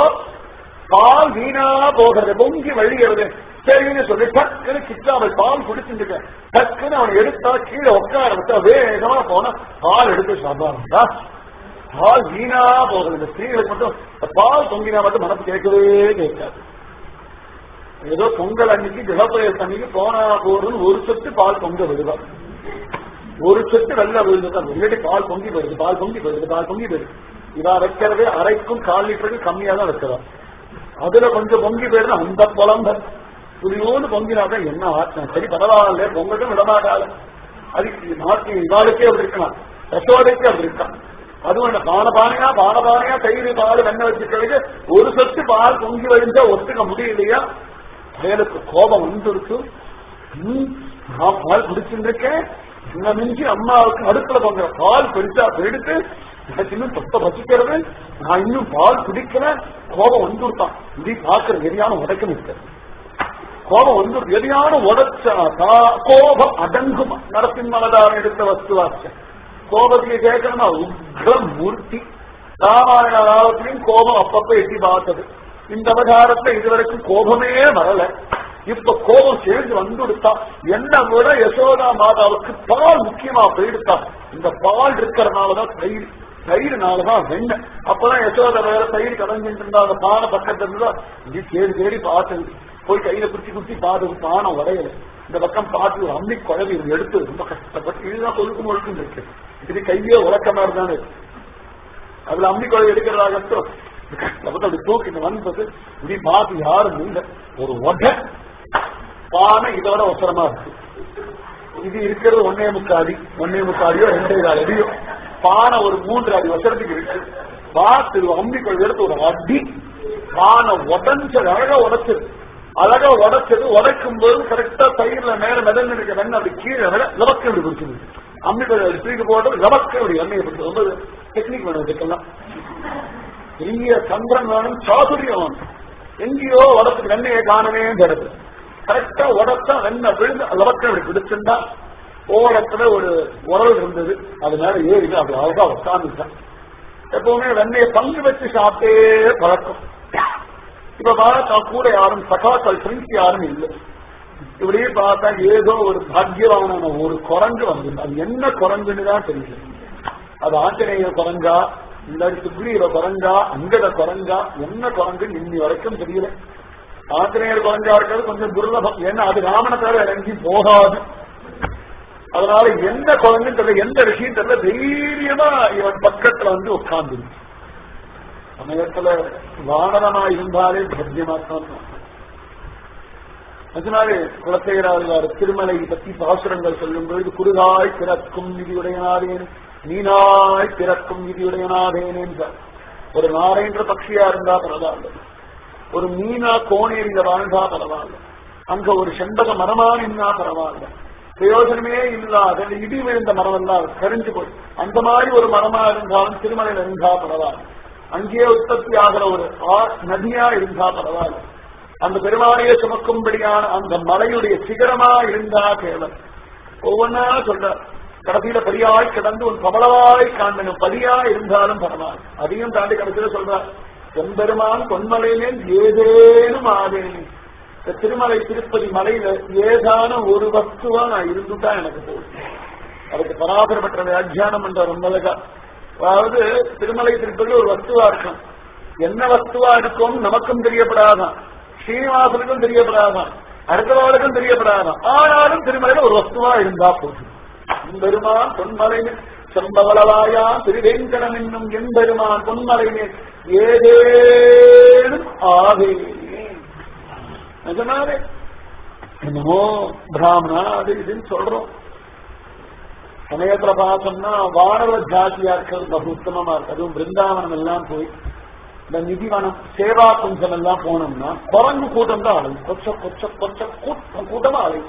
Speaker 1: பால் வீணா போகிறது பொங்கி வழிகிறது சரின்னு சொல்லி டக்குன்னு கிட்ட அவள் பால் குடிச்சுட்டு டக்குன்னு அவன் எடுத்தா கீழே உட்கார விட்டா வேகமா போனா பால் எடுத்து சாப்பிடா பால் வீணா போகிறது இந்த ஸ்திரீகளுக்கு மட்டும் பால் பொங்கினா மட்டும் மனசு கேட்கவே கேட்காது ஏதோ பொங்கல் அன்னைக்கு கிரகப்பிரவேச அன்னைக்கு போனா போறதுன்னு ஒரு சொட்டு பால் பொங்க விடுவார் ஒரு சொட்டு வெள்ள விழுந்துதான் முன்னாடி பால் பொங்கி போயிடுது பால் பொங்கி போயிடுது பால் பொங்கி போயிடுது இவா வைக்கிறதே அரைக்கும் கால் லிட்டருக்கு கம்மியா தான் வைக்கிறா அதுல கொஞ்சம் பொங்கி போயிடுது அந்த புலம்ப துணியோடு பொங்கினாதான் என்ன ஆட்டம் சரி பரவாயில்ல பொங்கட்டும் விடமாட்டாள் அது நாட்டு இவாளுக்கே அப்படி இருக்கலாம் யசோதைக்கு அப்படி இருக்கான் அதுவும் என்ன பானபானையா பானபானையா தயிர் பால் வெண்ணெய் வச்சுக்கிறது ஒரு சொட்டு பால் பொங்கி வழிஞ்சா ஒத்துக்க முடியலையா பயலுக்கு கோபம் வந்துருக்கு நான் பால் குடிச்சுருக்கேன் இன்னும் மிஞ்சி அம்மாவுக்கு அடுப்புல பண்ற பால் பெருசா எடுத்து எனக்கு இன்னும் தொத்த பசிக்கிறது நான் இன்னும் பால் குடிக்கிறேன் கோபம் வந்துருத்தான் இதை பாக்குற எரியான உடைக்க முடியாது கோபம் வந்து எரியான உடைச்சா கோபம் அடங்கும் நரசிம்மவதாரம் எடுத்த வஸ்துவாச்ச கோபத்துக்கு கேட்கணும்னா உக்ரம் மூர்த்தி ராமாயண காலத்திலையும் கோபம் அப்பப்ப எட்டி பார்த்தது இந்த அவதாரத்துல இதுவரைக்கும் கோபமே வரல இப்ப கோபம் சேர்ந்து வந்துடுத்தா என்ன விட யசோதா மாதாவுக்கு பால் முக்கியமா போயிடுத்தா இந்த பால் இருக்கிறதுனாலதான் தயிர் தயிர்னாலதான் வெண்ணெய் அப்பதான் யசோதா வேற தயிர் கடைஞ்சிட்டு இருந்தா அந்த பானை பக்கத்துல இருந்தா இது தேடி தேடி பார்த்தது போய் கையில குத்தி குத்தி பாது பானம் உடையல இந்த பக்கம் பார்த்து ஒரு அம்மி குழவி எடுத்து ரொம்ப கஷ்டப்பட்டு இதுதான் கொழுக்கு முழுக்கும் இருக்கு இது கையே உலக்க மாதிரி தானே இருக்கு அதுல அம்மி குழவி எடுக்கிறதாகட்டும் கஷ்டப்பட்டு அப்படி தூக்கி இந்த வந்தது இப்படி பார்த்து யாரும் இல்லை ஒரு ஒட பானை இதோட அவசரமா இருக்கு இது இருக்கிறது ஒன்னே முக்காடி ஒன்னே முக்காடியோ ரெண்டே கால் அடியோ பானை ஒரு மூன்று அடி வசரத்துக்கு இருக்கு பார்த்து அம்பிக்குள் எடுத்து ஒரு அடி பானை உடஞ்சது அழகா உடைச்சது அழகா உடைச்சது உடைக்கும் போது கரெக்டா தயிர்ல மேல மிதந்து இருக்க வெண்ணெய் அப்படி கீழே விட லபக்கு அப்படி பிடிச்சது அம்பிக்குள் தூக்கி போட்டு லபக்கு அப்படி எண்ணெயை பிடிச்சது ரொம்ப டெக்னிக் வேணும் இதுக்கெல்லாம் பெரிய சந்திரன் வேணும் சாதுரியம் வேணும் எங்கேயோ உடத்துக்கு வெண்ணையை காணவே தருது கரெக்டா உடத்தா வெண்ணெய் விழுந்து லபக்கு அப்படி பிடிச்சிருந்தா ஓரத்துல ஒரு உரல் இருந்தது அது மேல ஏறி அப்படி அழகா உட்காந்துட்டான் எப்பவுமே வெண்ணையை பங்கு வச்சு சாப்பிட்டே பழக்கம் இப்ப பார்த்தா கூட யாரும் சகாக்கள் ஃப்ரெண்ட்ஸ் யாரும் இல்லை இப்படியே பார்த்தா ஏதோ ஒரு பாக்கியவான ஒரு குரங்கு வந்தது அது என்ன குரங்குன்னு தான் தெரியல அது ஆஞ்சநேய குரங்கா இல்லாட்டி சுக்ரீவ குரங்கா அங்கத குரங்கா என்ன குரங்கு இன்னி வரைக்கும் தெரியல ஆஞ்சநேயர் குரங்கா இருக்கிறது கொஞ்சம் துர்லபம் ஏன்னா அது ராமனை தவிர இறங்கி போகாது அதனால எந்த குழந்தைன்னு தெரியல எந்த விஷயம் தெரியல தைரியமா இவன் பக்கத்துல வந்து உட்கார்ந்து சமயத்துல வானரமா இருந்தாலே பத்தியமாத்தான் அதனாலே குலசேகரார் திருமலை பத்தி பாசுரங்கள் சொல்லும் பொழுது குருகாய் பிறக்கும் விதியுடையனாதேன் நீனாய் பிறக்கும் விதியுடையனாதேன் என்றார் ஒரு நாரேந்திர பக்ஷியா இருந்தா பரவாயில்ல ஒரு மீனா கோணேரியில வாழ்ந்தா பரவாயில்ல அங்க ஒரு செண்பக மரமா நின்னா பரவாயில்ல பிரயோஜனமே இல்லாத இடி விழுந்த மரம் எல்லாம் கரிஞ்சு போய் அந்த மாதிரி ஒரு மரமா இருந்தாலும் திருமலையில் இருந்தா பரவாயில்ல அங்கேயே உற்பத்தி ஆகிற ஒரு நதியா இருந்தா பரவாயில்ல அந்த பெருமாளையே சுமக்கும்படியான அந்த மலையுடைய சிகரமா இருந்தா கேவல் ஒவ்வொன்னா சொல்ற கடைசியில படியாய் கிடந்து உன் கமலவாய் காண்பனும் படியா இருந்தாலும் பரவாயில்ல அதையும் தாண்டி கடைசியில சொல்றார் எம்பெருமான் பொன்மலையிலே ஏதேனும் ஆதேன் இந்த திருமலை திருப்பதி மலையில ஏதான ஒரு வஸ்துவா நான் இருந்துட்டா எனக்கு போதும் அதுக்கு பராபர பெற்ற வியாக்கியானம் பண்ற ரொம்ப அழகா அதாவது திருமலை திருப்பதி ஒரு வஸ்துவா இருக்கும் என்ன வஸ்துவா இருக்கும் நமக்கும் தெரியப்படாதான் ஸ்ரீனிவாசனுக்கும் தெரியப்படாதான் அடுத்தவாளுக்கும் தெரியப்படாதான் ஆனாலும் திருமலையில ஒரு வஸ்துவா இருந்தா போதும் பெருமான் பொன்மலையில செம்பவளவாயா திருவேங்கடம் என்னும் எம்பெருமான் பொன்மலையிலே ஏதேனும் ஆவே நிஜமாவே என்னமோ பிராமணா அது இதுன்னு சொல்றோம் சமயத்துல பார்த்தோம்னா வானவ ஜாதியா இருக்கிறது பகு உத்தமமா இருக்கு அதுவும் பிருந்தாவனம் எல்லாம் போய் இந்த நிதிவனம் சேவா குஞ்சம் எல்லாம் போனோம்னா குரங்கு கூட்டம் தான் அழையும் கொச்ச கொச்ச கொச்ச கூட்டம் கூட்டமா அழையும்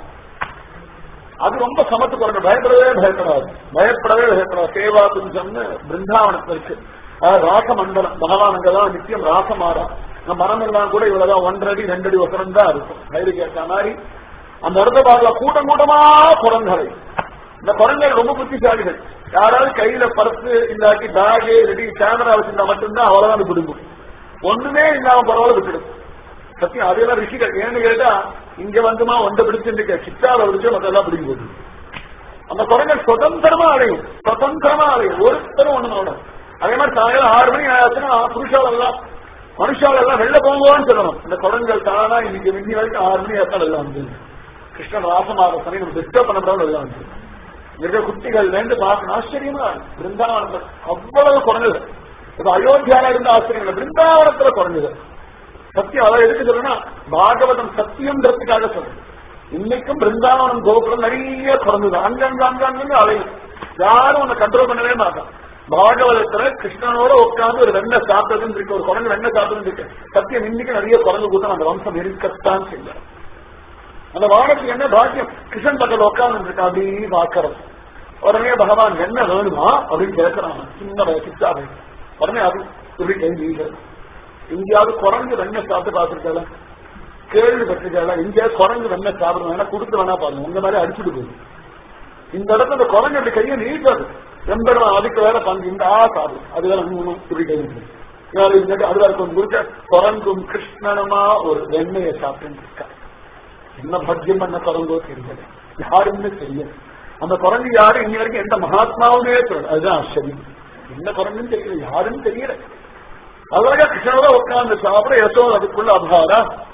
Speaker 1: அது ரொம்ப சமத்து குரங்கு பயப்படவே பயப்படாது பயப்படவே பயப்படாது சேவா குஞ்சம்னு பிருந்தாவனத்துல இருக்கு அதாவது ராசமண்டலம் பகவான் அங்கதான் நித்தியம் ராசமாறா இந்த மரம் எல்லாம் கூட இவ்வளவுதான் ஒன்றரை அடி ரெண்டு அடி வசனம் தான் இருக்கும் கயிறு கேட்ட மாதிரி அந்த இடத்த பார்க்கல கூட்டம் கூட்டமா குரங்களை இந்த குரங்கள் ரொம்ப புத்திசாலிகள் யாராவது கையில பர்ஸ் இல்லாட்டி பேகு ரெடி கேமரா வச்சிருந்தா மட்டும்தான் அவ்வளவுதான் பிடுங்கும் ஒண்ணுமே இல்லாம பரவாயில்ல விட்டுடும் சத்தியம் அதெல்லாம் ரிஷிகள் ஏன்னு கேட்டா இங்க வந்துமா ஒன்றை பிடிச்சிருக்க சித்தால விடுச்சு மத்தெல்லாம் பிடிக்க போகுது அந்த குரங்கள் சுதந்திரமா அடையும் சுதந்திரமா அடையும் ஒருத்தரும் ஒண்ணு மாடும் அதே மாதிரி சாயங்காலம் ஆறு மணி ஆச்சுன்னா புருஷால் எல்லாம் மனுஷால் எல்லாம் வெளில போங்கன்னு சொல்லணும் இந்த குரங்கள் தானா இன்னைக்கு மின்னி வரைக்கும் ஆறு மணி ஆத்தால் எல்லாம் வந்து கிருஷ்ணன் ராசமாக சமயம் நம்ம டிஸ்டர்ப் பண்ணப்படாமல் எல்லாம் வந்து இருக்க குட்டிகள் வேண்டு பார்க்கணும் ஆச்சரியமா பிருந்தாவனத்தில் அவ்வளவு குறைஞ்சது இப்ப அயோத்தியால இருந்த ஆச்சரியம் பிருந்தாவனத்துல குறைஞ்சது சத்தியம் அதை எதுக்கு சொல்லணும்னா பாகவதம் சத்தியம்ன்றதுக்காக சொல்றேன் இன்னைக்கும் பிருந்தாவனம் கோபுரம் நிறைய குறைஞ்சது அங்கங்க அங்கங்க அலையும் யாரும் உன்னை கண்ட்ரோல் பண்ணவே மாட்டான் பாகவதத்துல கிருஷ்ணனோட உட்கார்ந்து ஒரு வெண்ணெய் சாப்பிட்டதுன்னு இருக்கு ஒரு குரங்கு வெண்ணெய் சாப்பிட்டதுன்னு இருக்கு சத்தியம் இன்னைக்கு நிறைய குரங்கு கூட்டம் அந்த வம்சம் இருக்கத்தான் செய்யும் அந்த வானத்துக்கு என்ன பாக்கியம் கிருஷ்ணன் பக்கத்துல உட்கார்ந்து இருக்கா அப்படின்னு பாக்கிறோம் உடனே பகவான் என்ன வேணுமா அப்படின்னு கேட்கிறான் சின்ன சித்தா உடனே அது இப்படி கேள்வி எங்கேயாவது குரங்கு வெண்ணெய் சாப்பிட்டு பார்த்துருக்காள கேள்விப்பட்டிருக்காள எங்கேயாவது குரங்கு வெண்ணெய் சாப்பிடுவோம் வேணா கொடுத்து வேணா பாருங்க உங்க மாதிரி அடிச்சுட்டு போகுது இந்த இடத்துல இந்த குரங்கு அப்படி கையை நீட்டாது எம்பெருமான் அதுக்கு வேற பங்கு இந்த ஆ சாப்பிடும் அது வேற இன்னும் இப்படி கை அது வேற கொஞ்சம் குறுக்க குரங்கும் கிருஷ்ணனுமா ஒரு வெண்ணெயை சாப்பிட்டு இருக்கா என்ன பத்தியம் பண்ண குரங்கோ தெரியல யாருன்னு தெரியல அந்த குரங்கு யாரு இன்னி வரைக்கும் எந்த மகாத்மாவுமே சொல்லல அதுதான் ஆச்சரியம் என்ன குரங்குன்னு தெரியல யாருன்னு தெரியல அழகா கிருஷ்ணோட உட்கார்ந்து சாப்பிட யசோ அதுக்குள்ள அபாரா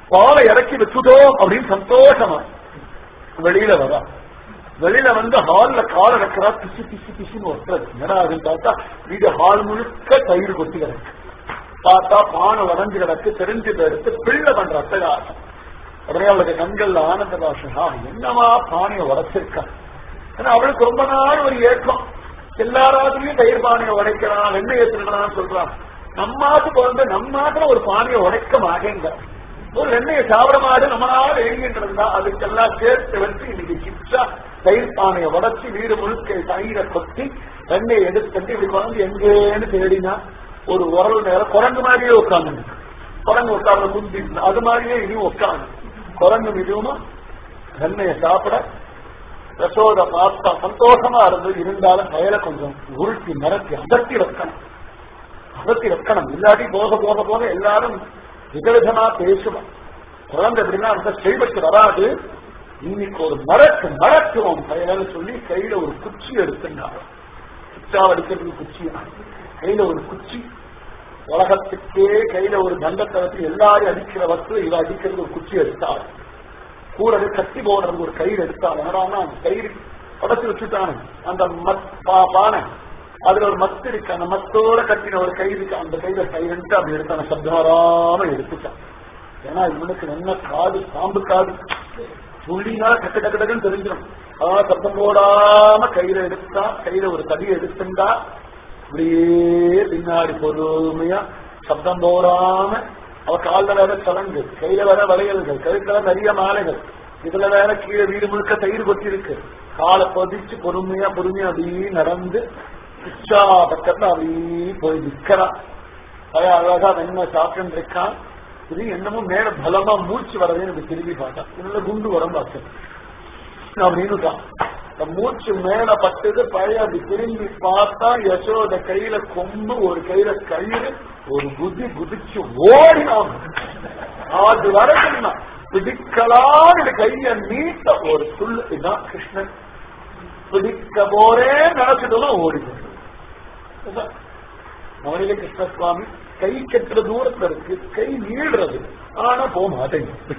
Speaker 1: பாலை இறக்கி வச்சுட்டோம் அப்படின்னு சந்தோஷமா வெளியில வரா வெளியில வந்து ஹால்ல கால வைக்கிறா பிசு பிசு பிசுன்னு ஒட்டுறது என்னடா அதுன்னு பார்த்தா வீடு ஹால் முழுக்க தயிர் கொட்டி கிடக்கு பார்த்தா பானை வரைஞ்சு கிடக்கு தெரிஞ்சதை எடுத்து பிள்ளை பண்ற அட்டகாசம் உடனே அவளுக்கு கண்கள்ல ஆனந்த பாஷா என்னமா பானையை உடைச்சிருக்கா ஏன்னா அவளுக்கு ரொம்ப நாள் ஒரு ஏக்கம் எல்லாராத்துலயும் தயிர் பானையை உடைக்கிறான் வெண்ணெய் ஏற்றுக்கிறான்னு சொல்றான் நம்மாத்துக்கு வந்து நம்மாத்துல ஒரு பானையை உடைக்க மாட்டேங்க ஒரு வெண்ணெயை சாப்பிட மாடு நம்ம நாள் எழுதிட்டு இருந்தா அதுக்கெல்லாம் சேர்த்து வச்சு இன்னைக்கு கிச்சா தயிர் பானையை உடைச்சு வீடு முழுக்க தயிரை கொத்தி வெண்ணெயை எடுத்து இப்படி வந்து எங்கேன்னு தேடினா ஒரு உரல் நேரம் குரங்கு மாதிரியே உட்காந்து குரங்கு உட்கார்ந்து குந்தி அது மாதிரியே இனியும் உட்காந்து குரங்கு மிகவும் வெண்ணெயை சாப்பிட யசோத பார்த்தா சந்தோஷமா இருந்து இருந்தாலும் கையில கொஞ்சம் உருட்டி நிரப்பி அகத்தி வைக்கணும் அகத்தி வைக்கணும் இல்லாட்டி போக போக போக எல்லாரும் விதவிதமா பேசுவோம் குழந்தை எப்படின்னா அந்த செய்வத்து வராது இன்னைக்கு ஒரு மரக்கு மரக்குவோம் கையில சொல்லி கையில ஒரு குச்சி எடுத்துட்டாங்க குச்சாவ அடிக்கிறதுக்கு குச்சி கையில ஒரு குச்சி உலகத்துக்கே கையில ஒரு தண்டத்தை வச்சு எல்லாரும் அடிக்கிற வஸ்து இவ அடிக்கிறது ஒரு குச்சி எடுத்தாள் கூடவே கட்டி போடுறது ஒரு கயிறு எடுத்தாள் என்னடான்னா அந்த கயிறு உடச்சு வச்சுட்டானு அந்த மத் பா- பானை அதுல ஒரு மத்து இருக்கு அந்த மத்தோட கட்டின ஒரு கயிறு இருக்கு அந்த கையில கயிறுட்டு அப்படி எடுத்து அந்த சப்தம் வராம எடுத்துட்டான் ஏன்னா இவனுக்கு என்ன காது பாம்பு காது புள்ளினா டக்கு டக்கு டக்குன்னு தெரிஞ்சிடும் ஆனா சத்தம் போடாம கையில எடுத்தா கையில ஒரு தடி எடுத்துண்டா இப்படியே பின்னாடி பொறுமையா சப்தம் போடாம அவ கால்ல வேற சலங்கு கையில வேற வளையல்கள் கழுத்துல வேற நிறைய மாலைகள் இதுல வேற கீழே வீடு முழுக்க தயிர் கொட்டி இருக்கு காலை பதிச்சு பொறுமையா பொறுமையா அப்படியே நடந்து உச்சா பக்கத்துல அப்படியே போய் நிக்கிறான் அழகா அழகா வெண்ணெய் சாப்பிட்டு இருக்கான் இது என்னமோ மேல பலமா மூச்சு வரவே எனக்கு திரும்பி பார்த்தான் இதுல குண்டு உடம்பாச்சு அப்படின்னுட்டான் இந்த மூச்சு மேல பட்டது பழைய அப்படி திரும்பி பார்த்தா யசோத கையில கொம்பு ஒரு கையில கயிறு ஒரு குதி குதிச்சு ஓடினான் அது வரைக்கும் பிடிக்கலான்னு கைய நீட்ட ஒரு துள்ளு இதுதான் கிருஷ்ணன் பிடிக்க போறே நினைச்சதெல்லாம் ஓடிது அவனிலே கிருஷ்ணசுவாமி கை கட்டுற தூரத்துல இருக்கு கை நீடுறது ஆனா போக மாட்டேங்குது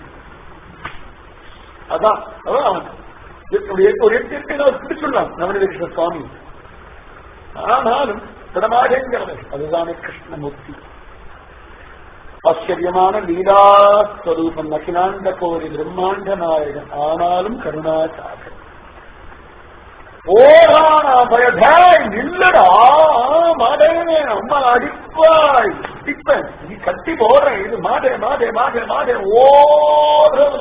Speaker 1: அதான் அதான் அவன் ஒரு எட்டு ஒரு எட்டு எட்டு நாள் பிடிச்சுள்ளான் நவனிலே கிருஷ்ண சுவாமி ஆனாலும் திடமாகங்கிறது அதுதானே கிருஷ்ணமூர்த்தி ஆச்சரியமான லீலாஸ்வரூபம் அகிலாண்ட கோரி பிரம்மாண்ட நாயகன் ஆனாலும் கருணாசாகர் ஓடானா பயதாய் நில்லடா மாடேனே அம்மா அடிப்பாய் அடிப்பேன் நீ கட்டி போடுறேன் இது மாடே மாடே மாடே மாடே ஓடுறதுல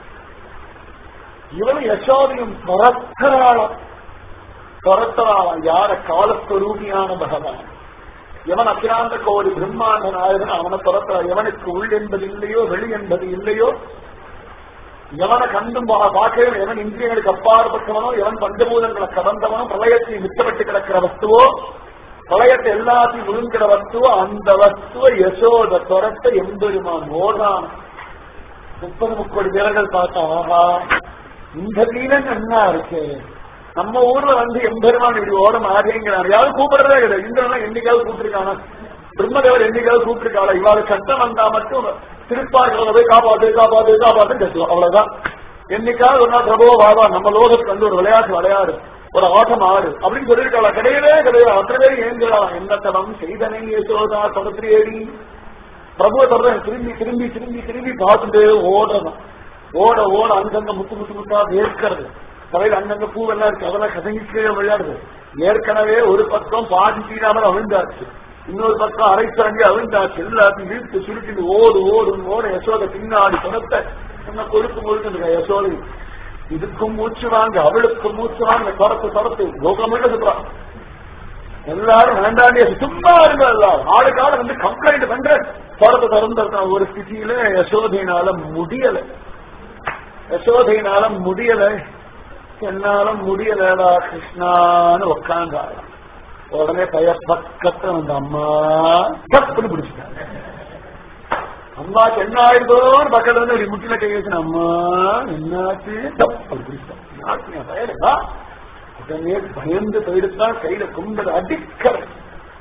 Speaker 1: இவன் யசோதையும் துரத்தராளம் துரத்தராளம் யார காலஸ்வரூபியான பகவான் எவன் அகிலாந்த கோடி பிரம்மாண்ட நாயகன் அவனை துரத்தரா எவனுக்கு உள் என்பது இல்லையோ வெளி என்பது இல்லையோ எவனை கண்டும் பா- பார்க்கவே எவன் இந்திரியங்களுக்கு அப்பாற்பட்டவனோ எவன் பஞ்சபூதங்களை கடந்தவனோ பிரளயத்தை மிச்சப்பட்டு கிடக்கிற வஸ்துவோ பிரளயத்தை எல்லாத்தையும் விழுங்கிற வஸ்துவோ அந்த வஸ்துவை யசோத துரத்த எம்பெருமான் ஓடான் முப்பது முப்பது பேர்கள் பார்த்தா ஆஹா இந்த லீலன் என்ன இருக்கு நம்ம ஊர்ல வந்து எம்பெருமான் இப்படி ஓட மாட்டேங்கிறான் யாரும் கூப்பிடுறதே கிடையாது இந்திரன் என்னைக்காவது கூப்பிட்டுருக்கானா பிரம்மதேவர் என்னைக்காவது கூப்பிட்டுருக்காளா இவாள சட்டம் வந்தா மட்டும் திருப்பார்களை போய் காப்பாத்து காப்பாத்து காப்பாத்து கட்டுவோம் அவ்வளவுதான் என்னைக்காவது ஒரு நாள் பிரபோ வாவா நம்ம லோகத்துக்கு வந்து ஒரு விளையாட்டு விளையாடு ஒரு ஆட்டம் ஆடு அப்படின்னு சொல்லியிருக்காளா கிடையவே கிடையாது அத்தனை பேர் ஏங்குறாளாம் என்ன தடம் செய்தனை யசோதா சமுத்திரியேடி பிரபுவை சொல்றேன் திரும்பி திரும்பி திரும்பி திரும்பி பார்த்துட்டு ஓடுறதான் ஓட ஓட அங்கங்க முத்து முத்து முத்தா வேர்க்கிறது தலையில அங்கங்க பூவெல்லாம் இருக்கு அதெல்லாம் கதங்கி கீழே விளையாடுது ஏற்கனவே ஒரு பக்கம் பாதி தீராமல் அவிழ்ந்தாச்சு இன்னொரு பக்கம் அரைச்சரங்கி அவிழ்ந்தாச்சு எல்லாத்தையும் இழுத்து சுருட்டிட்டு ஓடு ஓடு ஓட யசோத பின்னாடி பணத்தை என்ன கொழுப்பு முழுக்க யசோதை இதுக்கும் மூச்சு வாங்க அவளுக்கும் மூச்சு வாங்க துரத்து துரத்து லோகமில்ல சொல்றான் எல்லாரும் வேண்டாண்டிய சும்மா இருங்க எல்லாரும் ஆளு காலம் வந்து கம்ப்ளைண்ட் பண்ற துரத்து திறந்த ஒரு ஸ்திதியில யசோதையினால முடியல யசோதையினால முடியல என்னால முடியலடா கிருஷ்ணான்னு உட்காந்தாராம் உடனே பைய பக்கத்துல வந்து அம்மா தப்புன்னு பிடிச்சிட்டாங்க அம்மாக்கு என்ன ஆயிருந்தோன்னு பக்கத்துல வந்து இப்படி முட்டில கை வச்சு அம்மா என்னாச்சு தப்பு பிடிச்சிட்டான் பயடா உடனே பயந்து போயிடுத்தான் கையில கும்பல் அடிக்கிற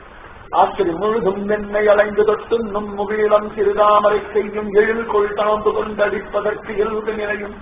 Speaker 1: ஆச்சரியம் முழுதும் என்னை அலைந்து தொட்டு நும் முகிலம் சிறுதாமரை செய்யும் எழில் கொள் தாம்பு கொண்டடிப்பதற்கு இயல்பு நிலையும்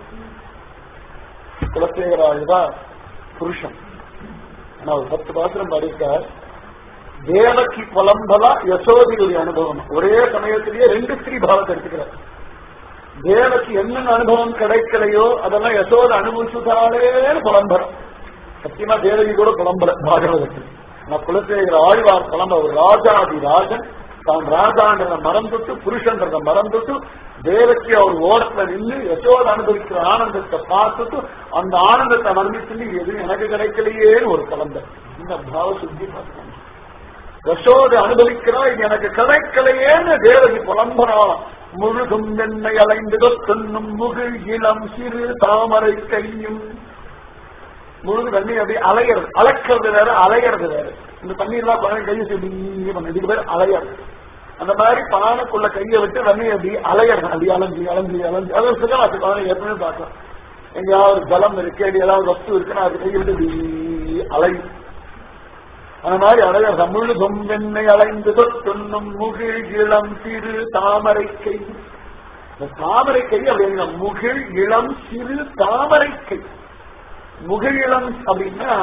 Speaker 1: குலசேகராஜதான் புருஷன் ஆனா ஒரு பத்து பாத்திரம் படித்தார் தேவகி புலம்பலா யசோதியுடைய அனுபவம் ஒரே சமயத்திலேயே ரெண்டு ஸ்ரீ பாவத்தை எடுத்துக்கிறார் தேவக்கு என்னென்ன அனுபவம் கிடைக்கலையோ அதெல்லாம் யசோத அனுபவிச்சுட்டாலே புலம்பரம் சத்தியமா தேவகி கூட புலம்பல பாகவதத்தில் நான் குலசேகர ஆழ்வார் புலம்ப ஒரு ராஜாதி ராஜன் தான் ராஜான்றத மறந்துட்டு புருஷன்றத மறந்துட்டு தேவக்கி அவர் ஓரத்துல நின்று யசோத அனுபவிக்கிற ஆனந்தத்தை பார்த்துட்டு அந்த ஆனந்தத்தை வர்ணிச்சுட்டு எது எனக்கு கிடைக்கலையேன்னு ஒரு புலம்பல் இந்த பாவ சுத்தி பார்க்கணும் யசோதை அனுபவிக்கிறா இது எனக்கு கிடைக்கலையேன்னு தேவகி புலம்பனாலாம் முழுதும் என்னை அலைந்து தொன்னும் முகில் இளம் சிறு தாமரை கையும் முழுது தண்ணி அப்படி அலையிறது அளக்கிறது வேற அலையிறது வேற இந்த தண்ணீர்லாம் பாருங்க கையை சொல்லி இதுக்கு பேர் அலையிறது அந்த மாதிரி பானைக்குள்ள கையை விட்டு தண்ணி அப்படி அலையிறது அப்படி அலைஞ்சி அலைஞ்சி அலைஞ்சி அது சுகமாச்சு பாருங்க ஏற்கனவே பார்க்கலாம் எங்கேயாவது ஜலம் இருக்கு அப்படி ஏதாவது வஸ்து இருக்குன்னா அது கையை விட்டு இப்படி அலையும் அந்த மாதிரி அழக தமிழ் பொம்மென்னை அலைந்து தொட்டுண்ணும் முகில் இளம் சிறு தாமரை கை இந்த தாமரை கை அப்படிங்கிற முகில் இளம் சிறு தாமரை கை முகில் இளம் அப்படின்னா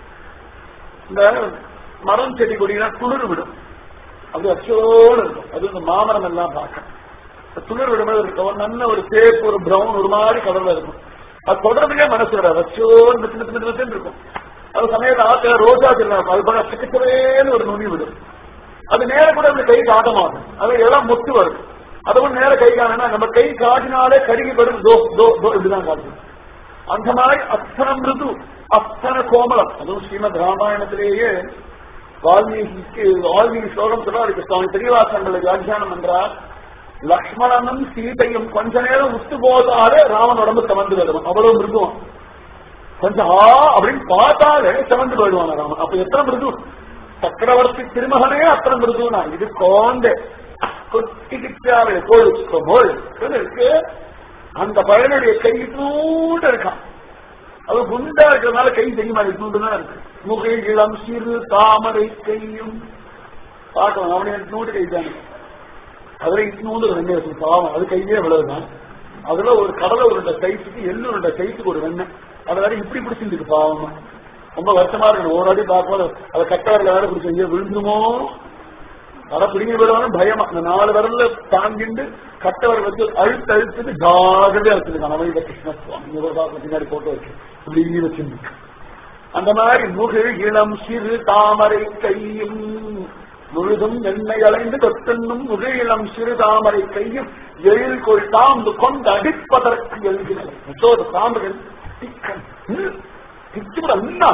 Speaker 1: இந்த மரம் செடி கொடினா குளிர் விடும் அது அச்சோடு இருக்கும் அது இந்த மாமரம் எல்லாம் பார்க்க துளிர் விடும்போது இருக்கும் நல்ல ஒரு சேப்பு ஒரு பிரவுன் ஒரு மாதிரி கலர்ல இருக்கும் அது தொடர்புலயே மனசு வராது அச்சோடு மித்து மித்து மித்து மித்துன்னு இருக்கும் அது சமயத்தில் ஆத்த ரோஜா திருநாள் அது போல சிக்கச்சவேன்னு ஒரு நுனி விடும் அது நேர கூட அந்த கை காட்ட மாட்டோம் அது எல்லாம் முத்து வரும் அதுவும் நேர கை காணனா நம்ம கை காட்டினாலே கருகி வரும் தோ தோ தோ இப்படிதான் காட்டும் அந்த மாதிரி அத்தன மிருது அத்தன கோமலம் அதுவும் ஸ்ரீமத் ராமாயணத்திலேயே வால்மீகிக்கு வால்மீகி ஸ்லோகம் சொல்ல அதுக்கு சுவாமி பெரியவாசங்களை வியாக்கியானம் என்றார் லக்ஷ்மணனும் சீதையும் கொஞ்ச நேரம் உத்து போதாலே ராமன் உடம்பு கமந்து வருவான் அவ்வளவு மிருதுவம் கொஞ்சம் ஆ அப்படின்னு பார்த்தாலே செவந்து போயிடுவான் ராமன் அப்ப எத்தனை மிருது சக்கரவர்த்தி திருமகனே அத்தனை மிருதுனா இது கோண்டே கொட்டிக்கிட்டாவே கோழு போல் இருக்கு அந்த பையனுடைய கை தூண்டு இருக்கான் அது குண்டா இருக்கிறதுனால கை தெரியுமா தூண்டு தான் இருக்கு முகை இளம் சிறு தாமரை கையும் பார்க்கலாம் அவனை நூறு கை தானே அதுல இட்நூண்டு வெண்ணெய் பாவம் அது கையே இவ்வளவுதான் அதுல ஒரு கடலை உருண்ட சைஸுக்கு எள்ளு உருண்ட சைஸுக்கு ஒரு வெண்ணெய் அதை வேற இப்படி பிடிச்சிருக்கு பாவமா ரொம்ப வருஷமா இருக்கணும் ஒரு அடி பார்க்கும்போது அதை கட்டவரில் வேற பிடிச்சி எங்கேயோ விழுந்துமோ வர பிடிங்கி விடுவானு பயமா இந்த நாலு வரல தாங்கிண்டு கட்டவர் வச்சு அழுத்து அழுத்துட்டு ஜாகிரதையா வச்சிருக்கான் அவன் கிருஷ்ண சுவாமி இங்க ஒரு பாக்க பின்னாடி போட்டோ வச்சு இப்படி வச்சிருக்கு அந்த மாதிரி முகில் இளம் சிறு தாமரை கையும் முழுதும் எண்ணெய் அலைந்து தொட்டென்னும் முகிழம் சிறு தாமரை கையும் எழில் கொள் தாம்பு கொண்டு அடிப்பதற்கு எழுதினர் யசோத தாம்புகள் திக்கன் திச்சுட அண்ணா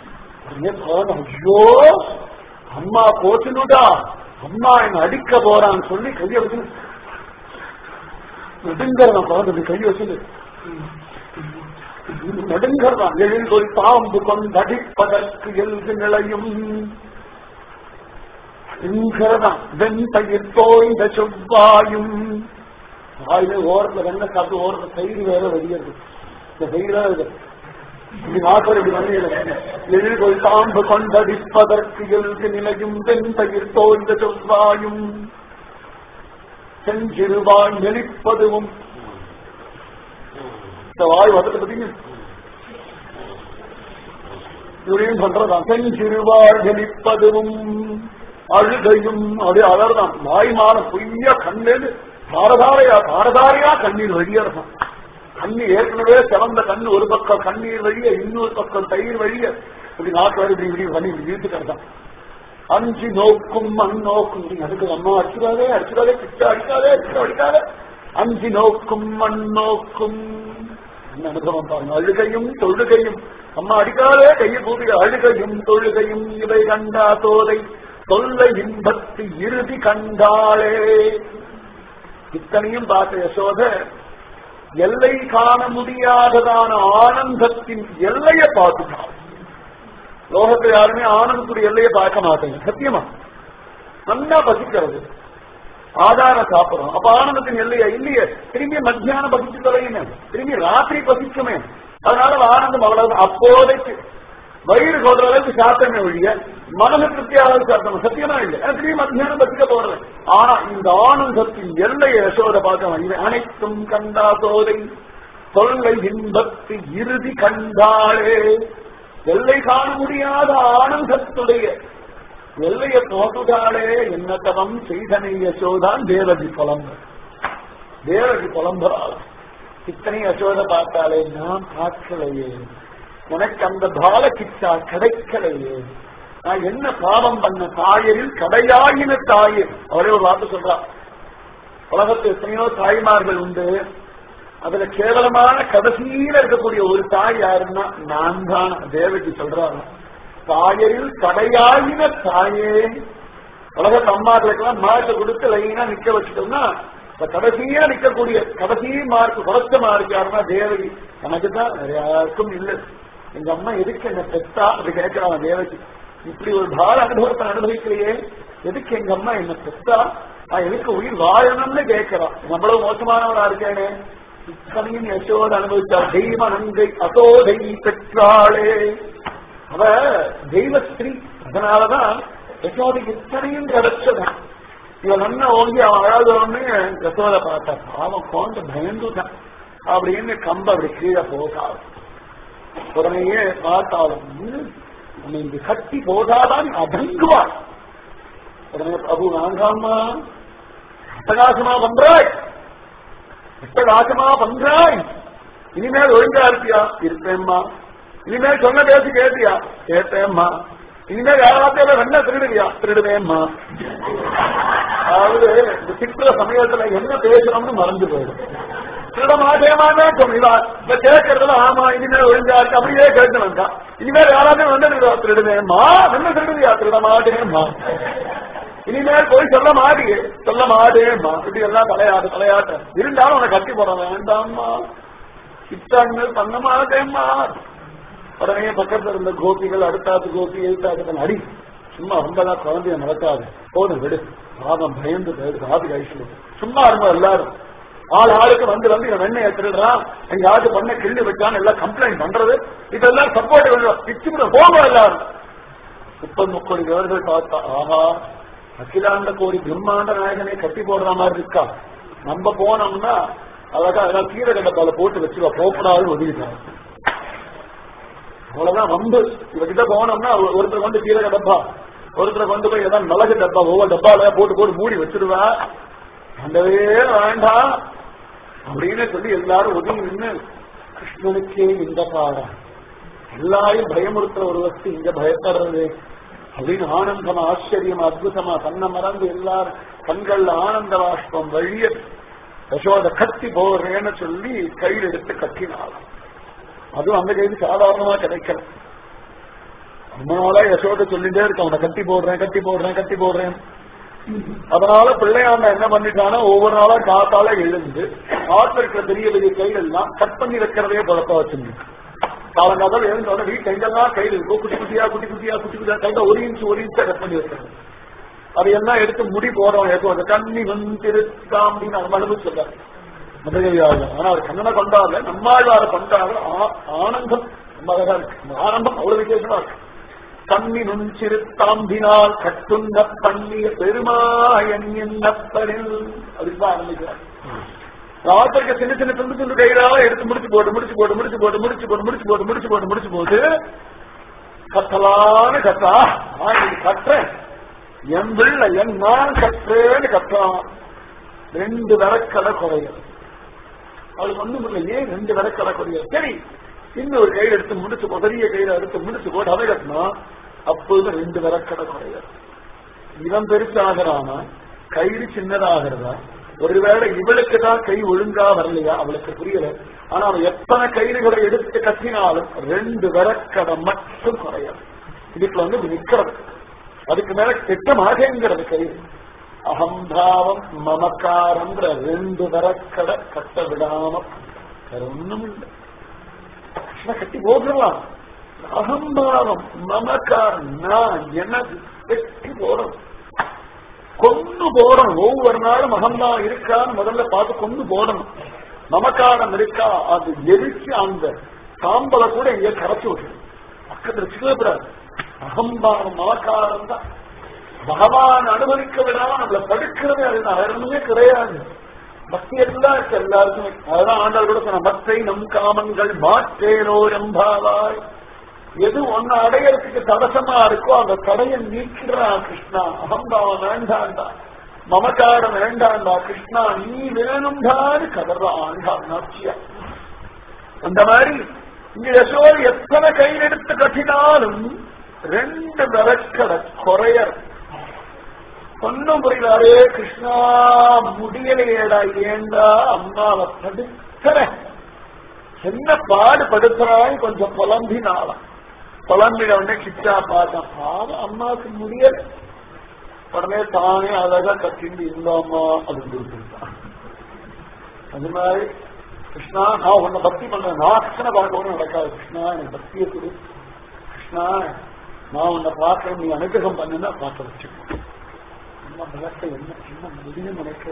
Speaker 1: ஐயோ அம்மா போச்சுனுடா அம்மா என்ன அடிக்க போறான்னு சொல்லி கைய வச்சு நடுங்கறதான் குழந்தை கை வச்சு நடுங்கறதான் எழில் கொள் தாம்பு கொண்டு அடிப்பதற்கு எழுது நிலையும் இங்கதான் வெண்பயிர் தோய்ந்த செவ்வாயும் வாயில ஓரத்துல வெண்ண சாப்பிட்டு ஓரத்துல தயிர் வேற வெளியது இந்த தயிரா இது இப்படி நாற்பது இப்படி வந்து எழில்கொள் தாம்பு கொண்டடிப்பதற்கு எழுது நிலையும் வெண்பயிர் தோய்ந்த செவ்வாயும் செஞ்சிறுவாய் நெளிப்பதுவும் இந்த வாய் வதத்தை பத்தீங்க இப்படியும் பண்றதான் செஞ்சிறுவாய் நெளிப்பதுவும் அழுகையும் அது அலர்தான் வாய்மான பொய்ய கண்ணேது தாரதாரையா தாரதாரையா கண்ணீர் வெளியேறதான் கண்ணி ஏற்கனவே சிவந்த கண்ணு ஒரு பக்கம் கண்ணீர் வழிய இன்னொரு பக்கம் தயிர் வழிய இப்படி நாட்டு வரை இப்படி இப்படி பண்ணி இப்படி வீட்டு கிடந்தான் அஞ்சு நோக்கும் மண் நோக்கும் நீங்க அதுக்கு அம்மா அடிச்சுடாதே அடிச்சுடாதே கிட்ட அடிக்காதே கிட்ட அடிக்காதே அஞ்சு நோக்கும் மண் நோக்கும் என்ன அனுபவம் பாருங்க அழுகையும் தொழுகையும் அம்மா அடிக்காதே கையை கூப்பிட அழுகையும் தொழுகையும் இவை கண்டா தோதை தொல்லை இன்பத்து இறுதி கண்டாளே இத்தனையும் பார்த்த யசோத எல்லை காண முடியாததான ஆனந்தத்தின் எல்லையை பார்த்துட்டான் லோகத்தில் யாருமே ஆனந்தத்துடைய எல்லையை பார்க்க மாட்டேங்க சத்தியமா நல்லா பசிக்கிறது ஆதாரம் சாப்பிடுறோம் அப்ப ஆனந்தத்தின் எல்லையா இல்லையே திரும்பி மத்தியானம் பசிச்சு தொலையுமே திரும்பி ராத்திரி பசிக்குமே அதனால ஆனந்தம் அவ்வளவு அப்போதைக்கு வயிறு கொடுற அளவுக்கு சாப்பிட்டமே ஒழிய மனசு திருப்தியாக சாப்பிட்டோம் சத்தியமா இல்லை எனக்கு திரும்பி மத்தியானம் பத்திக்க போடுறேன் ஆனா இந்த ஆனந்தத்தின் எல்லையை யசோத பார்க்க இது அனைத்தும் கண்டா சோதை தொல்லை இன்பத்து இறுதி கண்டாளே எல்லை காண முடியாத ஆனந்தத்துடைய எல்லையை தோற்றுதாளே என்ன தவம் செய்தனை யசோதான் தேவகி புலம்பர் தேவகி புலம்பராள் இத்தனை யசோத பார்த்தாலே நான் பார்க்கலையே எனக்கு அந்த பால கிச்சா கிடைக்கலையே நான் என்ன பாவம் பண்ண தாயரில் கடையாயின தாயே அவரே ஒரு வார்த்தை சொல்றா உலகத்தில் எத்தனையோ தாய்மார்கள் உண்டு அதுல கேவலமான கடைசியில இருக்கக்கூடிய ஒரு தாய் யாருன்னா நான் தான் தேவகி சொல்றாங்க தாயரில் கடையாயின தாயே உலகத்து அம்மாக்களுக்கெல்லாம் மார்க்கை கொடுத்து லைனா நிக்க வச்சுட்டோம்னா இப்ப கடைசியா நிக்கக்கூடிய கடைசி மார்க் குறைச்ச மார்க் யாருன்னா தேவகி எனக்கு தான் வேற யாருக்கும் இல்லை எங்க அம்மா எதுக்கு என்ன பெத்தா அப்படி கேட்கிறாங்க தேவகி இப்படி ஒரு பால அனுபவத்தை அனுபவிக்கலையே எதுக்கு எங்க அம்மா என்ன பெத்தா நான் எதுக்கு உயிர் வாழணும்னு கேட்கிறான் நம்மளும் மோசமானவரா இருக்கேனே இத்தனையும் யசோட அனுபவிச்சா தெய்வ நங்கை அசோதை பெற்றாளே அவ தெய்வஸ்திரீ அதனாலதான் யசோதைக்கு இத்தனையும் கிடைச்சதான் இவன் நன்ன ஓங்கி அவன் அழகுன்னு யசோத பார்த்தா அவன் குழந்தை பயந்துட்டான் அப்படின்னு கம்ப அப்படி கீழே போகாது உடனேயே பார்த்தாலும் உன்னை இங்கு கட்டி போதாதான் அதங்குவார் உடனே பிரபு நாங்காமா அட்டகாசமா பண்றாய் அட்டகாசமா பண்றாய் இனிமேல் ஒழுங்கா இருப்பியா இருப்பேம்மா இனிமேல் சொன்ன பேசி கேட்டியா கேட்டேம்மா இனிமேல் யாராத்தையும் வெண்ண திருடுவியா திருடுவேம்மா அதாவது இந்த திட்டுற சமயத்துல என்ன பேசணும்னு மறந்து போயிடும் திருட மாட்டேமான்னு சொன்னா இப்ப கேட்கறதுல ஆமா இனிமேல் ஒழுங்கா இருக்கு அப்படியே கேட்டு வந்தா இனிமேல் யாராவது வந்து திருடுவா திருடுவேம்மா என்ன திருடுவியா திருட மாட்டேம்மா இனிமேல் போய் சொல்ல மாட்டியே சொல்ல மாட்டேம்மா இப்படி எல்லாம் தலையாட்டு தலையாட்ட இருந்தாலும் உனக்கு கட்டி போட வேண்டாம்மா சித்தாங்கள் பண்ண மாட்டேம்மா உடனே பக்கத்துல இருந்த கோபிகள் அடுத்தாத்து கோபி எழுத்தாத்து அடி சும்மா ரொம்பதான் குழந்தைய நடக்காது போதும் விடு பாவம் பயந்து போயிடுது ஆதி ஐஸ்வர்யம் சும்மா இருந்தோம் எல்லாரும் ஆள் ஆளுக்கு வந்து வந்து இவன் வெண்ணெய் திருடுறான் எங்கேயாவது பண்ண கிள்ளி வச்சான்னு எல்லாம் கம்ப்ளைண்ட் பண்றது இதெல்லாம் சப்போர்ட் வேணும் பிச்சு போகும் எல்லாரும் முப்பது முப்பது பேர்கள் பார்த்தா ஆஹா அகிலாண்ட கோடி பிரம்மாண்ட நாயகனை கட்டி போடுற மாதிரி இருக்கா நம்ம போனோம்னா அழகா ஏதாவது கீரை கண்டப்பால போட்டு வச்சுக்கோ போகக்கூடாதுன்னு ஒதுக்கிட்டாங்க அவ்வளவுதான் வம்பு இவகிட்ட போனோம்னா ஒருத்தர் கொண்டு கீரக டப்பா ஒருத்தரை கொண்டு போய் ஏதாவது மிளகு டப்பா ஒவ்வொரு டப்பால போட்டு போட்டு மூடி வச்சிருவா அந்தவே வேண்டாம் அப்படின்னு சொல்லி எல்லாரும் ஒதுங்கி நின்று கிருஷ்ணனுக்கே இந்த பாடம் எல்லாரையும் பயமுறுத்துற ஒரு வஸ்து இங்க பயப்படுறது அப்படின்னு ஆனந்தமா ஆச்சரியமா அற்புதமா தன்னை மறந்து எல்லாரும் கண்கள்ல ஆனந்த வாஷ்பம் வழிய யசோத கத்தி போடுறேன்னு சொல்லி கையில் எடுத்து கத்தினாலும் அதுவும் அந்த கைது சாதாரணமா கிடைக்கல ரொம்ப நாளா யசோத சொல்லிட்டே இருக்க அவனை கட்டி போடுறேன் கட்டி போடுறேன் கட்டி போடுறேன் அதனால பிள்ளையாண்ட என்ன பண்ணிட்டானா ஒவ்வொரு நாளா காத்தால எழுந்து ஆத்துல இருக்கிற பெரிய பெரிய கைகள் எல்லாம் கட் பண்ணி வைக்கிறதே பழப்பா வச்சிருக்கு காலங்காத்தால எழுந்தோட வீட்டு எங்கெல்லாம் கையில் இருக்கும் குட்டி குட்டியா குட்டி குட்டியா குட்டி குட்டியா கையில ஒரு இன்ச் ஒரு இன்ச்சா கட் பண்ணி வைக்கிறது அது எல்லாம் எடுத்து முடி போடுறோம் ஏதோ அந்த கண்ணி வந்திருக்காம் அப்படின்னு அது மனது சொல்றாரு முதலியாளர் ஆனா அவர் கண்ணனை கொண்டாடல நம்மாழ்வார கொண்டாட ஆனந்தம் ரொம்ப அழகா இருக்கு ஆனந்தம் அவ்வளவு விசேஷமா இருக்கு கண்ணி நுண்சிறுத்தாம்பினால் கட்டுண்ட பண்ணிய பெருமாயன் என்னப்பரில் அதுதான் ஆரம்பிக்கிறார் ராத்திரிக்கு சின்ன சின்ன துண்டு துண்டு கையிலால எடுத்து முடிச்சு போட்டு முடிச்சு போட்டு முடிச்சு போட்டு முடிச்சு போட்டு முடிச்சு போட்டு முடிச்சு போட்டு முடிச்சு போட்டு கத்தலான்னு கத்தா நான் இது கட்டுறேன் என் பிள்ளை என் நான் கட்டுறேன்னு கத்துறான் ரெண்டு விறக்கடை குறையும் அவளுக்கு ஒண்ணும் இல்லை ஏன் ரெண்டு விறக்கடை குறையும் சரி இன்னொரு கையில் எடுத்து முடிச்சு பெரிய கையில எடுத்து முடிச்சு போட்டு அதை கட்டினா அப்போது ரெண்டு விறக்கடை குறையும் இவன் பெருசாகிறானா கயிறு சின்னதாகிறதா ஒருவேளை இவளுக்கு தான் கை ஒழுங்கா வரலையா அவளுக்கு புரியல ஆனா அவன் எத்தனை கயிறுகளை எடுத்து கட்டினாலும் ரெண்டு விறக்கடை மட்டும் குறையாது இதுக்கு வந்து நிக்கிறது அதுக்கு மேல திட்டமாகங்கிறது கயிறு அகம்பாவம் மமக்காரங்கிற ரெண்டு விறக்கடை கட்ட விடாம வேற ஒண்ணும் இல்லை கிருஷ்ண கட்டி போடலாம் அகம்பாவம் மமக்காரம் நான் எனக்கு வெட்டி போடணும் கொண்டு போடணும் ஒவ்வொரு நாளும் அகம்பாவம் இருக்கான்னு முதல்ல பார்த்து கொண்டு போடணும் மமக்காரம் இருக்கா அது எரிச்சு அந்த சாம்பலை கூட இங்க கரைச்சு விட்டுரும் பக்கத்துல வச்சுக்கப்படாது அகம்பாவம் மமக்காரம் தான் பகவான் அனுபவிக்க விடாம நம்மள தடுக்கிறதே அதுதான் வேற ஒண்ணுமே கிடையாது பக்தி எல்லாம் இருக்கு எல்லாருக்குமே அதுதான் ஆண்டாள் கூட சொன்ன மத்தை நம் காமங்கள் மாற்றேனோ எம்பாவாய் எது ஒன்னு அடையறதுக்கு தடசமா இருக்கோ அந்த தடையை நீக்கிறா கிருஷ்ணா அகம்பாவம் வேண்டாண்டா மமக்காரம் வேண்டாண்டா கிருஷ்ணா நீ வேணும்டான்னு கதற ஆண்டா நாச்சியா அந்த மாதிரி இங்க யசோர் எத்தனை கையில் எடுத்து கட்டினாலும் ரெண்டு விளக்கடை குறையர் ஒன்னும் புரியல அரே கிருஷ்ணா முடியலையேடா ஏண்டா அம்மாவை படுத்துற என்ன பாடுபடுத்துறாய் கொஞ்சம் புலம்பினாலாம் புலம்பின உடனே கிட்டா பார்த்தேன் பாவம் அம்மாவுக்கு முடியல உடனே தானே அழகா கட்டிண்டு இல்லாமா அது கொடுத்துருக்கான் அது மாதிரி கிருஷ்ணா நான் உன்னை பக்தி பண்றேன் நான் கிருஷ்ணனை பார்க்கணும் நடக்காது கிருஷ்ணா எனக்கு பக்தியை கொடு கிருஷ்ணா நான் உன்னை பார்க்கணும் நீ அனுகிரகம் பண்ணுன்னா பார்க்க வச்சுக்கோ நம்ம பலத்தை என்ன சின்ன முடியும் நினைக்க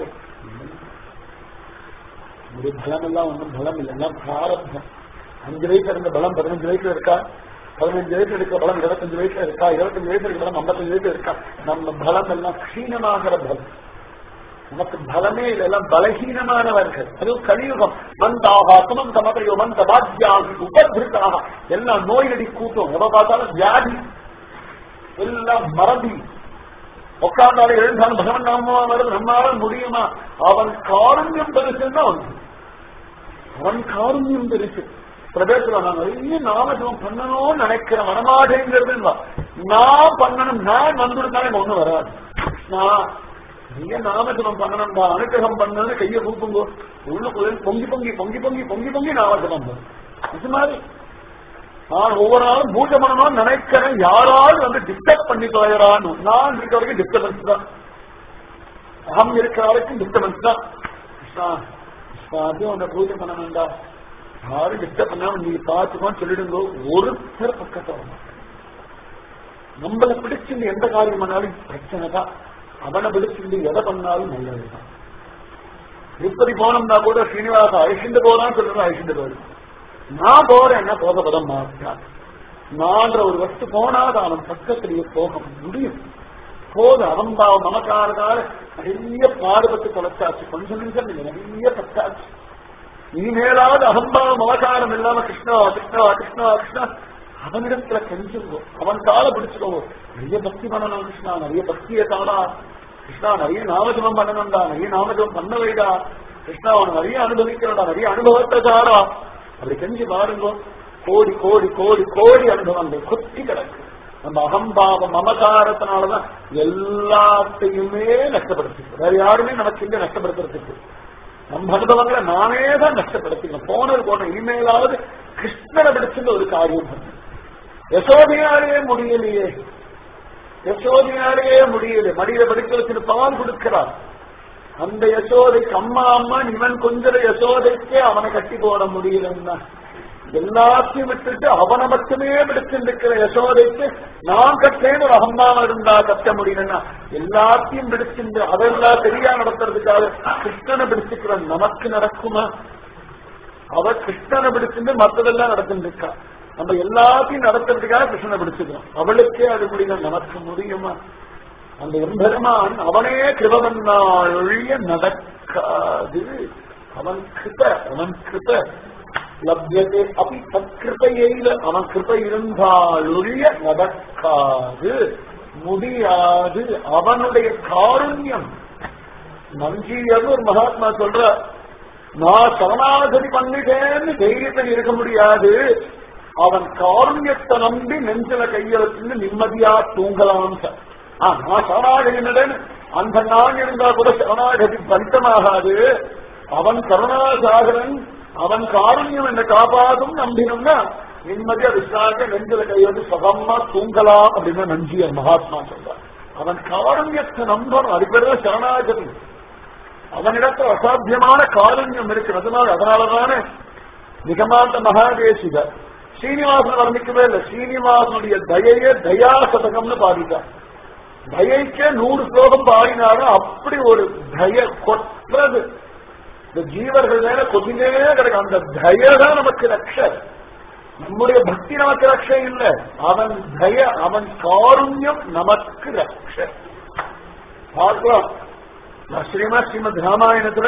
Speaker 1: ஒரு பலம் எல்லாம் ஒன்றும் பலம் இல்லை எல்லாம் பிராரப்தம் அஞ்சு வயசுல இருந்த பலம் பதினஞ்சு வயசுல இருக்கா பதினஞ்சு வயசுல இருக்கிற பலம் இருபத்தஞ்சு வயசுல இருக்கா இருபத்தஞ்சு வயசுல இருக்கிற பலம் ஐம்பத்தஞ்சு வயசுல இருக்கா நம்ம பலம் எல்லாம் க்ஷீணமாகிற பலம் நமக்கு பலமே இல்லை எல்லாம் பலகீனமானவர்கள் அதுவும் கலியுகம் மந்தாக சுமந்த மதையோ மந்த பாத்தியாகி உபதிருத்தாக எல்லாம் நோயடி கூட்டம் எதை பார்த்தாலும் வியாதி எல்லாம் மறதி உட்கார்ந்தாலும் எழுந்தாலும் பகவன் நாமமா வருது நம்மளால முடியுமா அவன் காருண்யம் பெருசுன்னா ஒன்று அவன் காருண்யம் பெருசு பிரதேசத்துல நான் நிறைய நாமஜபம் பண்ணணும்னு நினைக்கிறேன் வரமாட்டேங்கிறது நான் பண்ணணும் நான் வந்துருந்தாலும் ஒண்ணு வராது நான் நிறைய நாமஜபம் பண்ணணும்பா அனுகிரகம் பண்ணணும்னு கையை கூப்புங்கோ உள்ளுக்குள்ள பொங்கி பொங்கி பொங்கி பொங்கி பொங்கி பொங்கி நாமஜபம் பண்ணும் இது மாதிரி நான் ஒவ்வொரு நாளும் பூஜை பண்ணணும்னு நினைக்கிறேன் யாராவது வந்து டிஸ்டர்ப் பண்ணி தொலைறான்னு நான் இருக்க வரைக்கும் டிஸ்டர்பன்ஸ் தான் அகம் இருக்கிற வரைக்கும் டிஸ்டர்பன்ஸ் தான் கிருஷ்ணா கிருஷ்ணா உன்னை பூஜை பண்ண வேண்டாம் யாரும் டிஸ்டர்ப் பண்ணாம நீ பார்த்துக்கோன்னு சொல்லிடுங்க ஒருத்தர் பக்கத்தை வர நம்மளை பிடிச்சிருந்து எந்த காரியம் பண்ணாலும் பிரச்சனை தான் அவனை பிடிச்சிருந்து எதை பண்ணாலும் நல்லதுதான் திருப்பதி போனோம்னா கூட ஸ்ரீனிவாசா அழிச்சுட்டு போறான்னு சொல்றது அழிச்சுட்டு போயிடும் நான் போறேன்னா போக பதம் மாட்டான் நான்ற ஒரு வஸ்து போனாத அவன் பக்கத்திலேயே போக முடியும் போது அவன்பாவ நமக்காரதால நிறைய பாடுபட்டு தொலைச்சாச்சு கொஞ்சம் நிமிஷம் இல்லை நிறைய பட்டாச்சு இனிமேலாவது அகம்பாவ மமகாரம் இல்லாம கிருஷ்ணா கிருஷ்ணா கிருஷ்ணா கிருஷ்ணா அவனிடத்துல கெஞ்சுங்கோ அவன் கால பிடிச்சுக்கோ நிறைய பக்தி பண்ணணும் கிருஷ்ணா நிறைய பக்தியை தாடா கிருஷ்ணா நிறைய நாமஜபம் பண்ணணும்டா நிறைய நாமஜபம் பண்ண வைடா கிருஷ்ணா அவன் நிறைய அனுபவிக்கிறடா நிறைய அனுபவத்தை தாடா அப்படி கெஞ்சி பாருங்க கோடி கோடி கோடி கோடி அனுபவங்கள் கொத்தி கிடக்கு நம்ம அகம்பாவம் மமகாரத்தினாலதான் எல்லாத்தையுமே நஷ்டப்படுத்திக்கும் வேற யாருமே நமக்கு இங்க நஷ்டப்படுத்துறதுக்கு நம்ம அனுபவங்களை நானே தான் நஷ்டப்படுத்திக்கணும் போனது போன இனிமேலாவது கிருஷ்ணனை பிடிச்சிருந்த ஒரு காரியம் பண்ணு யசோதையாலேயே முடியலையே யசோதையாலேயே முடியல மடியில படிக்க வச்சுட்டு பால் கொடுக்கிறார் அந்த யசோதைக்கு அம்மா அம்மா இவன் கொஞ்சம் யசோதைக்கே அவனை கட்டி போட முடியலன்னா எல்லாத்தையும் விட்டுட்டு அவனை மட்டுமே பிடிச்சிருக்கிற யசோதைக்கு நான் கட்டேன்னு ஒரு அகம்பாவம் இருந்தா கட்ட முடியலன்னா எல்லாத்தையும் பிடிச்சிருந்து அதெல்லாம் சரியா நடத்துறதுக்காக கிருஷ்ணனை பிடிச்சுக்கிற நமக்கு நடக்குமா அவ கிருஷ்ணனை பிடிச்சிருந்து மற்றதெல்லாம் நடந்துட்டு இருக்கா நம்ம எல்லாத்தையும் நடத்துறதுக்காக கிருஷ்ணனை பிடிச்சுக்கிறோம் அவளுக்கே அது முடியல நமக்கு முடியுமா அந்த எம்பெருமான் அவனே கிருபவன்னாள் ஒழிய நடக்காது அவன் கிருப அவன் கிருப லப்யத்தை அப்படி சத்கிருப்பையில அவன் கிருப்பை இருந்தால் ஒழிய நடக்காது முடியாது அவனுடைய காருண்யம் நஞ்சியர்னு ஒரு மகாத்மா சொல்ற நான் சரணாகதி பண்ணிட்டேன்னு தைரியத்தில் இருக்க முடியாது அவன் காருண்யத்தை நம்பி நெஞ்சில கையெழுத்து நிம்மதியா தூங்கலாம் சார் நான் சரணாகதியினடன் அந்த நான் இருந்தா கூட சரணாகதி பலித்தமாகாது அவன் கருணாசாகரன் அவன் காருண்யம் என்னை காப்பாதும் நம்பினோம்னா நிம்மதியா விசாக நெஞ்சில கையோடு சுகமா தூங்கலாம் அப்படின்னு நஞ்சியர் மகாத்மா சொல்றார் அவன் காருண்யத்தை நம்பணும் அது பேர் தான் சரணாகதி அவனிடத்தில் அசாத்தியமான காருண்யம் இருக்கு அதனால அதனாலதானே நிகமாந்த மகாதேசிகர் ஸ்ரீனிவாசன் வர்ணிக்கவே இல்லை ஸ்ரீனிவாசனுடைய தயையே தயா சதகம்னு பாடிட்டார் தயைக்கே நூறு ஸ்லோகம் பாடினாலும் அப்படி ஒரு தய கொற்றது இந்த ஜீவர்கள் மேல கொஞ்சமே கிடைக்கும் அந்த தயதான் நமக்கு ரக்ஷ நம்முடைய பக்தி நமக்கு ரக்ஷை இல்ல அவன் தய அவன் காருண்யம் நமக்கு ரக்ஷை பார்க்கலாம் ஸ்ரீமா ஸ்ரீமத் ராமாயணத்துல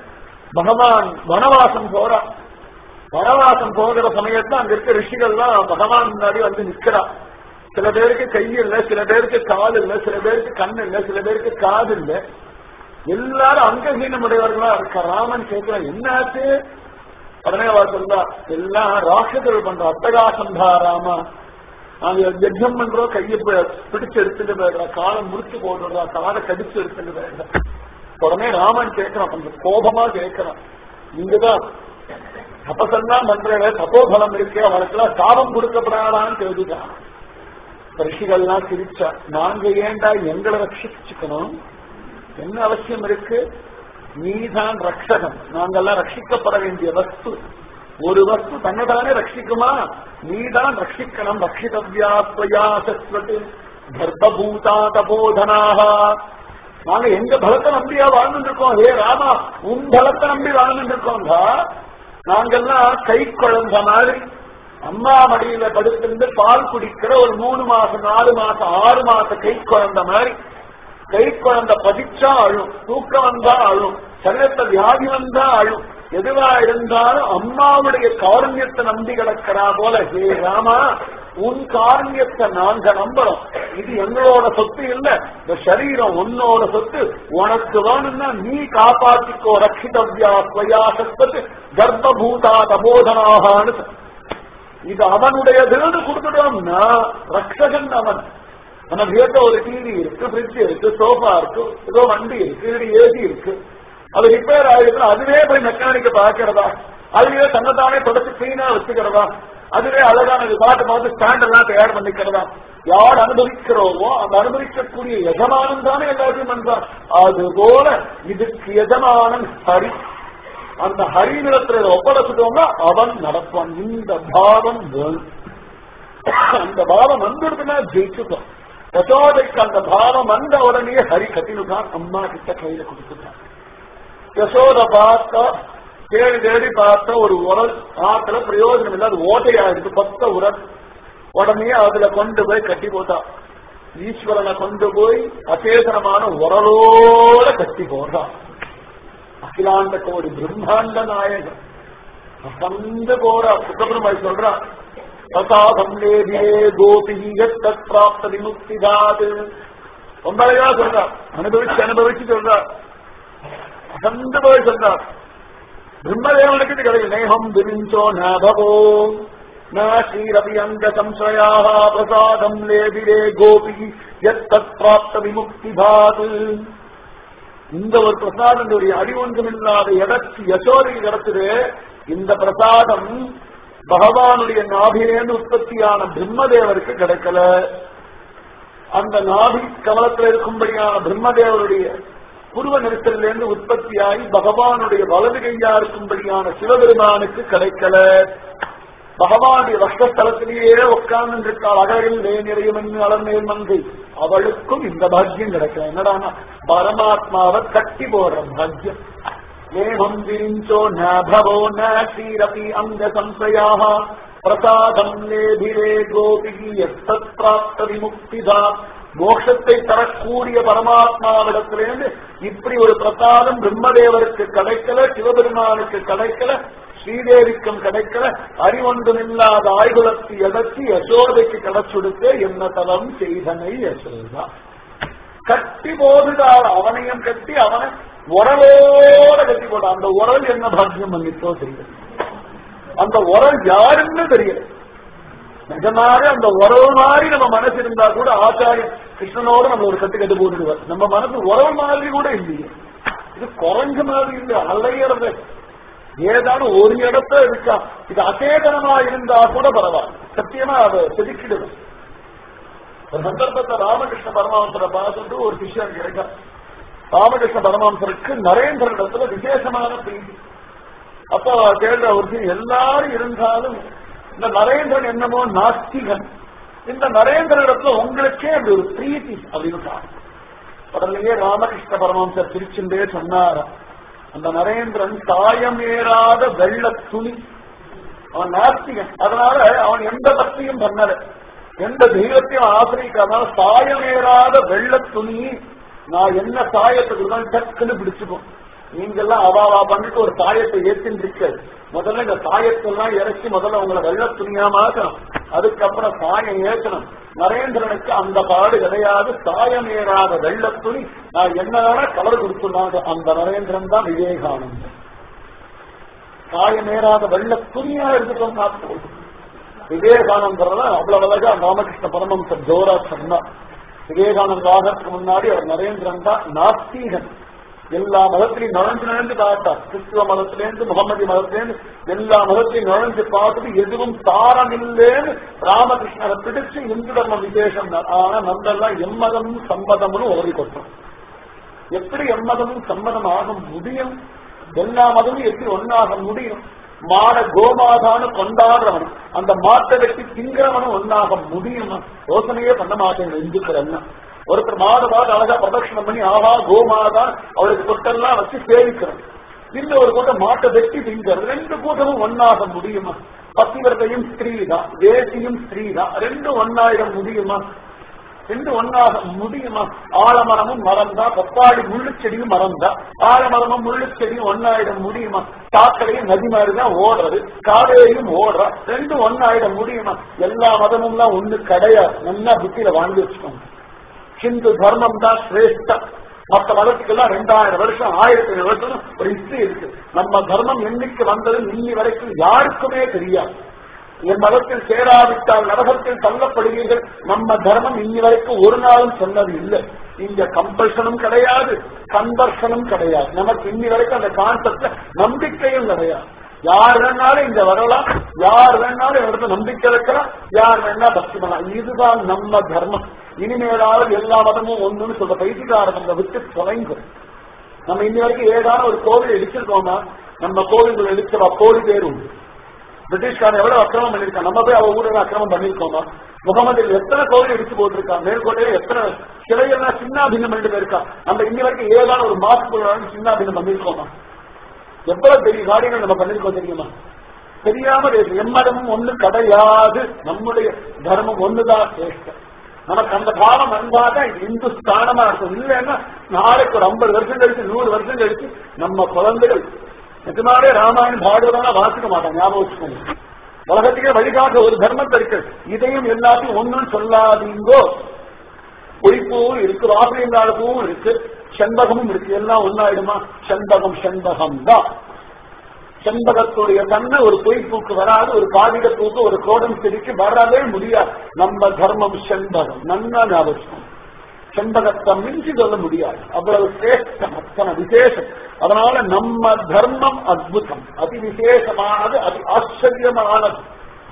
Speaker 1: பகவான் வனவாசம் போறான் வனவாசம் போகிற சமயத்துல அங்க இருக்க ரிஷிகள்லாம் பகவான் முன்னாடி வந்து நிக்கிறா சில பேருக்கு கை இல்ல சில பேருக்கு கால் இல்ல சில பேருக்கு கண் இல்ல சில பேருக்கு காது இல்ல எல்லாரும் அங்கஹீனமுடையவர்களா இருக்க ராமன் கேட்கிற என்னாச்சு உடனே அவர் சொல்றா எல்லாம் ராட்சதர்கள் பண்ற அட்டகாசம் ராமா நாங்க யஜ்யம் பண்றோம் கையை பிடிச்சு எடுத்துட்டு போயிடுறா காலை முறிச்சு போடுறா காலை கடிச்சு எடுத்துட்டு போயிடுறா உடனே ராமன் கேட்கிறான் கொஞ்சம் கோபமா கேட்கிறான் நீங்கதான் தபசெல்லாம் பண்ற தபோபலம் இருக்கு அவனுக்கெல்லாம் சாபம் கொடுக்கப்படாதான்னு கேட்டுட்டான் ரிஷிகள்லாம் சிரிச்சா நாங்க ஏண்டா எங்களை ரட்சிச்சுக்கணும் என்ன அவசியம் இருக்கு நீதான் ரக்ஷகம் நாங்கெல்லாம் ரட்சிக்கப்பட வேண்டிய வஸ்து ஒரு வஸ்து தன்னைதானே ரட்சிக்குமா நீதான் ரட்சிக்கணும் ரட்சிதவ்யா ஸ்வயா சஸ்வத் கர்ப்பபூதா தபோதனாக நாங்க எங்க பலத்தை நம்பியா வாழ்ந்துட்டு இருக்கோம் ஹே ராமா உன் பலத்தை நம்பி வாழ்ந்துட்டு இருக்கோம்டா நாங்கெல்லாம் கை குழந்த மாதிரி அம்மா மடியில படுத்திருந்து பால் குடிக்கிற ஒரு மூணு மாசம் நாலு மாசம் ஆறு மாசம் கை குழந்த மாதிரி கை குழந்தை பதிச்சா அழும் தூக்கம் வந்தா அழும் சரீரத்தை வியாதி வந்தா அழும் எதுவா இருந்தாலும் அம்மாவுடைய காரண்யத்தை நம்பி கிடக்கிறா போல ஹே ராமா உன் காரண்யத்தை நாங்க நம்புறோம் இது எங்களோட சொத்து இல்ல இந்த சரீரம் உன்னோட சொத்து உனக்கு வேணும்னா நீ காப்பாற்றிக்கோ ரட்சிதவ்யா ஸ்வயா சத்வத்து கர்ப்பபூதா தபோதனாகான்னு இது அவனுடையதுன்னு கொடுத்துட்டோம்னா ரக்ஷகன் அவன் நம்ம வீட்ட ஒரு டிவி இருக்கு ஃப்ரிட்ஜ் இருக்கு சோஃபா இருக்கு ஏதோ வண்டி இருக்கு இது ஏசி இருக்கு அது ரிப்பேர் ஆயிடுச்சுன்னா அதுவே போய் மெக்கானிக்க பாக்கிறதா அதுவே தன்னைத்தானே தொடச்சு கிளீனா வச்சுக்கிறதா அதுவே அழகான பாட்டு பார்த்து ஸ்டாண்ட் எல்லாம் தயார் பண்ணிக்கிறதா யார் அனுபவிக்கிறோமோ அந்த அனுபவிக்கக்கூடிய எஜமானன் தானே எல்லாத்தையும் பண்றான் அது போல இதுக்கு எஜமானன் ஹரி அந்த ஹரிநிலத்துல ஒப்படைச்சிட்டோம்னா அவன் நடப்பான் இந்த பாவம் வேணும் அந்த பாவம் வந்துடுதுன்னா ஜெயிச்சுட்டோம் யசோதைக்கு அந்த பாவம் வந்த உடனே ஹரி கட்டினுதான் அம்மா கிட்ட கையில கொடுத்துட்டான் யசோத பார்த்தா தேடி தேடி பார்த்த ஒரு உரல் ஆத்துல பிரயோஜனம் இல்லை அது ஓட்டையா இருக்கு பத்த உரல் உடனே அதுல கொண்டு போய் கட்டி போட்டா ஈஸ்வரனை கொண்டு போய் அச்சேதனமான உரலோட கட்டி போடுறான் அகிலாண்ட கோடி பிரம்மாண்ட நாயகன் அசந்து போறா சுப்பிரமணிய சொல்றான் பிரசாதம் லேபியே கோபி எத்தத் பிராப்த விமுக்திதாது ரொம்ப அழகா சொல்றார் அனுபவிச்சு அனுபவிச்சு சொல்றார் அசந்து போய் சொல்றார் பிரம்மதேவனுக்கு இது கிடையாது நேகம் விரிஞ்சோ நபவோ நீரபி அங்க சம்சயாக பிரசாதம் லேபிரே கோபி எத்தத் பிராப்த விமுக்திதாது இந்த ஒரு பிரசாதம் ஒரு அறிவொன்றுமில்லாத இடத்து யசோதை இடத்துல இந்த பிரசாதம் பகவானுடைய நாபிலேந்து உற்பத்தியான பிரம்மதேவருக்கு கிடைக்கல அந்த நாபி கமலத்தில் இருக்கும்படியான பிரம்மதேவருடைய புருவ நெரிசலிருந்து உற்பத்தியாகி பகவானுடைய வலது கையா இருக்கும்படியான சிவபெருமானுக்கு கிடைக்கல பகவானுடைய வஷ்டஸ்தலத்திலேயே உட்கார்ந்து இருக்காள் அகரில் நிறையும் அளர்நேர் மங்கை அவளுக்கும் இந்த பாக்கியம் கிடைக்கல என்னடா பரமாத்மாவை கட்டி போடுற பாக்கியம் ஏவம் விரிஞ்சோ நபவோ நீரபி அங்க சம்சயாக பிரசாதம் லேபிரே கோபிகி எத்தத் பிராப்த விமுக்திதா மோட்சத்தை தரக்கூடிய பரமாத்மாவிடத்திலிருந்து இப்படி ஒரு பிரசாதம் பிரம்மதேவருக்கு கிடைக்கல சிவபெருமானுக்கு கிடைக்கல ஸ்ரீதேவிக்கும் கிடைக்கல அறிவொன்றுமில்லாத ஆய்குலத்தை எதற்கு யசோதைக்கு கிடைச்சுடுத்து என்ன தலம் செய்தனை யசோதா கட்டி போதுதாள் அவனையும் கட்டி அவனை உரலோட கட்டி போட்டான் அந்த உரல் என்ன பாக்கியம் பண்ணிட்டோ தெரியல அந்த உரல் யாருன்னு தெரியல நிஜமாக அந்த உறவு மாதிரி நம்ம மனசு இருந்தா கூட ஆச்சாரியன் கிருஷ்ணனோட நம்ம ஒரு கட்டு கட்டு போட்டுடுவார் நம்ம மனசு உறவு மாதிரி கூட இல்லையே இது குறைஞ்ச மாதிரி இல்லை அலையறது ஏதாலும் ஒரு இடத்துல இருக்கா இது அசேதனமா இருந்தா கூட பரவாயில்ல சத்தியமா அதை செதுக்கிடுவேன் ஒரு சந்தர்ப்பத்தை ராமகிருஷ்ண பரமாவசரை பார்த்துட்டு ஒரு விஷயம் கிடைக்கும் ராமகிருஷ்ண பரமாம்சருக்கு நரேந்திரனிடத்துல விசேஷமான பிரீதி அப்போ கேள்ற ஒரு எல்லாரும் இருந்தாலும் இந்த நரேந்திரன் என்னமோ நாஸ்திகன் இந்த நரேந்திரனிடத்துல உங்களுக்கே அப்படி ஒரு பிரீத்தி அப்படின்னு உடனே ராமகிருஷ்ண பரமஹம்சர் திருச்செந்தே சொன்னார் அந்த நரேந்திரன் காயமேறாத வெள்ள துணி அவன் நாஸ்திகன் அதனால அவன் எந்த பக்தியும் பண்ணல எந்த தெய்வத்தையும் ஆசிரியிக்காதனால சாயமேறாத வெள்ள துணி நான் என்ன சாயத்தை கொடுத்தாலும் டக்குன்னு பிடிச்சுக்கும் நீங்கெல்லாம் அவாவா பண்ணிட்டு ஒரு சாயத்தை ஏத்தின்னு இருக்காது முதல்ல இந்த சாயத்தெல்லாம் இறக்கி முதல்ல உங்களை வெள்ள துணியா மாற்றணும் அதுக்கப்புறம் சாயம் ஏற்றணும் நரேந்திரனுக்கு அந்த பாடு கிடையாது சாயம் ஏறாத வெள்ள துணி நான் என்ன வேணா கலர் கொடுத்துனாங்க அந்த நரேந்திரன் தான் விவேகானந்தன் சாயமேறாத வெள்ள துணியா இருந்துட்டோம்னா போதும் விவேகானந்தர் அவ்வளவு அழகா ராமகிருஷ்ண பரமஹம்சர் ஜோரா சொன்னார் விவேகானந்த ஆகிறதுக்கு முன்னாடி அவர் நரேந்திரன் தான் நாஸ்தீகன் எல்லா மதத்திலையும் நுழைஞ்சு நுழைஞ்சு பார்த்தார் கிறிஸ்துவ மதத்திலேருந்து முகமதி மதத்திலேருந்து எல்லா மதத்தையும் நுழைஞ்சு பார்த்துட்டு எதுவும் தாரம் இல்லேன்னு ராமகிருஷ்ணரை பிடிச்சு இந்து தர்ம விசேஷம் ஆனா நம்மெல்லாம் எம்மதமும் சம்மதம்னு ஓடி கொட்டோம் எப்படி எம்மதமும் சம்மதம் ஆக முடியும் எல்லா மதமும் எப்படி ஒன்னாக முடியும் மாட கோமாதான்னு கொண்டாடுறவன் அந்த மாட்டை வெட்டி திங்கிறவனும் ஒன்னாக முடியுமா யோசனையே பண்ண மாட்டேன் இந்துக்கள் எல்லாம் ஒருத்தர் மாத மாதம் அழகா பிரதட்சணம் பண்ணி ஆஹா கோமாதா அவளுக்கு கொட்டெல்லாம் வச்சு சேவிக்கிறோம் இந்த ஒரு கூட்டம் மாட்டை வெட்டி திங்கிறது ரெண்டு கூட்டமும் ஒன்னாக முடியுமா பத்திவரத்தையும் ஸ்திரீ தான் தேசியும் ஸ்திரீ தான் ரெண்டும் ஒன்னாயிட முடியுமா ரெண்டு ஒன்னாக முடியுமா ஆலமரமும் மரம் தான் பப்பாடி முள்ளுச்செடியும் மரம் தான் ஆலமரமும் முள்ளுச்செடியும் ஒன்னாயிட முடியுமா சாக்கடையும் நதி மாதிரி தான் ஓடுறது காவேரியும் ஓடுறா ரெண்டும் ஒன்னாயிட முடியுமா எல்லா மதமும் தான் ஒண்ணு கிடையாது நல்லா புத்தியில வாங்கி வச்சுக்கோங்க ஹிந்து தர்மம் தான் சிரேஷ்டம் மற்ற மதத்துக்கெல்லாம் ரெண்டாயிரம் வருஷம் ஆயிரத்தி வருஷம் ஒரு ஹிஸ்டரி இருக்கு நம்ம தர்மம் என்னைக்கு வந்தது இன்னி வரைக்கும் யாருக்குமே தெரியாது என் மதத்தில் சேராவிட்டால் நரகத்தில் தள்ளப்படுவீர்கள் நம்ம தர்மம் இன்னி வரைக்கும் ஒரு நாளும் சொன்னது இல்லை இங்க கம்பல்ஷனும் கிடையாது கன்வர்ஷனும் கிடையாது நமக்கு இன்னி வரைக்கும் அந்த கான்செப்ட்ல நம்பிக்கையும் கிடையாது யார் வேணாலும் இங்க வரலாம் யார் வேணாலும் இடத்துல நம்பிக்கை வைக்கலாம் யார் வேணா பக்தி பண்ணலாம் இதுதான் நம்ம தர்மம் இனிமேலாவது எல்லா மதமும் ஒண்ணுன்னு சொல்ற பைத்தியக்காரங்க விட்டு தொலைங்கும் நம்ம இன்னி வரைக்கும் ஏதான ஒரு கோவில் இடிச்சிருக்கோமா நம்ம கோவில்கள் இடிச்சவா கோடி பேர் உண்டு பிரிட்டிஷ்காரன் எவ்வளவு அக்கிரமம் பண்ணிருக்கான் நம்ம போய் அவ ஊரில் அக்கிரமம் பண்ணிருக்கோமா முகமதில் எத்தனை கோவில் இடிச்சு போட்டிருக்கான் மேற்கோட்டையில எத்தனை சிலைகள்லாம் சின்ன பின்னம் பண்ணிட்டு போயிருக்கான் நம்ம இன்னி வரைக்கும் ஏதான ஒரு மாசத்துக்கு சின்ன பின்னம் பண்ணிருக்கோமா எவ்வளவு பெரிய காரியங்கள் நம்ம பண்ணிருக்கோம் தெரியுமா தெரியாம எம்மதமும் ஒண்ணு கிடையாது நம்முடைய தர்மம் ஒண்ணுதான் சிரேஷ்டம் நமக்கு அந்த பாவம் வந்தாதான் இந்து ஸ்தானமா இருக்கும் இல்லைன்னா நாளைக்கு ஒரு ஐம்பது வருஷம் கழிச்சு நூறு வருஷம் கழிச்சு நம்ம குழந்தைகள் நிஜமாவே ராமாயணம் பாகவதா வாசிக்க மாட்டாங்க ஞாபகம் வச்சுக்கோங்க உலகத்துக்கே வழிகாட்ட ஒரு தர்மத்தை இருக்கு இதையும் எல்லாத்தையும் ஒன்னும் சொல்லாதீங்கோ பொய்ப்பூவும் இருக்கு வாசலில்லாத பூவும் இருக்கு செண்பகமும் இருக்கு எல்லாம் ஒன்னாயிடுமா செண்பகம் செண்பகம் தான் செண்பகத்துடைய தன்மை ஒரு பொய்ப்பூக்கு வராது ஒரு காகித பூக்கு ஒரு கோடம் செடிக்கு வரவே முடியாது நம்ம தர்மம் செண்பகம் நன்னா ஞாபகம் செண்பகத்தை மிஞ்சி சொல்ல முடியாது அவ்வளவு சிரேஷ்டம் அத்தனை விசேஷம் அதனால நம்ம தர்மம் அத்புதம் அதி விசேஷமானது அதி ஆச்சரியமானது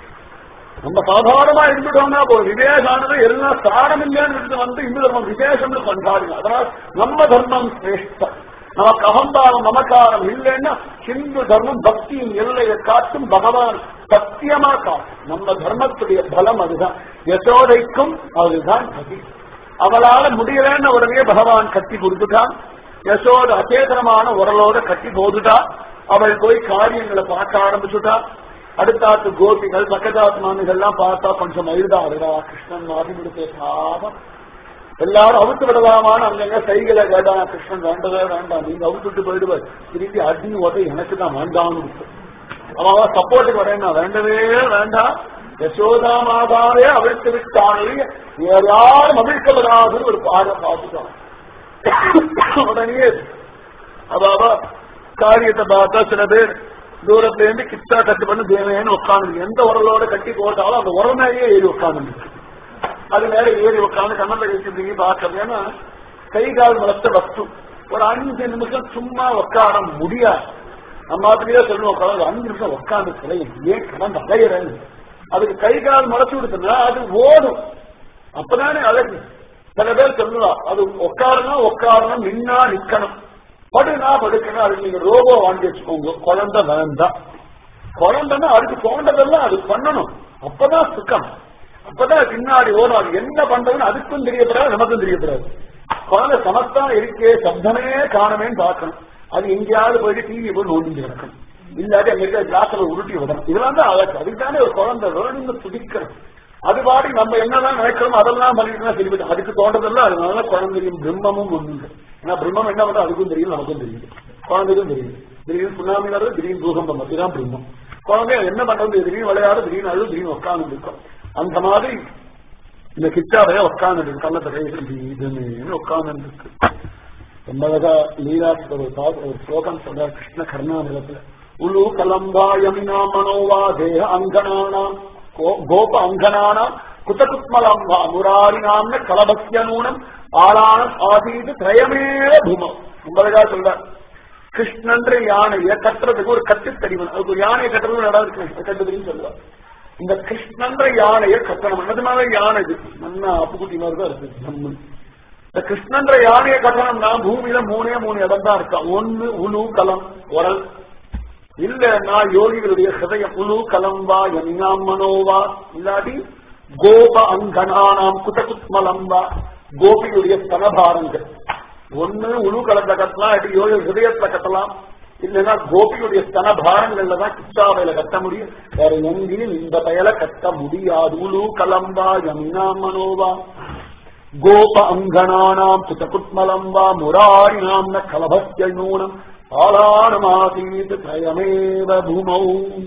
Speaker 1: நம்ம சாதாரணமா இருந்துட்டோம்னா போதும் விவேகானது எல்லாம் சாரம் இல்லைன்னு வந்து இந்து தர்மம் விசேஷம்னு கொண்டாடுங்க அதனால நம்ம தர்மம் சிரேஷ்டம் நமக்கு அகம்பாவம் நமக்காரம் இல்லைன்னா ஹிந்து தர்மம் பக்தியின் எல்லையை காட்டும் பகவான் சத்தியமா காட்டும் நம்ம தர்மத்துடைய பலம் அதுதான் யசோதைக்கும் அதுதான் கதி அவளால முடியலன்னு உடனே பகவான் கட்டி கொடுத்துட்டான் யசோத அச்சேதனமான உரலோட கட்டி போதுட்டா அவள் போய் காரியங்களை பார்க்க ஆரம்பிச்சுட்டா அடுத்தாத்து கோபிகள் பக்கத்தாத்து மாமிகள்லாம் பார்த்தா கொஞ்சம் அழுதாருடா கிருஷ்ணன் மாறி கொடுத்தே பாவம் எல்லாரும் அவுத்து விடலாமான்னு அங்கங்க சைகளை கேட்டாங்க கிருஷ்ணன் வேண்டவே வேண்டாம் நீங்க அவுத்துட்டு போயிடுவார் திருப்பி அடி ஓட்ட எனக்கு தான் வேண்டாம்னு அவன் சப்போர்ட்டுக்கு வரேன் வேண்டவே வேண்டாம் யசோதா மாதாவே அவிழ்த்து விட்டாலே வேற யாரும் அவிழ்க்க வராதுன்னு ஒரு பாட பார்த்துட்டான் உடனே அவாவ காரியத்தை பார்த்தா சில பேர் தூரத்துல இருந்து கிட்டா கட்டு பண்ணி தேவையான உட்காந்து எந்த உரலோட கட்டி போட்டாலும் அந்த உரமையே ஏறி உட்காந்து அது மேல ஏறி உட்காந்து கண்ணத்தை வச்சிருந்தீங்க பார்க்கறது ஏன்னா கை கால் மலத்த வஸ்து ஒரு அஞ்சு நிமிஷம் சும்மா உட்கார முடியாது நம்ம மாதிரியே சொல்லுவோம் கடவுள் அஞ்சு நிமிஷம் உட்காந்து கிளையும் ஏன் கடந்து அலையிறேன்னு அதுக்கு கை கால் முளைச்சு விடுதுன்னா அது ஓடும் அப்பதானே அழகு சில பேர் சொல்லுவா அது உட்காரணும் உட்காரணும் நின்னா நிக்கணும் படுனா படுக்கணும் அதுக்கு நீங்க ரோபோ வாங்கி வச்சுக்கோங்க குழந்தை வேண்டாம் குழந்தைன்னா அதுக்கு தோண்டதெல்லாம் அது பண்ணணும் அப்பதான் சுக்கம் அப்பதான் பின்னாடி ஓடும் அது என்ன பண்றதுன்னு அதுக்கும் தெரியப்படாது நமக்கும் தெரியப்படாது குழந்தை சமஸ்தான் இருக்கே சப்தமே காணமேன்னு பார்க்கணும் அது எங்கேயாவது போயிட்டு டிவி போய் நோண்டிட்டு இருக்கணும் இல்லாட்டி அங்க இருக்கிற கிளாஸ்ல உருட்டி விடணும் இதெல்லாம் தான் அழகு அதுக்கு தானே ஒரு குழந்தை வேணும்னு துடிக்கணும் அது பாடி நம்ம என்னதான் நினைக்கிறோமோ அதெல்லாம் பண்ணிட்டு சரிவிட்டு அதுக்கு தோன்றதெல்லாம் அதனால குழந்தையும் பிரம்மமும் ஒண்ணுங்க ஏன்னா பிரம்மம் என்ன பண்றது அதுக்கும் தெரியும் நமக்கும் தெரியும் குழந்தைக்கும் தெரியும் திடீர்னு சுனாமி வருது திடீர்னு பூகம்பம் இதுதான் பிரம்மம் குழந்தை என்ன பண்றது திடீர்னு விளையாடு திடீர்னு அழுது திடீர்னு உட்கார்ந்து இருக்கும் அந்த மாதிரி இந்த கிச்சாவைய உட்கார்ந்து இருக்கு கள்ளத்தை கையில் இதுன்னு உட்கார்ந்து இருக்கு ரொம்ப அழகா லீலா ஒரு பா- ஒரு ஸ்லோகம் சொல்றார் கிருஷ்ண கர்ணாநிலத்துல உலு கலம்பா யமினா மனோவா தேக அங்கனானாம் கோ- கோப அங்கனானாம் குதகுத்மலம்பா முராரினாம்ன கலபஸ்ய நூனம் ஆளானம் ஆசீது திரயமேவ பூமம் ரொம்ப அழகா சொல்றார் கிருஷ்ணன்ற யானைய கட்டுறதுக்கு ஒரு கட்டுத்தறிவன் அதுக்கு ஒரு யானையை கட்டுறது இடம் இருக்கு கட்டுத்தறின்னு சொல்லுவார் இந்த கிருஷ்ணன்ற யானைய கட்டணம் நிஜமாவே யானை இது நல்லா அப்புக்குட்டி மாதிரி தான் இருக்கு ஜம்முன்னு. இந்த கிருஷ்ணன்ற யானைய கட்டணம்னா பூமியில மூணே மூணு இடம் தான் இருக்கா ஒண்ணு உலு கலம் உரல் இல்ல நான் யோகிகளுடைய ஹிருதயம் உலு கலம்பா யமினாம் மனோவா இல்லாட்டி கோப அங்கனானாம் குதகுத்மலம்பா கோபியுடைய ஸ்தனபாரங்கள் ஒண்ணு உலு கலந்த கட்டலாம் இல்லாட்டி யோகி ஹிருதயத்துல கட்டலாம் இல்லைன்னா கோபியுடைய ஸ்தனபாரங்கள்ல தான் கிச்சாவையில கட்ட முடியும் வேற எங்கேயும் இந்த பயல கட்ட முடியாது உலு கலம்பா யமினாம் மனோவா கோப அங்கனானாம் புதகுத்மலம் வா முராரினாம் ந கலபஸ்ய நூனம் ஆளானமாசீத் திரயமேவ பூமௌ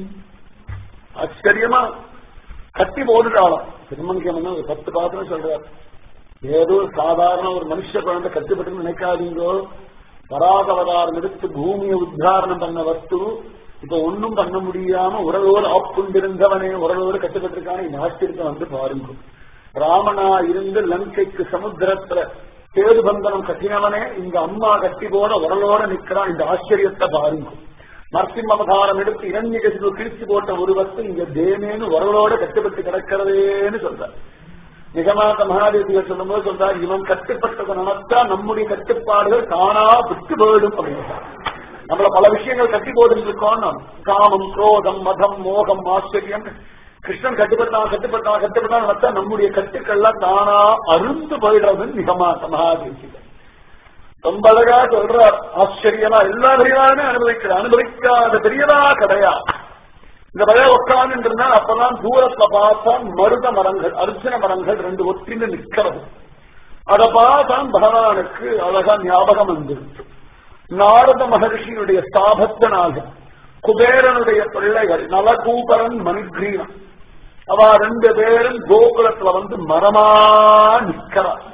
Speaker 1: ஆச்சரியமா கட்டி போடுறாளாம் திருமணிக்கு ஒரு பத்து பாத்திரம் சொல்றார் ஏதோ சாதாரண ஒரு மனுஷ குழந்தை கட்டுப்பட்டு நினைக்காதீங்கோ பராகவதாரம் எடுத்து பூமியை உத்தாரணம் பண்ண வஸ்து இப்ப ஒண்ணும் பண்ண முடியாம உறவோடு ஆப்புண்டிருந்தவனே உறவோடு கட்டுப்பட்டிருக்கான இந்த ஆச்சரியத்தை வந்து பாருங்க ராமனா இருந்து லங்கைக்கு சமுத்திரத்துல சேது பந்தனம் கட்டினவனே இங்க அம்மா கட்டி போட உரலோட நிக்கிறான் இந்த ஆச்சரியத்தை பாருங்க நரசிம்ம அவதாரம் எடுத்து இரண்யகசிவு கிழிச்சு போட்ட ஒரு வஸ்து இங்க தேனேன்னு உரலோட கட்டுப்பட்டு கிடக்கிறதேன்னு சொல்றார் நிஜமாக மகாதேவிகள் சொல்லும்போது சொல்றார் இவன் கட்டுப்பட்டதை நினைத்தா நம்முடைய கட்டுப்பாடுகள் தானா விட்டு போயிடும் அப்படின்னு நம்மள பல விஷயங்கள் கட்டி போட்டு இருக்கோம் நாம். காமம் குரோதம் மதம் மோகம் ஆச்சரியம் கிருஷ்ணன் கட்டுப்பட்டான் கட்டுப்பட்டான் கட்டுப்பட்டான் நினைச்சா நம்முடைய கட்டுக்கள்லாம் தானா அருந்து போயிடுறதுன்னு நிஜமாக மகாதேவிகள் ரொம்ப அழகா சொல்றார் ஆச்சரியமா எல்லா பெரியவாருமே அனுபவிக்கிற அனுபவிக்காத பெரியதா கிடையாது இந்த பழைய உட்கார்ந்து இருந்தா அப்பதான் தூரத்துல பார்த்தா மருத மரங்கள் அர்ஜுன மரங்கள் ரெண்டு ஒற்றின்னு நிற்கிறது அதை பார்த்தான் பகவானுக்கு அழகா ஞாபகம் வந்துருச்சு நாரத மகர்ஷியினுடைய ஸ்தாபத்தினாக குபேரனுடைய பிள்ளைகள் நலகூபரன் மணிகிரீவன் அவ ரெண்டு பேரும் கோகுலத்துல வந்து மரமா நிக்கிறார்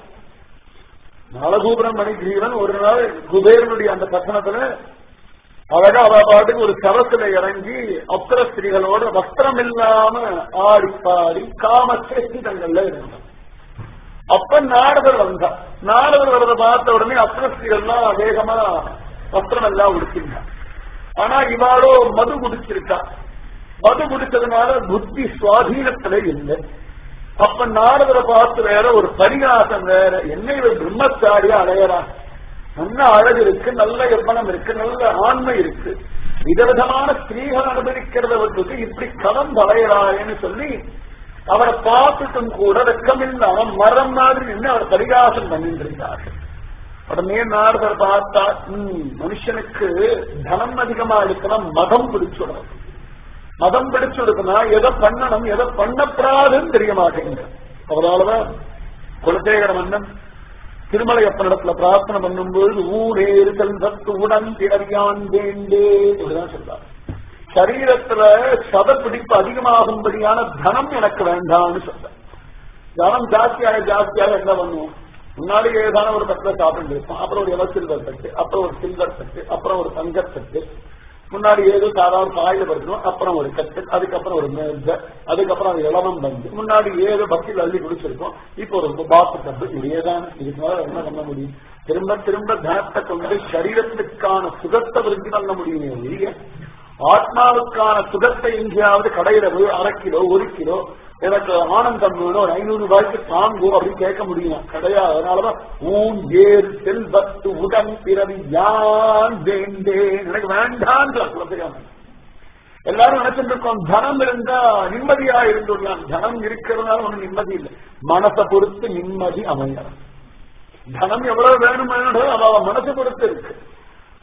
Speaker 1: நலகூபரன் மணிகிரீவன் ஒரு நாள் குபேரனுடைய அந்த பட்டணத்துல அழகா அவ பாட்டுக்கு ஒரு சரத்துல இறங்கி அப்சர ஸ்திரீகளோட வஸ்திரம் இல்லாம ஆடி பாடி காம சேஷ்டிதங்கள்ல இருந்தான் அப்ப நாரதர் வந்தார் நாரதர் வரத பார்த்த உடனே அப்சர ஸ்திரீகள்லாம் வேகமா வஸ்திரம் எல்லாம் உடுத்திங்க ஆனா இவாளோ மது குடிச்சிருக்கா மது குடிச்சதுனால புத்தி சுவாதீனத்துல இல்லை அப்ப நாரதரை பார்த்து வேற ஒரு பரிகாசம் வேற என்ன இவர் பிரம்மச்சாரியா அலையறா நல்ல அழகு இருக்கு நல்ல எவ்வளம் இருக்கு நல்ல ஆண்மை இருக்கு விதவிதமான ஸ்திரீகள் அனுபவிக்கிறத விட்டுட்டு இப்படி கலம் வளையறாருன்னு சொல்லி அவரை பார்த்துட்டும் கூட வெக்கமில்லாம மரம் மாதிரி நின்று அவர் பரிகாசம் பண்ணிட்டு இருந்தார்கள் உடனே நாரதர் பார்த்தா ம், மனுஷனுக்கு தனம் அதிகமா இருக்கலாம் மதம் பிடிச்சுடும் மதம் பிடிச்சு இருக்குன்னா எதை பண்ணணும் எதை பண்ணப்படாதுன்னு தெரிய மாட்டேங்குது அதனாலதான் குலசேகர மன்னன் திருமலையப்பனிடத்துல பிரார்த்தனை பண்ணும்போது ஊரேறு செல்வத்து உடன் பிறவியான் வேண்டே இப்படிதான் சொல்றார் சரீரத்துல சத பிடிப்பு அதிகமாகும்படியான தனம் எனக்கு வேண்டாம்னு சொல்ற தனம் ஜாஸ்தியாக ஜாஸ்தியாக என்ன பண்ணுவோம் முன்னாடி ஏதான ஒரு தட்டை சாப்பிட்டு இருப்போம் அப்புறம் ஒரு எவர் சில்வர் தட்டு அப்புறம் ஒரு சில்வர் தட்டு அப்புறம் ஒரு தங்கத் தட்டு முன்னாடி ஏதோ சாதாரண காயில படுத்தணும் அப்புறம் ஒரு கட்டு அதுக்கப்புறம் ஒரு மேஜ அதுக்கப்புறம் அது இளவம் பந்து முன்னாடி ஏதோ பக்தியில் அள்ளி குடிச்சிருக்கோம் இப்போ ஒரு பாத்து கப்பு இதேதான் இதுக்கு மேல என்ன பண்ண முடியும் திரும்ப திரும்ப தனத்தை கொண்டு சரீரத்துக்கான சுகத்தை விருத்தி பண்ண முடியுமே ஒழிய ஆத்மாவுக்கான சுகத்தை எங்கேயாவது கடையில போய் அரை கிலோ ஒரு கிலோ எனக்கு ஆனந்தம் வேணும் ஒரு ஐநூறு ரூபாய்க்கு தாங்கும் அப்படின்னு கேட்க முடியும் கிடையாது அதனாலதான் ஊன் ஏர் செல்வத்து உடன் பிறவி யான் வேண்டேன் எனக்கு வேண்டான் குலசேகரன் எல்லாரும் நினைச்சிட்டு இருக்கோம் தனம் இருந்தா நிம்மதியா இருந்துள்ளான் தனம் இருக்கிறதுனால ஒண்ணு நிம்மதி இல்லை மனசை பொறுத்து நிம்மதி அமையலாம் தனம் எவ்வளவு வேணும் அவ அவ மனசை பொறுத்து இருக்கு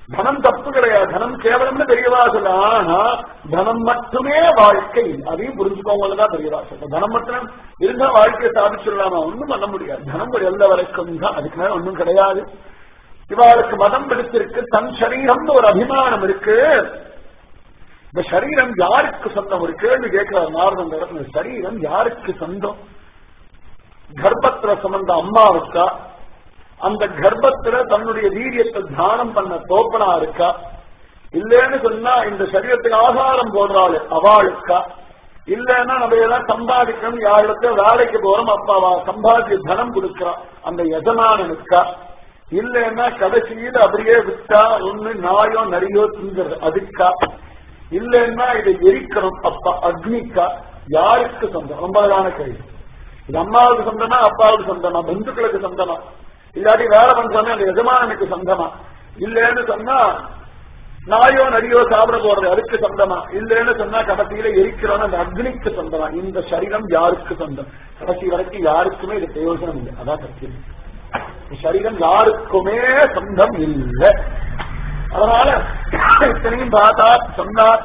Speaker 1: தனம் தப்பு கிடையாது தனம் கேவலம்னு பெரியவா சொல்ல ஆனா தனம் மட்டுமே வாழ்க்கை அதையும் புரிஞ்சுக்கோங்க தான் பெரியவா சொல்ல தனம் மட்டும் இருந்தா வாழ்க்கையை சாதிச்சிடலாமா ஒண்ணும் பண்ண முடியாது தனம் ஒரு எல்லை வரைக்கும் தான் அதுக்கு மேல ஒண்ணும் கிடையாது இவாளுக்கு மதம் பிடிச்சிருக்கு தன் சரீரம்னு ஒரு அபிமானம் இருக்கு இந்த சரீரம் யாருக்கு சொந்தம் ஒரு கேள்வி கேட்கிறார் நாரதன் இந்த இடத்துல சரீரம் யாருக்கு சொந்தம் கர்ப்பத்துல சுமந்த அம்மாவுக்கா அந்த கர்ப்பத்துல தன்னுடைய வீரியத்தை தானம் பண்ண தோப்பனா இருக்கா இல்லைன்னு சொன்னா இந்த சரீரத்துக்கு ஆகாரம் போடுறாள் அவளுக்கா இல்லைன்னா நம்ம எல்லாம் சம்பாதிக்கணும் யாரிடத்த வேலைக்கு போறோம் அப்பாவா சம்பாதிக்க தனம் கொடுக்கிறா அந்த எஜமானனுக்கா இல்லைன்னா கடைசியில் அப்படியே விட்டா ஒண்ணு நாயோ நரியோ திங்கிறது அதுக்கா இல்லைன்னா இதை எரிக்கணும் அப்பா அக்னிக்கா யாருக்கு சொந்தம் ரொம்ப அழகான கேள்வி இது அம்மாவுக்கு சொந்தமா அப்பாவுக்கு சொந்தமா பந்துக்களுக்கு சொந்தமா இல்லாட்டி வேலை பண்றோமே அந்த எஜமானனுக்கு சொந்தமா இல்லைன்னு சொன்னா நாயோ நரியோ சாப்பிட போறது அதுக்கு சொந்தமா இல்லைன்னு சொன்னா கடைசியில எரிக்கிறோம் அந்த அக்னிக்கு சொந்தமா இந்த சரீரம் யாருக்கு சொந்தம் கடைசி வரைக்கும் யாருக்குமே இது பிரயோஜனம் இல்லை அதான் சத்தியம் இந்த சரீரம் யாருக்குமே சொந்தம் இல்லை அதனால இத்தனையும் பார்த்தா சொன்னார்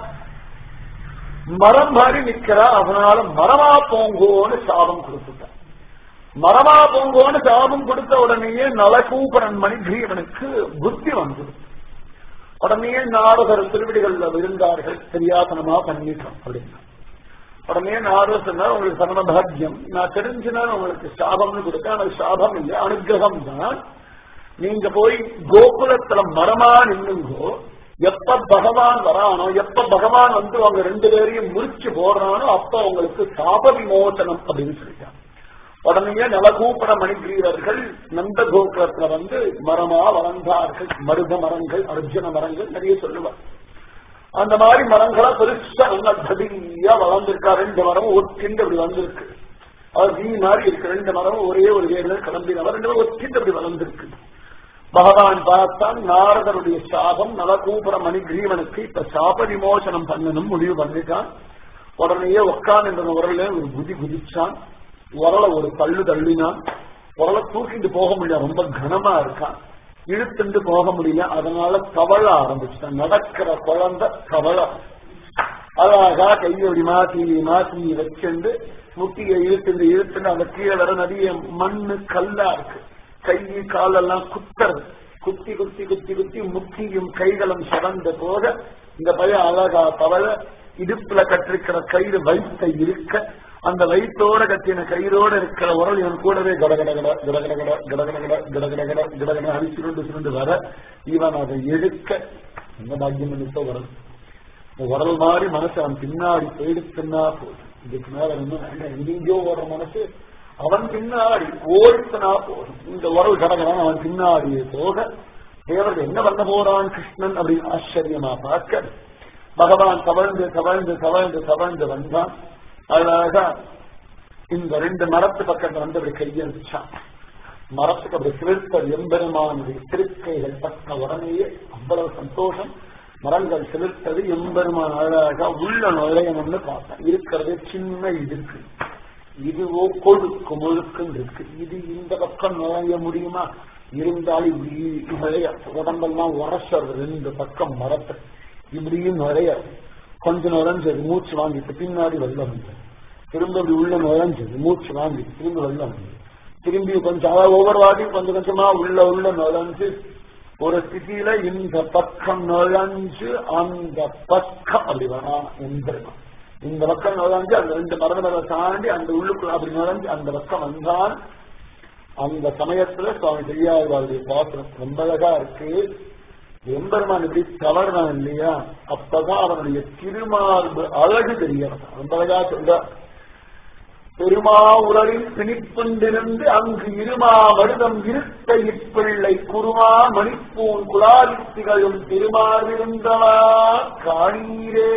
Speaker 1: மரம் மாதிரி நிக்கிறா அதனால மரமா போங்கோன்னு சாபம் கொடுத்துட்டான் மரமா போங்கோன்னு சாபம் கொடுத்த உடனேயே நலகூபரன் மணிகிரீவனுக்கு புத்தி வந்தது உடனே நாரதர் திருவிடிகள்ல விழுந்தார்கள் தெரியாசனமா பண்ணிட்டோம் அப்படின்னா உடனே நாரதர் சொன்னார் உங்களுக்கு சரண பாக்கியம் நான் தெரிஞ்சுனா உங்களுக்கு சாபம்னு கொடுத்தேன் எனக்கு சாபம் இல்லை அனுகிரகம் தான் நீங்க போய் கோகுலத்துல மரமா நின்னுங்கோ எப்ப பகவான் வரானோ எப்ப பகவான் வந்து அவங்க ரெண்டு பேரையும் முறிச்சு போடுறானோ அப்ப உங்களுக்கு சாப விமோசனம் அப்படின்னு சொல்லிட்டாங்க உடனே நலகூப்பட மணிகிரீவர்கள் நந்த கோகுலத்துல வந்து மரமா வளர்ந்தார்கள் மருத மரங்கள் அர்ஜுன மரங்கள் நிறைய சொல்லுவார் அந்த மாதிரி மரங்களா பெருசா நல்ல கதியா வளர்ந்திருக்கா ரெண்டு மரமும் ஒற்றிண்டு அப்படி வந்திருக்கு அது வீ மாதிரி இருக்கு ரெண்டு மரமும் ஒரே ஒரு வேர்ல கிளம்பினவர் ரெண்டு பேரும் ஒற்றிண்டு அப்படி வளர்ந்திருக்கு பகவான் பார்த்தான் நாரதருடைய சாபம் நலகூபுர மணிகிரீவனுக்கு இப்ப சாப விமோசனம் பண்ணணும் முடிவு பண்ணிட்டான் உடனேயே உட்கார்ந்து உரல ஒரு குதி குதிச்சான் உரல ஒரு தள்ளு தள்ளினான் உரல தூக்கிட்டு போக முடியல ரொம்ப கனமா இருக்கான் இழுத்துண்டு போக முடியல அதனால கவல ஆரம்பிச்சுட்டான் நடக்கிற குழந்தை கவல அழகா கையை அப்படி மாத்தி மாத்தி வச்சுண்டு முட்டியை இழுத்துண்டு இழுத்துண்டு அந்த கீழே வர நிறைய மண்ணு கல்லா இருக்கு கை காலெல்லாம் குத்துறது குத்தி குத்தி குத்தி குத்தி முக்கியும் கைகளும் சிறந்த போக இந்த பையன் அழகா தவழ இடுப்புல கட்டிருக்கிற கயிறு வைத்த இருக்க அந்த வயிற்றோட கட்டின கயிறோட இருக்கிற உரல் இவன் கூடவே கடகடகட கடகடகட கடகடகட கடகடகட கடகட அடி சுருண்டு சுருண்டு வர இவன் அதை எடுக்க என்ன பாக்கியம் நினைத்த உரல் உரல் மாதிரி மனசு அவன் பின்னாடி போயிடுச்சுன்னா போதும் இதுக்கு மேல இன்னும் வேண்டாம் எங்கெங்கயோ ஓடுற மனசு அவன் பின்னாடி ஓடித்தனா போதும் இந்த உறவு கடகடான் அவன் பின்னாடியே போக தேவர்கள் என்ன பண்ண போறான் கிருஷ்ணன் அப்படின்னு ஆச்சரியமா பார்க்க பகவான் தவழ்ந்து தவழ்ந்து தவழ்ந்து தவழ்ந்து வந்தான் அழகா இந்த ரெண்டு மரத்து பக்கத்துல வந்து அப்படி கையெழுச்சான் மரத்துக்கு அப்படி சிலிர்த்த எம்பெருமானுடைய திருக்கைகள் பட்ட உடனேயே அவ்வளவு சந்தோஷம் மரங்கள் சிலிர்த்தது எம்பெருமான் அழகா உள்ள நுழையணும்னு பார்த்தேன் இருக்கிறதே சின்ன இருக்கு இதுவோ கொழுக்கு முழுக்குன்னு இருக்கு இது இந்த பக்கம் நுழைய முடியுமா இருந்தாலும் இப்படி நுழைய உடம்பெல்லாம் உரசது ரெண்டு பக்கம் மரத்தை இப்படியும் நுழைய கொஞ்ச நுழைஞ்சது மூச்சு வாங்கிட்டு பின்னாடி வெள்ள வந்தது திரும்ப இப்படி உள்ள நுழைஞ்சது மூச்சு வாங்கி திரும்ப வெள்ள வந்தது திரும்பி கொஞ்சம் அதாவது ஒவ்வொரு வாட்டியும் கொஞ்சம் கொஞ்சமா உள்ள உள்ள நுழைஞ்சு ஒரு ஸ்திதியில இந்த பக்கம் நுழைஞ்சு அந்த பக்கம் அப்படி வேணாம் எந்திரணும் இந்த பக்கம் நுழைஞ்சு அந்த ரெண்டு மரங்களை தாண்டி அந்த உள்ளுக்குள்ள அப்படி நுழைஞ்சு அந்த பக்கம் வந்தான் அந்த சமயத்துல சுவாமி பெரியாழ்வாருடைய பாத்திரம் ரொம்ப அழகா இருக்கு எம்பெருமான் இப்படி தவறுனான் இல்லையா அப்பதான் அவனுடைய திருமார்பு அழகு தெரிய ரொம்ப அழகா சொல்ற பெருமாவுரலில் பிணிப்புண்டிருந்து அங்கு இருமா மருதம் இருத்த இப்பிள்ளை குருமா மணிப்பூன் குலாதித்திகளும் திருமார்பிருந்தவா காணீரே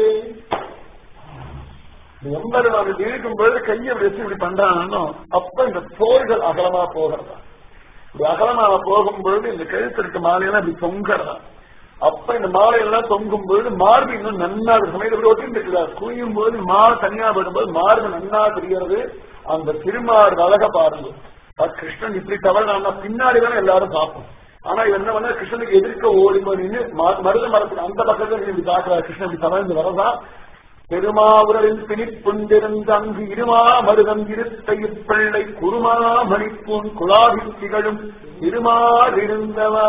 Speaker 1: எம்பெருமான் இருக்கும் பொழுது கையை வச்சு இப்படி பண்றானோ அப்ப இந்த தோள்கள் அகலமா போகிறதா இப்படி அகலமா போகும் பொழுது இந்த கழுத்திற்கு மாலையெல்லாம் இப்படி தொங்குறதா அப்ப இந்த மாலையெல்லாம் தொங்கும் பொழுது மார்பு இன்னும் நன்னா சமயத்தில் ஒட்டிட்டு இருக்கிறார் குவியும் போது மாலை தனியா விடும்போது மார்பு நன்னா தெரிகிறது அந்த திருமார்பு அழக பாருங்க கிருஷ்ணன் இப்படி தவறு பின்னாடி தானே எல்லாரும் பார்ப்போம் ஆனா இவன் என்ன பண்ண கிருஷ்ணனுக்கு எதிர்க்க ஓடி நின்று மருத மரத்துக்கு அந்த பக்கத்துல இப்படி தாக்குறார் கிருஷ்ணன் இப்படி தவழ்ந்து வரதா பெருமாவுரலில் பிணிப்புண்டிருந்த அங்கு இருமா மருதம் இருத்த இப்பிள்ளை குருமா மணிப்பூன் குலாபி திகழும் திருமாறிருந்தவா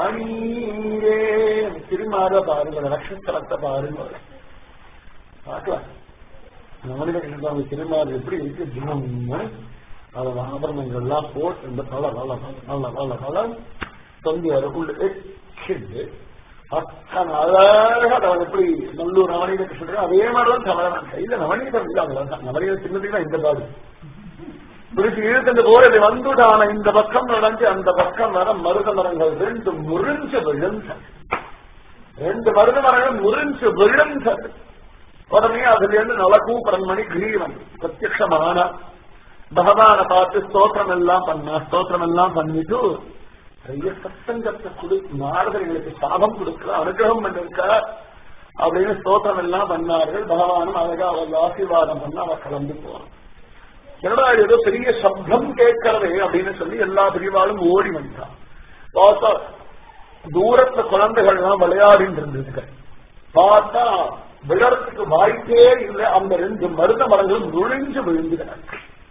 Speaker 1: காணீரே திருமாத பாருங்க நட்சத்திரத்தை பாருங்க பார்க்கலாம் மனித கிருஷ்ணன் திருமாறு எப்படி இருக்கு தினம்னு அதோட ஆபரணங்கள் எல்லாம் போட்டு இந்த பல பல பல பல பல தொந்தி அதுக்குள்ள எச்சிண்டு அத்தனை அழகா அவன் எப்படி நல்லூர் நவநீத கிருஷ்ணன் அதே மாதிரிதான் தமிழன் கையில நவநீதம் இல்லை அவ்வளவுதான் நவநீத சின்னத்துக்கு தான் இந்த பாடு பிடிச்சு இழுத்துட்டு போறது வந்துட்டான இந்த பக்கம் நடந்து அந்த பக்கம் வர மருத மரங்கள் ரெண்டு முறிஞ்சு விழுந்தது ரெண்டு மருத மரங்கள் முறிஞ்சு விழுந்தது உடனே அதுல இருந்து நலகூபரன் மணி கிரீவன் பிரத்யமான பகவான பார்த்து ஸ்தோத்திரம் எல்லாம் பண்ணா ஸ்தோத்திரம் எல்லாம் பண்ணிட்டு நிறைய சத்தங்கத்தை கொடு நாரதர்களுக்கு சாபம் கொடுக்க அனுகிரகம் பண்ணிருக்க அப்படின்னு ஸ்தோத்திரம் எல்லாம் பண்ணார்கள் பகவானும் அழகா அவர் ஆசீர்வாதம் பண்ண அவர் கிளம்பி போவான் என்னடா ஏதோ பெரிய சப்தம் கேட்கறதே அப்படின்னு சொல்லி எல்லா பிரிவாலும் ஓடி வந்தான் பார்த்தா தூரத்துல குழந்தைகள் எல்லாம் விளையாடிட்டு இருந்ததுங்க பார்த்தா விழறதுக்கு வாய்ப்பே இல்லை அந்த ரெண்டு மருந்த மரங்களும் நுழைஞ்சு விழுந்துகிறாங்க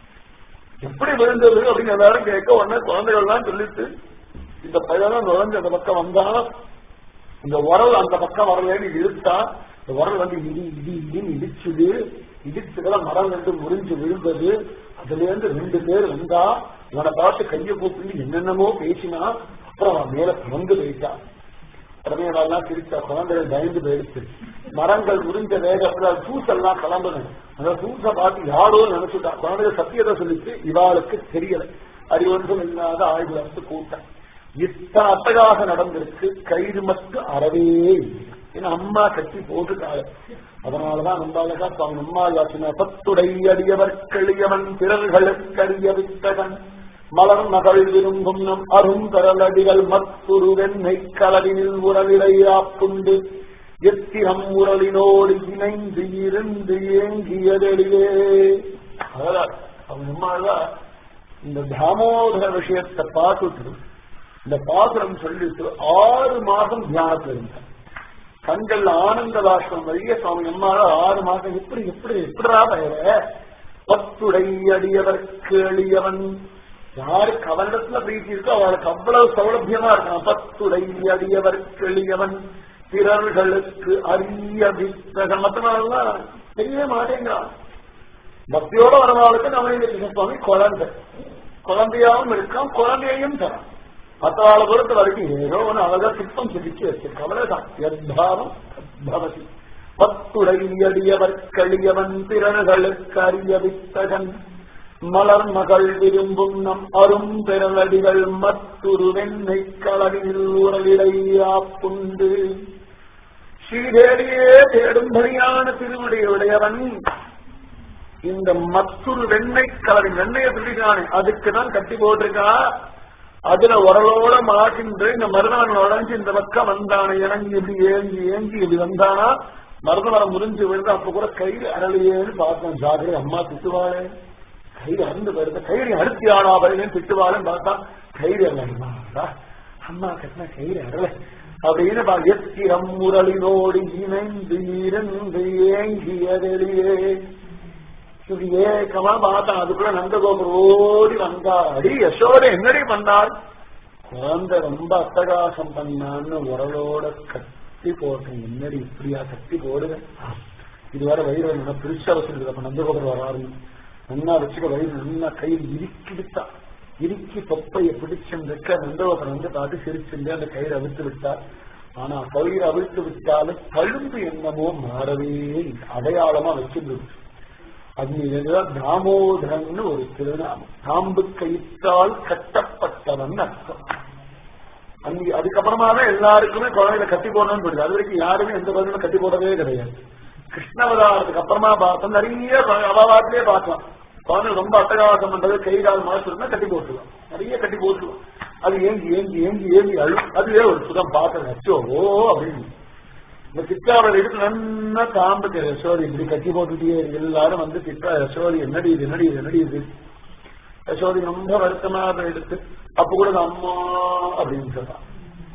Speaker 1: எப்படி விழுந்தது அப்படின்னு எல்லாரும் கேட்க உடனே குழந்தைகள் எல்லாம் சொல்லிட்டு இந்த பையனும் நுழைஞ்சு அந்த பக்கம் வந்தா இந்த உரல் அந்த பக்கம் வரலன்னு இழுத்தா இந்த உரல் வந்து இடி இடி இடின்னு இடிச்சுது இடிச்சுக்கிற மரம் ரெண்டு முறிஞ்சு விழுந்தது அதுல இருந்து ரெண்டு பேர் வந்தா இவனை பார்த்து கையை கூப்பிட்டு என்னென்னமோ பேசினா அப்புறம் அவன் மேல பறந்து போயிட்டான் உடனே எல்லாம் சிரிச்சா குழந்தைகள் பயந்து போயிடுச்சு மரங்கள் முறிஞ்ச வேகத்துல தூசெல்லாம் கிளம்புது அந்த தூசை பார்த்து யாரோ நினைச்சுட்டா குழந்தைகள் சத்தியத்தை சொல்லிச்சு இவாளுக்கு தெரியல அறிவொன்றும் இல்லாத ஆய்வு கூட்டம் இத்தனை அட்டகாக நடந்திருக்கு கயிறு மட்டும் அறவே ஏன்னா அம்மா கட்டி போட்டுட்டாங்க அதனாலதான் நம்ம அழகா சுவாமி அம்மா யாத்தினா பத்துடை அடியவர் கெளியவன் பிறர்களுக்கறிய வித்தகன் மலர் மகள் விரும்பும் நம் அருங்கரலடிகள் மத்துரு வெண்ணை கலவினில் உறவிடையாப்புண்டு எத்திரம் உரலினோடு இணைந்து இருந்து ஏங்கியதெளியே அதான் அவங்க அம்மாதான் இந்த தாமோதர விஷயத்தை பார்த்துட்டு இந்த பாசுரம் சொல்லிட்டு ஆறு மாதம் தியானத்தில் இருந்தார் கண்கள் ஆனந்த பாஷ்பம் வழிய சுவாமி அம்மாவை ஆறு மாதம் எப்படி எப்படி எப்படிரா பயிர பத்துடை அடியவர்க்கு எளியவன் யாருக்கு அவனிடத்துல பிரீத்தி இருக்கோ அவளுக்கு அவ்வளவு சௌலபியமா இருக்கான் பத்துடை அடியவர்க்கு எளியவன் பிறர்களுக்கு அரிய வித்தகம் மற்றவெல்லாம் தெரிய மாட்டேங்கிறான் பக்தியோட வரவாளுக்கு நவநீத சுவாமி குழந்தை குழந்தையாவும் இருக்கான் குழந்தையையும் தரான் மற்றவாளை பொறுத்த வரைக்கும் ஏதோ ஒன்று அழகா சிற்பம் சிரிச்சு வச்சிருக்க அவ்வளவுதான் எத்தாவும் பவதி பத்துடையடியவர் கழியவன் திறன்களுக்கு அறிய வித்தகன் மலர் மகள் விரும்பும் நம் அரும் பெறலடிகள் மத்துரு வெண்ணை களவில் உறவிடையா புண்டு ஸ்ரீதேவியே தேடும்படியான திருவுடையுடையவன் இந்த மத்துரு வெண்ணெய் கலரின் வெண்ணையை சொல்லிட்டானே அதுக்குதான் கட்டி போட்டிருக்கா அதுல உரலோட மாட்டின்று இந்த மருதவன் உடஞ்சு இந்த பக்கம் வந்தான இறங்கி இப்படி ஏங்கி ஏங்கி இப்படி வந்தானா மருதவரம் முறிஞ்சு விழுந்து அப்ப கூட கையில் அரளியேன்னு பார்த்தோம் ஜாகிரதை அம்மா திட்டுவாளே கயிறு அருந்து வருது கயிறு அறுத்தி ஆனா வருதுன்னு திட்டுவாளேன்னு பார்த்தா கயிறு அல்லா அம்மா கட்டின கயிறு அரல அப்படின்னு எத்திரம் முரளினோடு இணைந்து இருந்து ஏங்கியதெளியே இப்படி ஏக்கமா பார்த்தான் அதுக்குள்ள நந்தகோபுரம் ஓடி வந்தாடி யசோதை என்னடி பண்ணாள் குழந்தை ரொம்ப அட்டகாசம் பண்ணான்னு உரலோட கட்டி போட்டேன் என்னடி இப்படியா கட்டி போடுவேன் இதுவரை வயிறு நல்லா பிரிச்சா வச்சிருக்கு அப்ப நந்தகோபுரம் வராரு நல்லா வச்சுக்க வயிறு நல்லா கையில் இறுக்கி விட்டா இறுக்கி தொப்பையை பிடிச்சிருக்க நந்தகோபுரம் வந்து பார்த்து சிரிச்சுட்டு அந்த கயிறு அவிழ்த்து விட்டார் ஆனா கயிறு அவிழ்த்து விட்டாலும் தழும்பு என்னமோ மாறவே இல்லை. அடையாளமா வச்சிருந்துச்சு அது இதுதான் தாமோதரன் ஒரு திருநாமம் தாம்பு கயிற்றால் கட்டப்பட்டவன் அர்த்தம் அங்க அதுக்கப்புறமா தான் எல்லாருக்குமே குழந்தைகளை கட்டி போடணும்னு சொல்லுது அது வரைக்கும் யாருமே எந்த குழந்தைகளும் கட்டி போடவே கிடையாது கிருஷ்ணவதாரத்துக்கு அப்புறமா பார்த்தோம் நிறைய அவாவாத்திலே பார்க்கலாம் குழந்தை ரொம்ப அட்டகாசம் பண்றது கை கால் மாசம் கட்டி போட்டுருவோம் நிறைய கட்டி போட்டுருவோம் அது ஏங்கி ஏங்கி ஏங்கி ஏங்கி அழு அதுவே ஒரு சுகம் பார்க்கறது அச்சோ ஓ அப்படின்னு இந்த சித்தாவை எடுத்து நல்லா காம்புக்கு யசோதி இப்படி கட்டி போட்டுட்டே எல்லாரும் வந்து திட்டா யசோதி என்னடி இது என்னடி இது என்னடி இது யசோதி ரொம்ப வருத்தமா அதை எடுத்து அப்ப கூட அம்மா அப்படின்னு சொன்னான்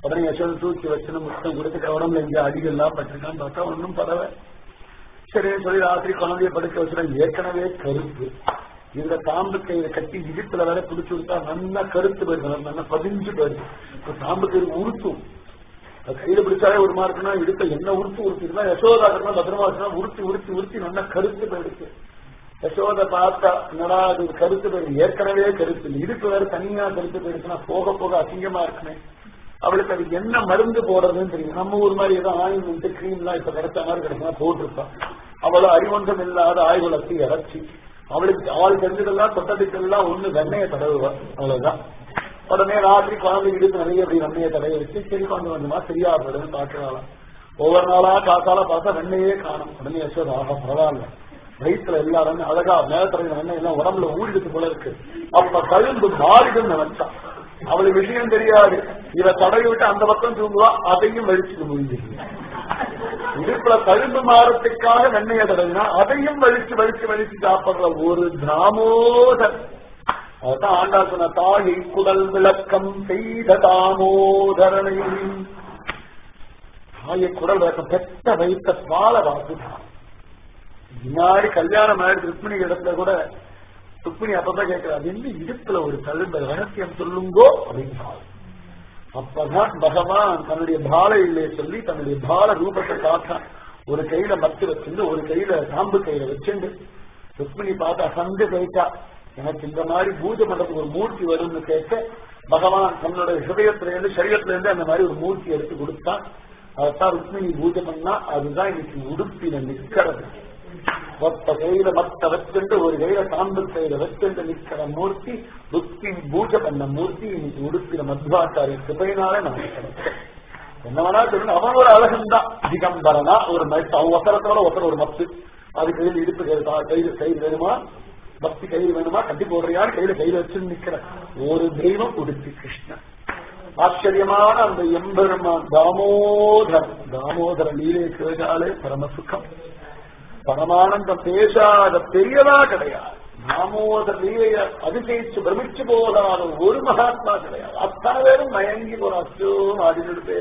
Speaker 1: உடனே யசோதை தூக்கி வச்சுன்னு முத்தம் கொடுத்து உடம்புல எங்க அடிகள்லாம் பட்டிருக்கான்னு பார்த்தா ஒன்றும் பரவ சரி சொல்லி ராத்திரி குழந்தைய படுக்க வச்சுட்டா ஏற்கனவே கருப்பு இந்த தாம்பு கயிறு கட்டி இடுப்புல வேற பிடிச்சு விட்டா நல்லா கருத்து போயிருக்கு நல்லா பதிஞ்சு போயிருக்கு இப்ப தாம்பு கயிறு உருத்தும் அது கையில பிடிச்சாலே ஒரு மாதிரி இருக்குன்னா இடுப்ப என்ன உருத்து உருத்திருந்தா யசோதா கிட்ட பத்திரமா வச்சுனா உருத்தி உருத்தி உருத்தி நல்லா கருத்து போயிடுச்சு யசோத பார்த்தா என்னடா அது கருத்து போயிருக்கு ஏற்கனவே கருத்து இல்லை. இடுப்பு வேற தனியா கருத்து போயிருக்குன்னா போக போக அசிங்கமா இருக்குமே அவளுக்கு அது என்ன மருந்து போடுறதுன்னு தெரியும் நம்ம ஊர் மாதிரி ஏதோ ஆயின்மெண்ட் கிரீம் எல்லாம் இப்ப கிடைச்ச மாதிரி கிடைச்சா போட்டிருப்பான் அவளோ அறிவொன்றம் இல்லாத ஆய்வுலத்தை இறச்சி அவளுக்கு அவள் தெரிஞ்சதெல்லாம் தொட்டதுக்கெல்லாம் ஒண்ணு வெண்ணையை தடவுவா அவ்வளவுதான் உடனே ராத்திரி குழந்தை இடுப்பு நிறைய அப்படி வெண்ணையை தடவை வச்சு சரி கொண்டு வந்துமா சரியா போயிடுன்னு பாக்குறாளாம் ஒவ்வொரு நாளா காத்தால பார்த்தா வெண்ணையே காணும் உடனே யசோதா ஆஹா பரவாயில்ல வயிற்றுல எல்லாரும் அழகா மேலத்தரையில வெண்ணெய் எல்லாம் உடம்புல ஊறிடுது போல இருக்கு அப்ப கழுந்து மாறிடும் நினைச்சான் அவளுக்கு விஷயம் தெரியாது இவ தடவி விட்டு அந்த பக்கம் தூங்குவா அதையும் வலிச்சுட்டு முடிஞ்சிருக்கு இடுப்புல கழும்பு மாறத்துக்காக வெண்ணைய தடவினா அதையும் வலிச்சு வலிச்சு வலிச்சு சாப்பிடுற ஒரு தாமோதர் அதான் ஆண்டா சொன்ன தாயை குடல் விளக்கம் செய்த தாமோதரனை தாயை குடல் விளக்கம் பெற்ற வைத்த பால வாசுதான் முன்னாடி கல்யாணம் ஆயிடுச்சு ருக்மிணி இடத்துல கூட ருக்மிணி அப்பதான் கேட்கிறார் என்ன இடுப்புல ஒரு தழும்ப ரகசியம் சொல்லுங்கோ அப்படின்னு அப்பதான் பகவான் தன்னுடைய பால இல்லையே சொல்லி தன்னுடைய பால ரூபத்தை காட்டான் ஒரு கையில மத்து வச்சிருந்து ஒரு கையில சாம்பு கையில வச்சுண்டு ருக்மிணி பார்த்து அசந்து போயிட்டா எனக்கு இந்த மாதிரி பூஜை பண்றதுக்கு ஒரு மூர்த்தி வரும்னு கேட்க பகவான் தன்னுடைய ஹிருதயத்துல இருந்து சரீரத்துல இருந்து அந்த மாதிரி ஒரு மூர்த்தி எடுத்து கொடுத்தான் அதைத்தான் ருக்மிணி பூஜை பண்ணா அதுதான் இன்னைக்கு உடுப்பின நிற்கிறது ஒத்த கையில மத்த வச்சுட்டு ஒரு கையில சாம்பு கையில வச்சுட்டு நிற்கிற மூர்த்தி ருக்மி பூஜை பண்ண மூர்த்தி இன்னைக்கு உடுப்பின மத்வாச்சாரிய கிருபையினாலே நமக்கு கிடைக்கும் என்ன வேணா சொல்லணும் அவன் ஒரு அழகன் தான் திகம்பரனா ஒரு மத்து அவன் ஒசரத்தோட ஒசர ஒரு மத்து அது கையில் இடுப்பு கையில் தா- கையில் கயிறு வேணுமா பக்தி கயிறு வேணுமா கட்டி போடுறியான்னு கையில கையில வச்சு நிக்கிற ஒரு தெய்வம் உடுப்பி கிருஷ்ணன் ஆச்சரியமான அந்த எம்பெருமான் தாமோதர் தாமோதர லீலை கேட்டாலே பரமசுகம் பரமானந்தம் பேசாத பெரியதா கிடையாது தாமோதர் லீலைய அதிசயிச்சு பிரமிச்சு போகாத ஒரு மகாத்மா கிடையாது அத்தனை பேரும் மயங்கி போற அச்சோ ஆடினே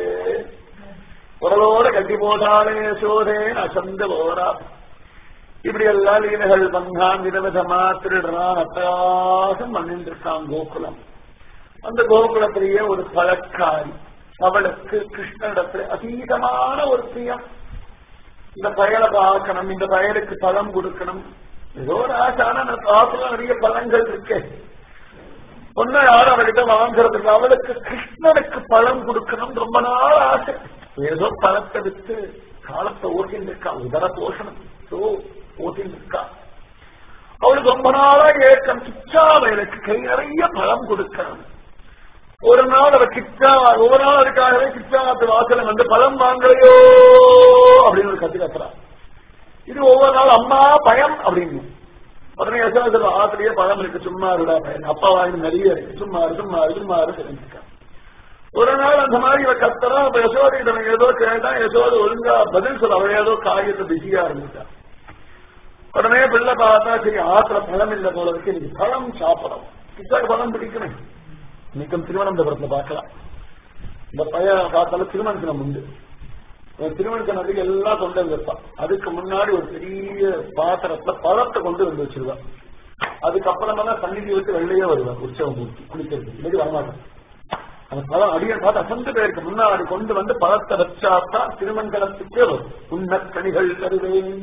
Speaker 1: குரலோட கட்டி போட்டாலே சோதேன் அசந்த போரா இப்படி எல்லாம் லீலைகள் பங்கான் விதவிதமா திருடுறான் அட்டகாசம் பண்ணிட்டு இருக்கான் கோகுலம் அந்த கோகுலத்திலேயே ஒரு பழக்காரி அவளுக்கு கிருஷ்ணனிடத்துல அதீதமான ஒரு பிரியம் இந்த பயலை பார்க்கணும் இந்த பயலுக்கு பழம் கொடுக்கணும் ஏதோ ஒரு ஆசை ஆனா நான் பார்க்கல நிறைய பழங்கள் இருக்கு ஒன்னும் யாரும் அவர்கிட்ட வாங்குறதுக்கு அவளுக்கு கிருஷ்ணனுக்கு பழம் கொடுக்கணும் ரொம்ப நாள் ஆசை ஏதோ பழத்தை வித்து காலத்தை ஓட்டின்னு இருக்கா உதர போஷணம் ஏதோ ஓட்டின்னு இருக்கா அவளுக்கு ரொம்ப நாளா ஏக்கம் கிச்சா எனக்கு கை நிறைய பழம் கொடுக்கணும் ஒரு நாள் அவ கிச்சா ஒவ்வொரு நாள் அதுக்காகவே கிச்சாத்து வாசல வந்து பழம் வாங்கலையோ அப்படின்னு ஒரு கத்து கத்துறா இது ஒவ்வொரு நாள் அம்மா பயம் அப்படின்னு உடனே யசோதர ஆத்திரியே பழம் இருக்கு சும்மா இருடா பையன் அப்பா வாங்கி நிறைய இருக்கு சும்மா இரு சும்மா இரு சும்மா இரு தெரிஞ்சுக்கா ஒரு நாள் அந்த மாதிரி இவ கத்துறா அப்ப யசோதை இவன் ஏதோ கேட்டா யசோதை ஒழுங்கா பதில் சொல்ல அவ ஏதோ காரியத்தை பிஸியா இருந்துட்டா உடனே பிள்ளை பார்த்தா சரி ஆத்துல பழம் இல்லை போல இருக்கு இன்னைக்கு பழம் சாப்பிடணும் கிச்சாக்கு பழம் பிடிக்கணும் இன்னைக்கும் திருவனந்தபுரத்துல பார்க்கலாம் இந்த பையன் பார்த்தாலும் திருமணத்தினம் உண்டு திருமணத்தினத்துக்கு எல்லாம் கொண்டு வந்து வைப்பான் அதுக்கு முன்னாடி ஒரு பெரிய பாத்திரத்துல பழத்தை கொண்டு வந்து வச்சிருவான் அதுக்கப்புறமா தான் சன்னிதி விட்டு வெள்ளையே வருவான் உற்சவம் மூர்த்தி குளிக்கிறது இன்னைக்கு வரமாட்டான் அந்த பழம் அடியை பார்த்து அசந்து பேருக்கு முன்னாடி கொண்டு வந்து பழத்தை வச்சாத்தான் திருமங்கலத்துக்கே வரும் உன்னக்கணிகள் தருவேன்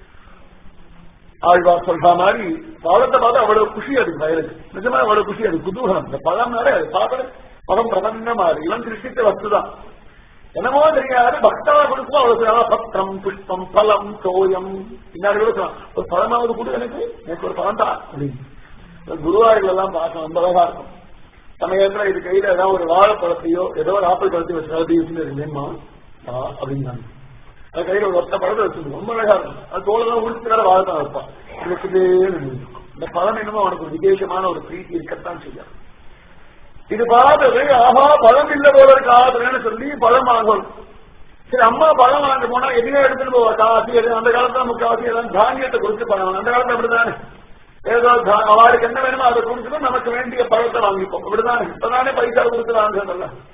Speaker 1: ஆழ்வார் சொல்ற மாதிரி பழத்தை பார்த்து அவ்வளவு குஷி அது வயலுக்கு நிஜமா அவ்வளவு குஷி அது குதூகலம் இந்த பழம்னாலே அது சாப்பிட பழம் பிரபஞ்சமா இருக்கு இவன் திருஷ்டித்த வஸ்துதான் என்னமோ தெரியாது பக்தா கொடுக்கும் அவ்வளவு பத்திரம் புஷ்பம் பழம் தோயம் பின்னாடி கூட சொல்லலாம் ஒரு பழமாவது கொடு எனக்கு எனக்கு ஒரு பழம் தான் அப்படின்னு குருவாயூர்ல எல்லாம் பார்க்கணும் ரொம்ப அழகா இருக்கும் சமயத்துல இது கையில ஏதாவது ஒரு வாழைப்பழத்தையோ ஏதோ ஒரு ஆப்பிள் பழத்தையோ வச்சு அதை யூஸ் வேணுமா அப்படின்னாங்க அது கையில ஒரு ஒத்த பழத்தை வச்சிருக்கும் ரொம்ப அழகா இருக்கும் அது தோலெல்லாம் உடுத்து வேற வாழைப்பழம் வைப்பான் இதுக்குதே இந்த பழம் என்னமோ அவனுக்கு ஒரு விசேஷமான ஒரு பிரீத்தி இருக்கத்தான் செய்யும் இது பார்த்தது ஆஹா பழம் இல்ல போல இருக்கு ஆகுதுன்னு சொல்லி பழம் வாங்கணும் சரி அம்மா பழம் வாங்க போனா எதுவே எடுத்துட்டு போவா காசு எது அந்த காலத்துல முக்காசி எல்லாம் தானியத்தை கொடுத்து பழம் அந்த காலத்துல அப்படிதானே ஏதோ தா- அவளுக்கு என்ன வேணுமோ அதை கொடுத்துட்டு நமக்கு வேண்டிய பழத்தை வாங்கிப்போம் அப்படிதானே இப்பதானே பைசா கொடுத்து வாங்குறதல்ல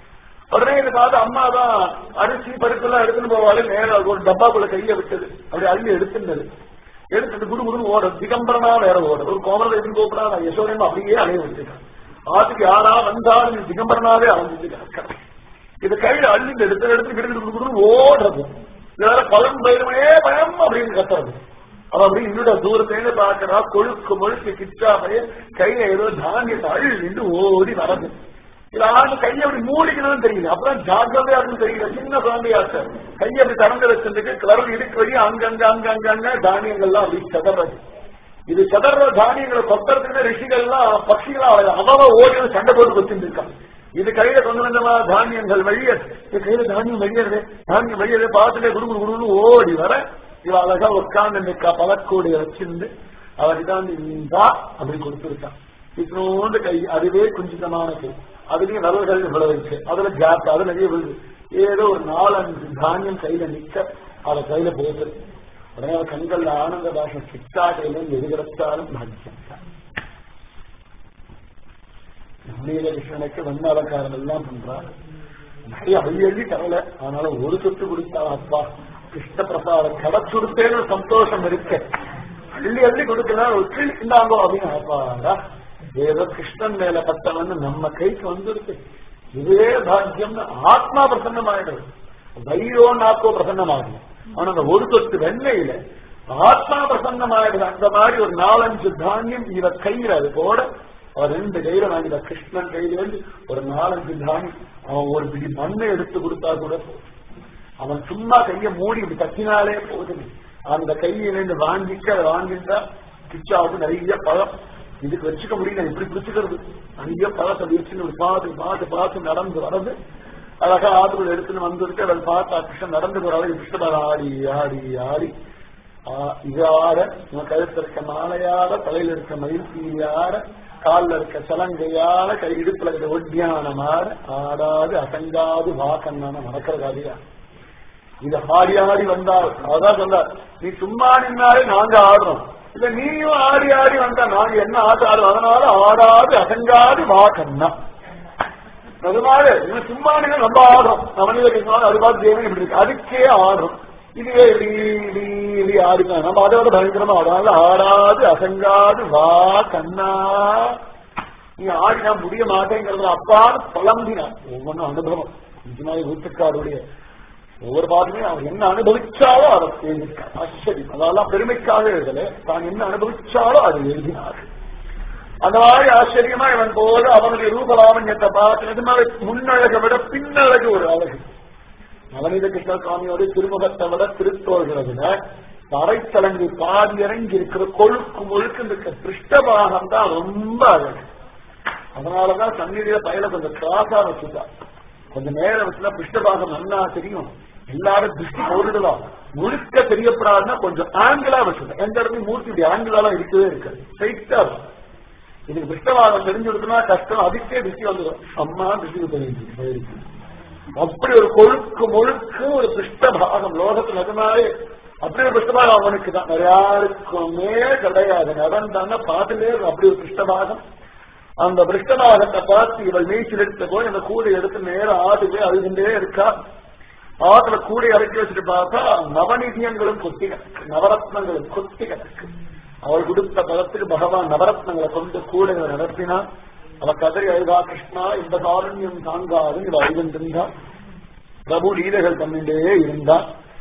Speaker 1: உடனே இதை பார்த்து அம்மா தான் அரிசி பருப்பு எல்லாம் எடுத்துன்னு போவாள் நேரம் ஒரு டப்பாக்குள்ள கையை விட்டது அப்படி அள்ளி எடுத்துனது எடுத்துட்டு குடு குடுன்னு ஓட திகம்பரனா வேற ஓட ஒரு கோமரத்தை எப்படி கூப்பிடா நான் யசோதமா அப்படியே அலைய விட்டுட்டேன் ஆத்துக்கு யாரா வந்தாலும் நீ திகம்பரனாவே அலைஞ்சிட்டு இது கையில அள்ளி எடுத்து எடுத்து கிட்டு குடு குடுன்னு ஓடுறது இதனால பலம் பயிரமே பயம் அப்படின்னு கத்துறது அவ அப்படி இன்னொரு தூரத்துல பாக்குறா கொழுக்கு மொழுக்கு கிச்சாமைய கையில ஏதோ தானியத்தை அள்ளி ஓடி வரது இது ஆண்டு கையை அப்படி மூடிக்கணும்னு தெரியல அப்புறம் ஜாக்கிரதையா இருக்குன்னு தெரியல சின்ன குழந்தையாச்ச கையை அப்படி திறந்து வச்சிருக்கு கிளறு இடுக்கு வழி அங்கங்க அங்கங்க அங்க தானியங்கள்லாம் அப்படி செதறது இது செதற தானியங்களை கொத்தறதுக்கு ரிஷிகள்லாம் பட்சிகளா அவ ஓடி சண்டை போட்டு வச்சுட்டு இருக்காங்க இது கையில கொஞ்சம் கொஞ்சமா தானியங்கள் வெளியே இது கையில தானியம் வெளியேறது தானியம் வெளியேறது பார்த்துட்டே குடு குடு குடுன்னு ஓடி வர இவ அழகா உட்கார்ந்து நிற்கா பழக்கூடைய வச்சிருந்து அவர்கிட்ட இந்தா அப்படி கொடுத்துருக்கான் இத்தனோண்டு கை அதுவே குஞ்சிதமான கை அதுலயும் விரல்கள் இவ்வளவு இருக்கு அதுல கேப் அது நிறைய விழுது ஏதோ ஒரு நாலஞ்சு தானியம் கையில நிக்க அவ கையில போகுது உடனே அவ கண்கள்ல ஆனந்த பாஷம் சித்தாட்டையில எது கிடைச்சாலும் பாக்கியம் நம்மளீல கிருஷ்ணனுக்கு வண்ண அலங்காரம் எல்லாம் பண்றார் நிறைய அள்ளி அள்ளி தரல அதனால ஒரு சொத்து கொடுத்தா அப்பா கிருஷ்ண பிரசாதம் கிடைச்சுடுத்தேன்னு சந்தோஷம் இருக்கு அள்ளி அள்ளி கொடுக்கலாம் ஒரு கிளி இந்தாங்கோ அப்படின்னு அப்பாடா ஏதோ கிருஷ்ணன் மேல பட்டவன்னு நம்ம கைக்கு வந்துருக்கு இதுவே பாக்கியம்னு ஆத்மா பிரசன்னமாயிடுது வைரோ நாக்கோ பிரசன்னமாகும் ஆனா அந்த ஒரு சொத்து வெண்ணையில ஆத்மா பிரசன்னமாயிடுது அந்த மாதிரி ஒரு நாலஞ்சு தானியம் இவ கையில அது போட அவன் ரெண்டு கையில வாங்கிட கிருஷ்ணன் கையில இருந்து ஒரு நாலஞ்சு தானியம் அவன் ஒரு பிடி மண்ணை எடுத்து கொடுத்தா கூட போதும் அவன் சும்மா கைய மூடி இப்படி தட்டினாலே போதும் அந்த கையிலிருந்து வாங்கிட்டு அதை வாங்கிட்டா கிச்சாவுக்கு நிறைய பழம் இதுக்கு வச்சுக்க முடியல இப்படி பிடிச்சுக்கிறது நிறைய பழத்தை வச்சுன்னு ஒரு பார்த்து பார்த்து பார்த்து நடந்து வர்றது அழகா ஆத்துக்குள்ள எடுத்துன்னு வந்துட்டு அதை பார்த்தா கிருஷ்ணன் நடந்து போறாரு கிருஷ்ணபார ஆடி ஆடி ஆடி இது ஆட இவன் கழுத்துல இருக்க மாலையாட தலையில இருக்க மயில் தீயாட காலில் இருக்க சலங்கையால கை இடுப்புல இருக்க ஒட்டியானமாட ஆடாது அசங்காது வாக்கண்ணான நடக்கிற காதியா இது ஆடி ஆடி வந்தா அதான் சொன்னார் நீ சும்மா நின்னாலே நாங்க ஆடுறோம் இல்ல நீயும் ஆடி ஆடி வந்தா நாங்க என்ன ஆட்ட ஆடுறோம் அதனால ஆடாது அசங்காது வாக்கண்ணா அதனால இவன் சும்மா நின்று நம்ம ஆடுறோம் நவனில அது பார்த்து தேவன் இப்படி இருக்கு அதுக்கே ஆடுறோம் இதுவே இப்படி இப்படி இப்படி ஆடிக்கலாம் நம்ம அதோட பயங்கரமா அதனால ஆடாது அசங்காது வா கண்ணா நீ ஆடினா முடிய மாட்டேங்கிறது அப்பான்னு புலம்பினான் ஒவ்வொன்றும் அனுபவம் நிஜமாக வீட்டுக்காருடைய ஒவ்வொரு பாட்டுமே அவர் என்ன அனுபவிச்சாலோ அதை எழுதியிருக்கார் ஆச்சரியம் அதெல்லாம் பெருமைக்காக எழுதல தான் என்ன அனுபவிச்சாலோ அதை எழுதினார் அந்த மாதிரி ஆச்சரியமா இவன் போது அவனுடைய ரூபலாவண்யத்தை பார்த்து நிஜமாவே முன்னழகை விட பின்னழகு ஒரு அழகு நவநீத கிருஷ்ண சுவாமியோட திருமுகத்தை விட திருத்தோள்களை விட தரைத்தலங்கு பாதி இறங்கி இருக்கிற கொழுக்கு முழுக்கு இருக்க பிருஷ்டபாகம் தான் ரொம்ப அழகு அதனாலதான் சந்நிதியில பயில கொஞ்சம் கிராஸா வச்சுட்டா கொஞ்சம் நேரம் வச்சுனா பிருஷ்டபாகம் நன்னா தெரியும் எல்லாரும் திருஷ்டி போடுதலாம் முழுக்க தெரியப்படாதுன்னா கொஞ்சம் ஆங்கிளா வச்சுட்டேன் எந்த இடத்துலயும் மூர்த்தி இப்படி ஆங்கிளாலாம் இருக்கவே இருக்காது ஸ்ட்ரைட்டா இதுக்கு பிருஷ்டபாகம் தெரிஞ்சு கொடுத்தனா கஷ்டம் அதுக்கே திருஷ்டி வந்துடும் அம்மா திருஷ்டி போயிருக்கு அப்படி ஒரு கொழுக்கு முழுக்கு ஒரு பிருஷ்டபாகம் லோகத்து நிஜமாவே அப்படி ஒரு பிருஷ்டபாகம் அவனுக்கு தான் வேற யாருக்குமே கிடையாது நடந்தாங்க பாட்டுலே அப்படி ஒரு பிருஷ்டபாகம் அந்த பிருஷ்டபாகத்தை பார்த்து இவள் நீச்சல் எடுத்த போய் அந்த கூடை எடுத்து நேரம் ஆடுவே அழுகின்றே இருக்கா ஆத்துல கூடை இறக்கி வச்சுட்டு பார்த்தா நவநிதியங்களும் கொத்தி கிடக்கு நவரத்னங்களும் கொத்தி கிடக்கு அவள் கொடுத்த பலத்துக்கு பகவான் நவரத்னங்களை கொண்டு கூடைகளை நடத்தினான் அவ கதறி அழுதா கிருஷ்ணா இந்த காரண்யம் தாங்காது இவ அழுகின்றிருந்தா பிரபு லீலைகள் பண்ணிட்டே இருந்தா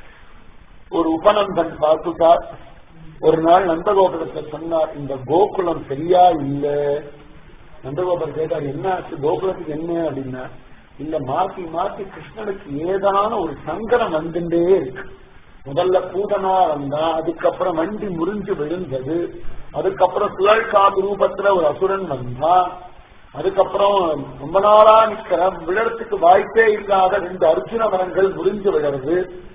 Speaker 1: ஒரு உபநந்தன் பார்த்துட்டார் ஒரு நாள் நந்தகோபுரத்தை சொன்னார் இந்த கோகுலம் சரியா இல்ல நந்தகோபுரம் கேட்டார் என்ன ஆச்சு கோகுலத்துக்கு என்ன அப்படின்னா இல்ல மாத்தி மாத்தி கிருஷ்ணனுக்கு ஏதான ஒரு சங்கடம் வந்துட்டே இருக்கு முதல்ல பூதனா வந்தா அதுக்கப்புறம் வண்டி முறிஞ்சு விழுந்தது அதுக்கப்புறம் சுழற்காது ரூபத்துல ஒரு அசுரன் வந்தா அதுக்கப்புறம் ரொம்ப நாளா நிக்கிற விழறதுக்கு வாய்ப்பே இல்லாத ரெண்டு அர்ஜுன மரங்கள் முறிஞ்சு விழறது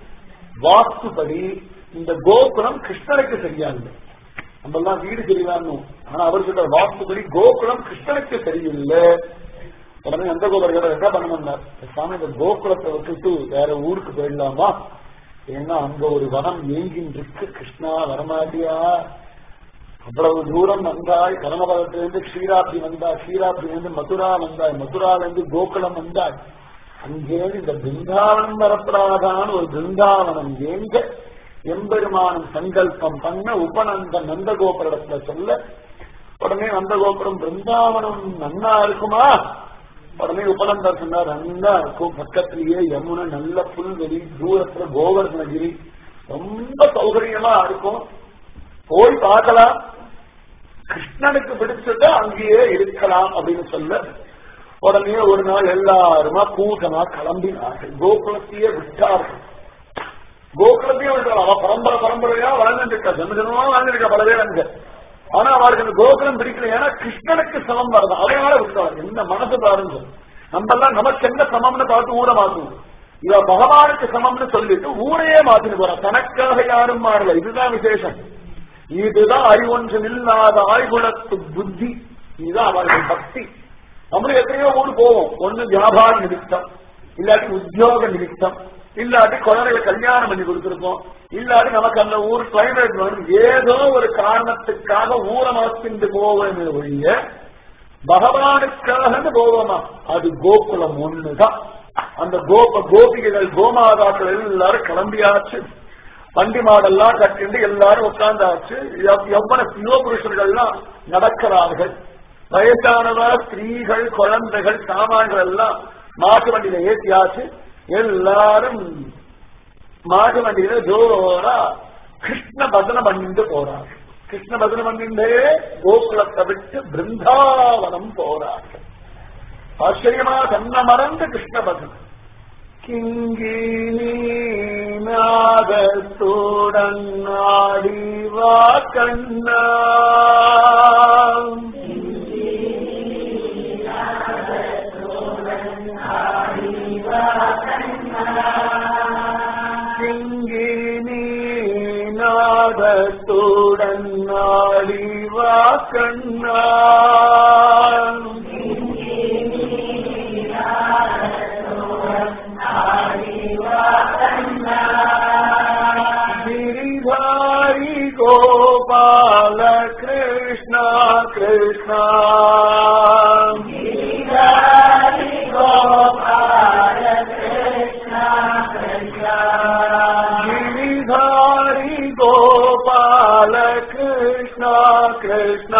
Speaker 1: வாஸ்துபடி இந்த கோகுலம் கிருஷ்ணனுக்கு சரியா இல்லை நம்ம எல்லாம் வீடு சரியில்லாம ஆனா அவர் சொல்ற வாஸ்துபடி கோகுலம் கிருஷ்ணனுக்கு சரியில்லை உடனே எந்த கோபுரம் என்ன பண்ணணும்னார் சாமி இந்த கோகுலத்தை விட்டுட்டு வேற ஊருக்கு போயிடலாமா ஏன்னா அங்க ஒரு வனம் ஏங்கின்னு இருக்கு கிருஷ்ணா வரமாட்டியா அவ்வளவு தூரம் வந்தாய் கர்மபலத்திலிருந்து க்ஷீராப்தி வந்தாய் க்ஷீராப்திலிருந்து மதுரா வந்தாய் மதுரால இருந்து கோகுலம் வந்தாய் அங்கே இந்த பிருந்தாவனம் வரப்படாதான ஒரு பிருந்தாவனம் எங்க எம்பெருமானம் சங்கல்பம் பண்ண உபநந்த நந்தகோபுரத்துல சொல்ல உடனே நந்தகோபுரம் பிருந்தாவனம் நன்னா இருக்குமா உடனே உபநந்தர் சொன்னார் நல்லா இருக்கும் பக்கத்திலேயே யமுனை நல்ல புல்வெளி தூரத்துல கோவர்தனகிரி ரொம்ப சௌகரியமா இருக்கும் போய் பார்க்கலாம் கிருஷ்ணனுக்கு பிடிச்சத அங்கேயே இருக்கலாம் அப்படின்னு சொல்ல உடனே ஒரு நாள் எல்லாருமா கூட்டமா கிளம்பினார்கள் கோகுலத்தையே விட்டார்கள் கோகுலத்தையே விட்டார் அவ பரம்பரை பரம்பரையா வாழ்ந்துருக்கா ஜனஜனமா வாழ்ந்துருக்கா பல பேர் அங்க ஆனா அவருக்கு அந்த கோகுலம் பிடிக்கல ஏன்னா கிருஷ்ணனுக்கு சமம் வரது அதனால விட்டார் என்ன மனசு பாருங்க நம்ம எல்லாம் நமக்கு என்ன சமம்னு பார்த்து ஊரை மாத்துவோம் இவ பகவானுக்கு சமம்னு சொல்லிட்டு ஊரையே மாத்திட்டு போறா தனக்காக யாரும் மாறல இதுதான் விசேஷம் இதுதான் அறிவொன்றும் இல்லாத ஆய்குலத்து புத்தி இதுதான் அவர்கள் பக்தி நம்மளும் எத்தனையோ ஊர் போவோம் ஒண்ணு வியாபார நிமித்தம் இல்லாட்டி உத்தியோக நிமித்தம் இல்லாட்டி குழந்தைகளை கல்யாணம் பண்ணி கொடுத்திருப்போம் இல்லாட்டி நமக்கு அந்த ஊர் கிளைமேட் வேணும் ஏதோ ஒரு காரணத்துக்காக ஊரை மாத்திண்டு போவேன்னு ஒழிய பகவானுக்காக போவோமா அது கோகுலம் ஒண்ணுதான் அந்த கோப கோபிகைகள் கோமாதாக்கள் எல்லாரும் கிளம்பியாச்சு வண்டி மாடெல்லாம் கட்டிண்டு எல்லாரும் உட்கார்ந்தாச்சு எவ்வளவு யுவ புருஷர்கள்லாம் நடக்கிறார்கள் வயசானவர் ஸ்திரீகள் குழந்தைகள் சாமான்கள் எல்லாம் மாட்டு வண்டியில ஏற்றியாச்சு எல்லாரும் மாட்டு வண்டியில ஜோரா கிருஷ்ண பஜனை பண்ணிட்டு போறார்கள் கிருஷ்ண பஜனை பண்ணிண்டே கோகுலத்தை விட்டு பிருந்தாவனம் போறார்கள் ஆச்சரியமா தன்னை மறந்து கிருஷ்ண பஜனை கிங்கினி நாதத்துடன் ஆடிவா கண்ணா கிங்கினி நாதத்துடன் ஆடிவா கண்ணா गिरिधारी गोपाल कृष्ण कृष्ण गिरिधारी गोपाल कृष्ण कृष्ण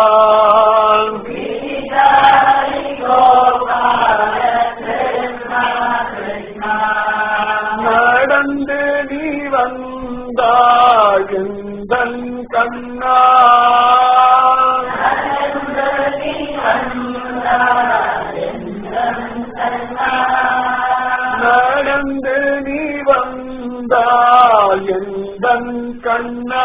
Speaker 1: நடந்து நீ வந்தாயந்தன் கண்ணா நடந்து நீ வந்தாயந்தன் கண்ணா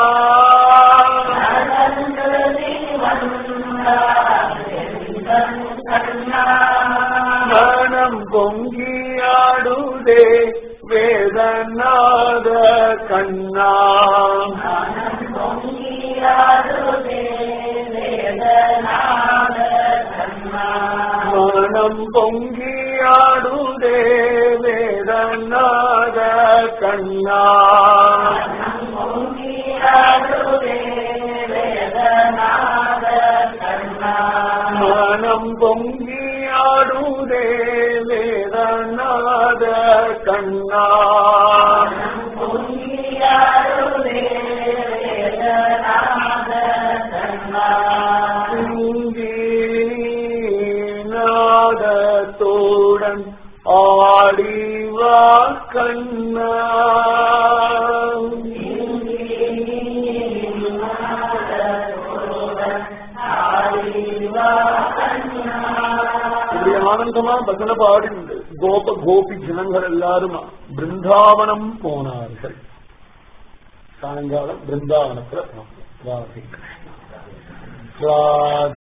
Speaker 1: மனம் பொங்கியாடுதே வேதநாத கண்ணா மனம் பொங்கியாடுதே வேதநாத கண்ணா மனம் பொங்கியாடுதே வேதநாத கண்ணா நாதத்தோடன் ஆடிவா கண்ணா இப்படி ஆனந்தமா பஜனை பாடிண்டு கோப கோபி ஜனங்கள் எல்லாரும் பிருந்தாவனம் போனார்கள் சாயங்காலம் பிருந்தாவனத்துல ராதே கிருஷ்ணா ராதே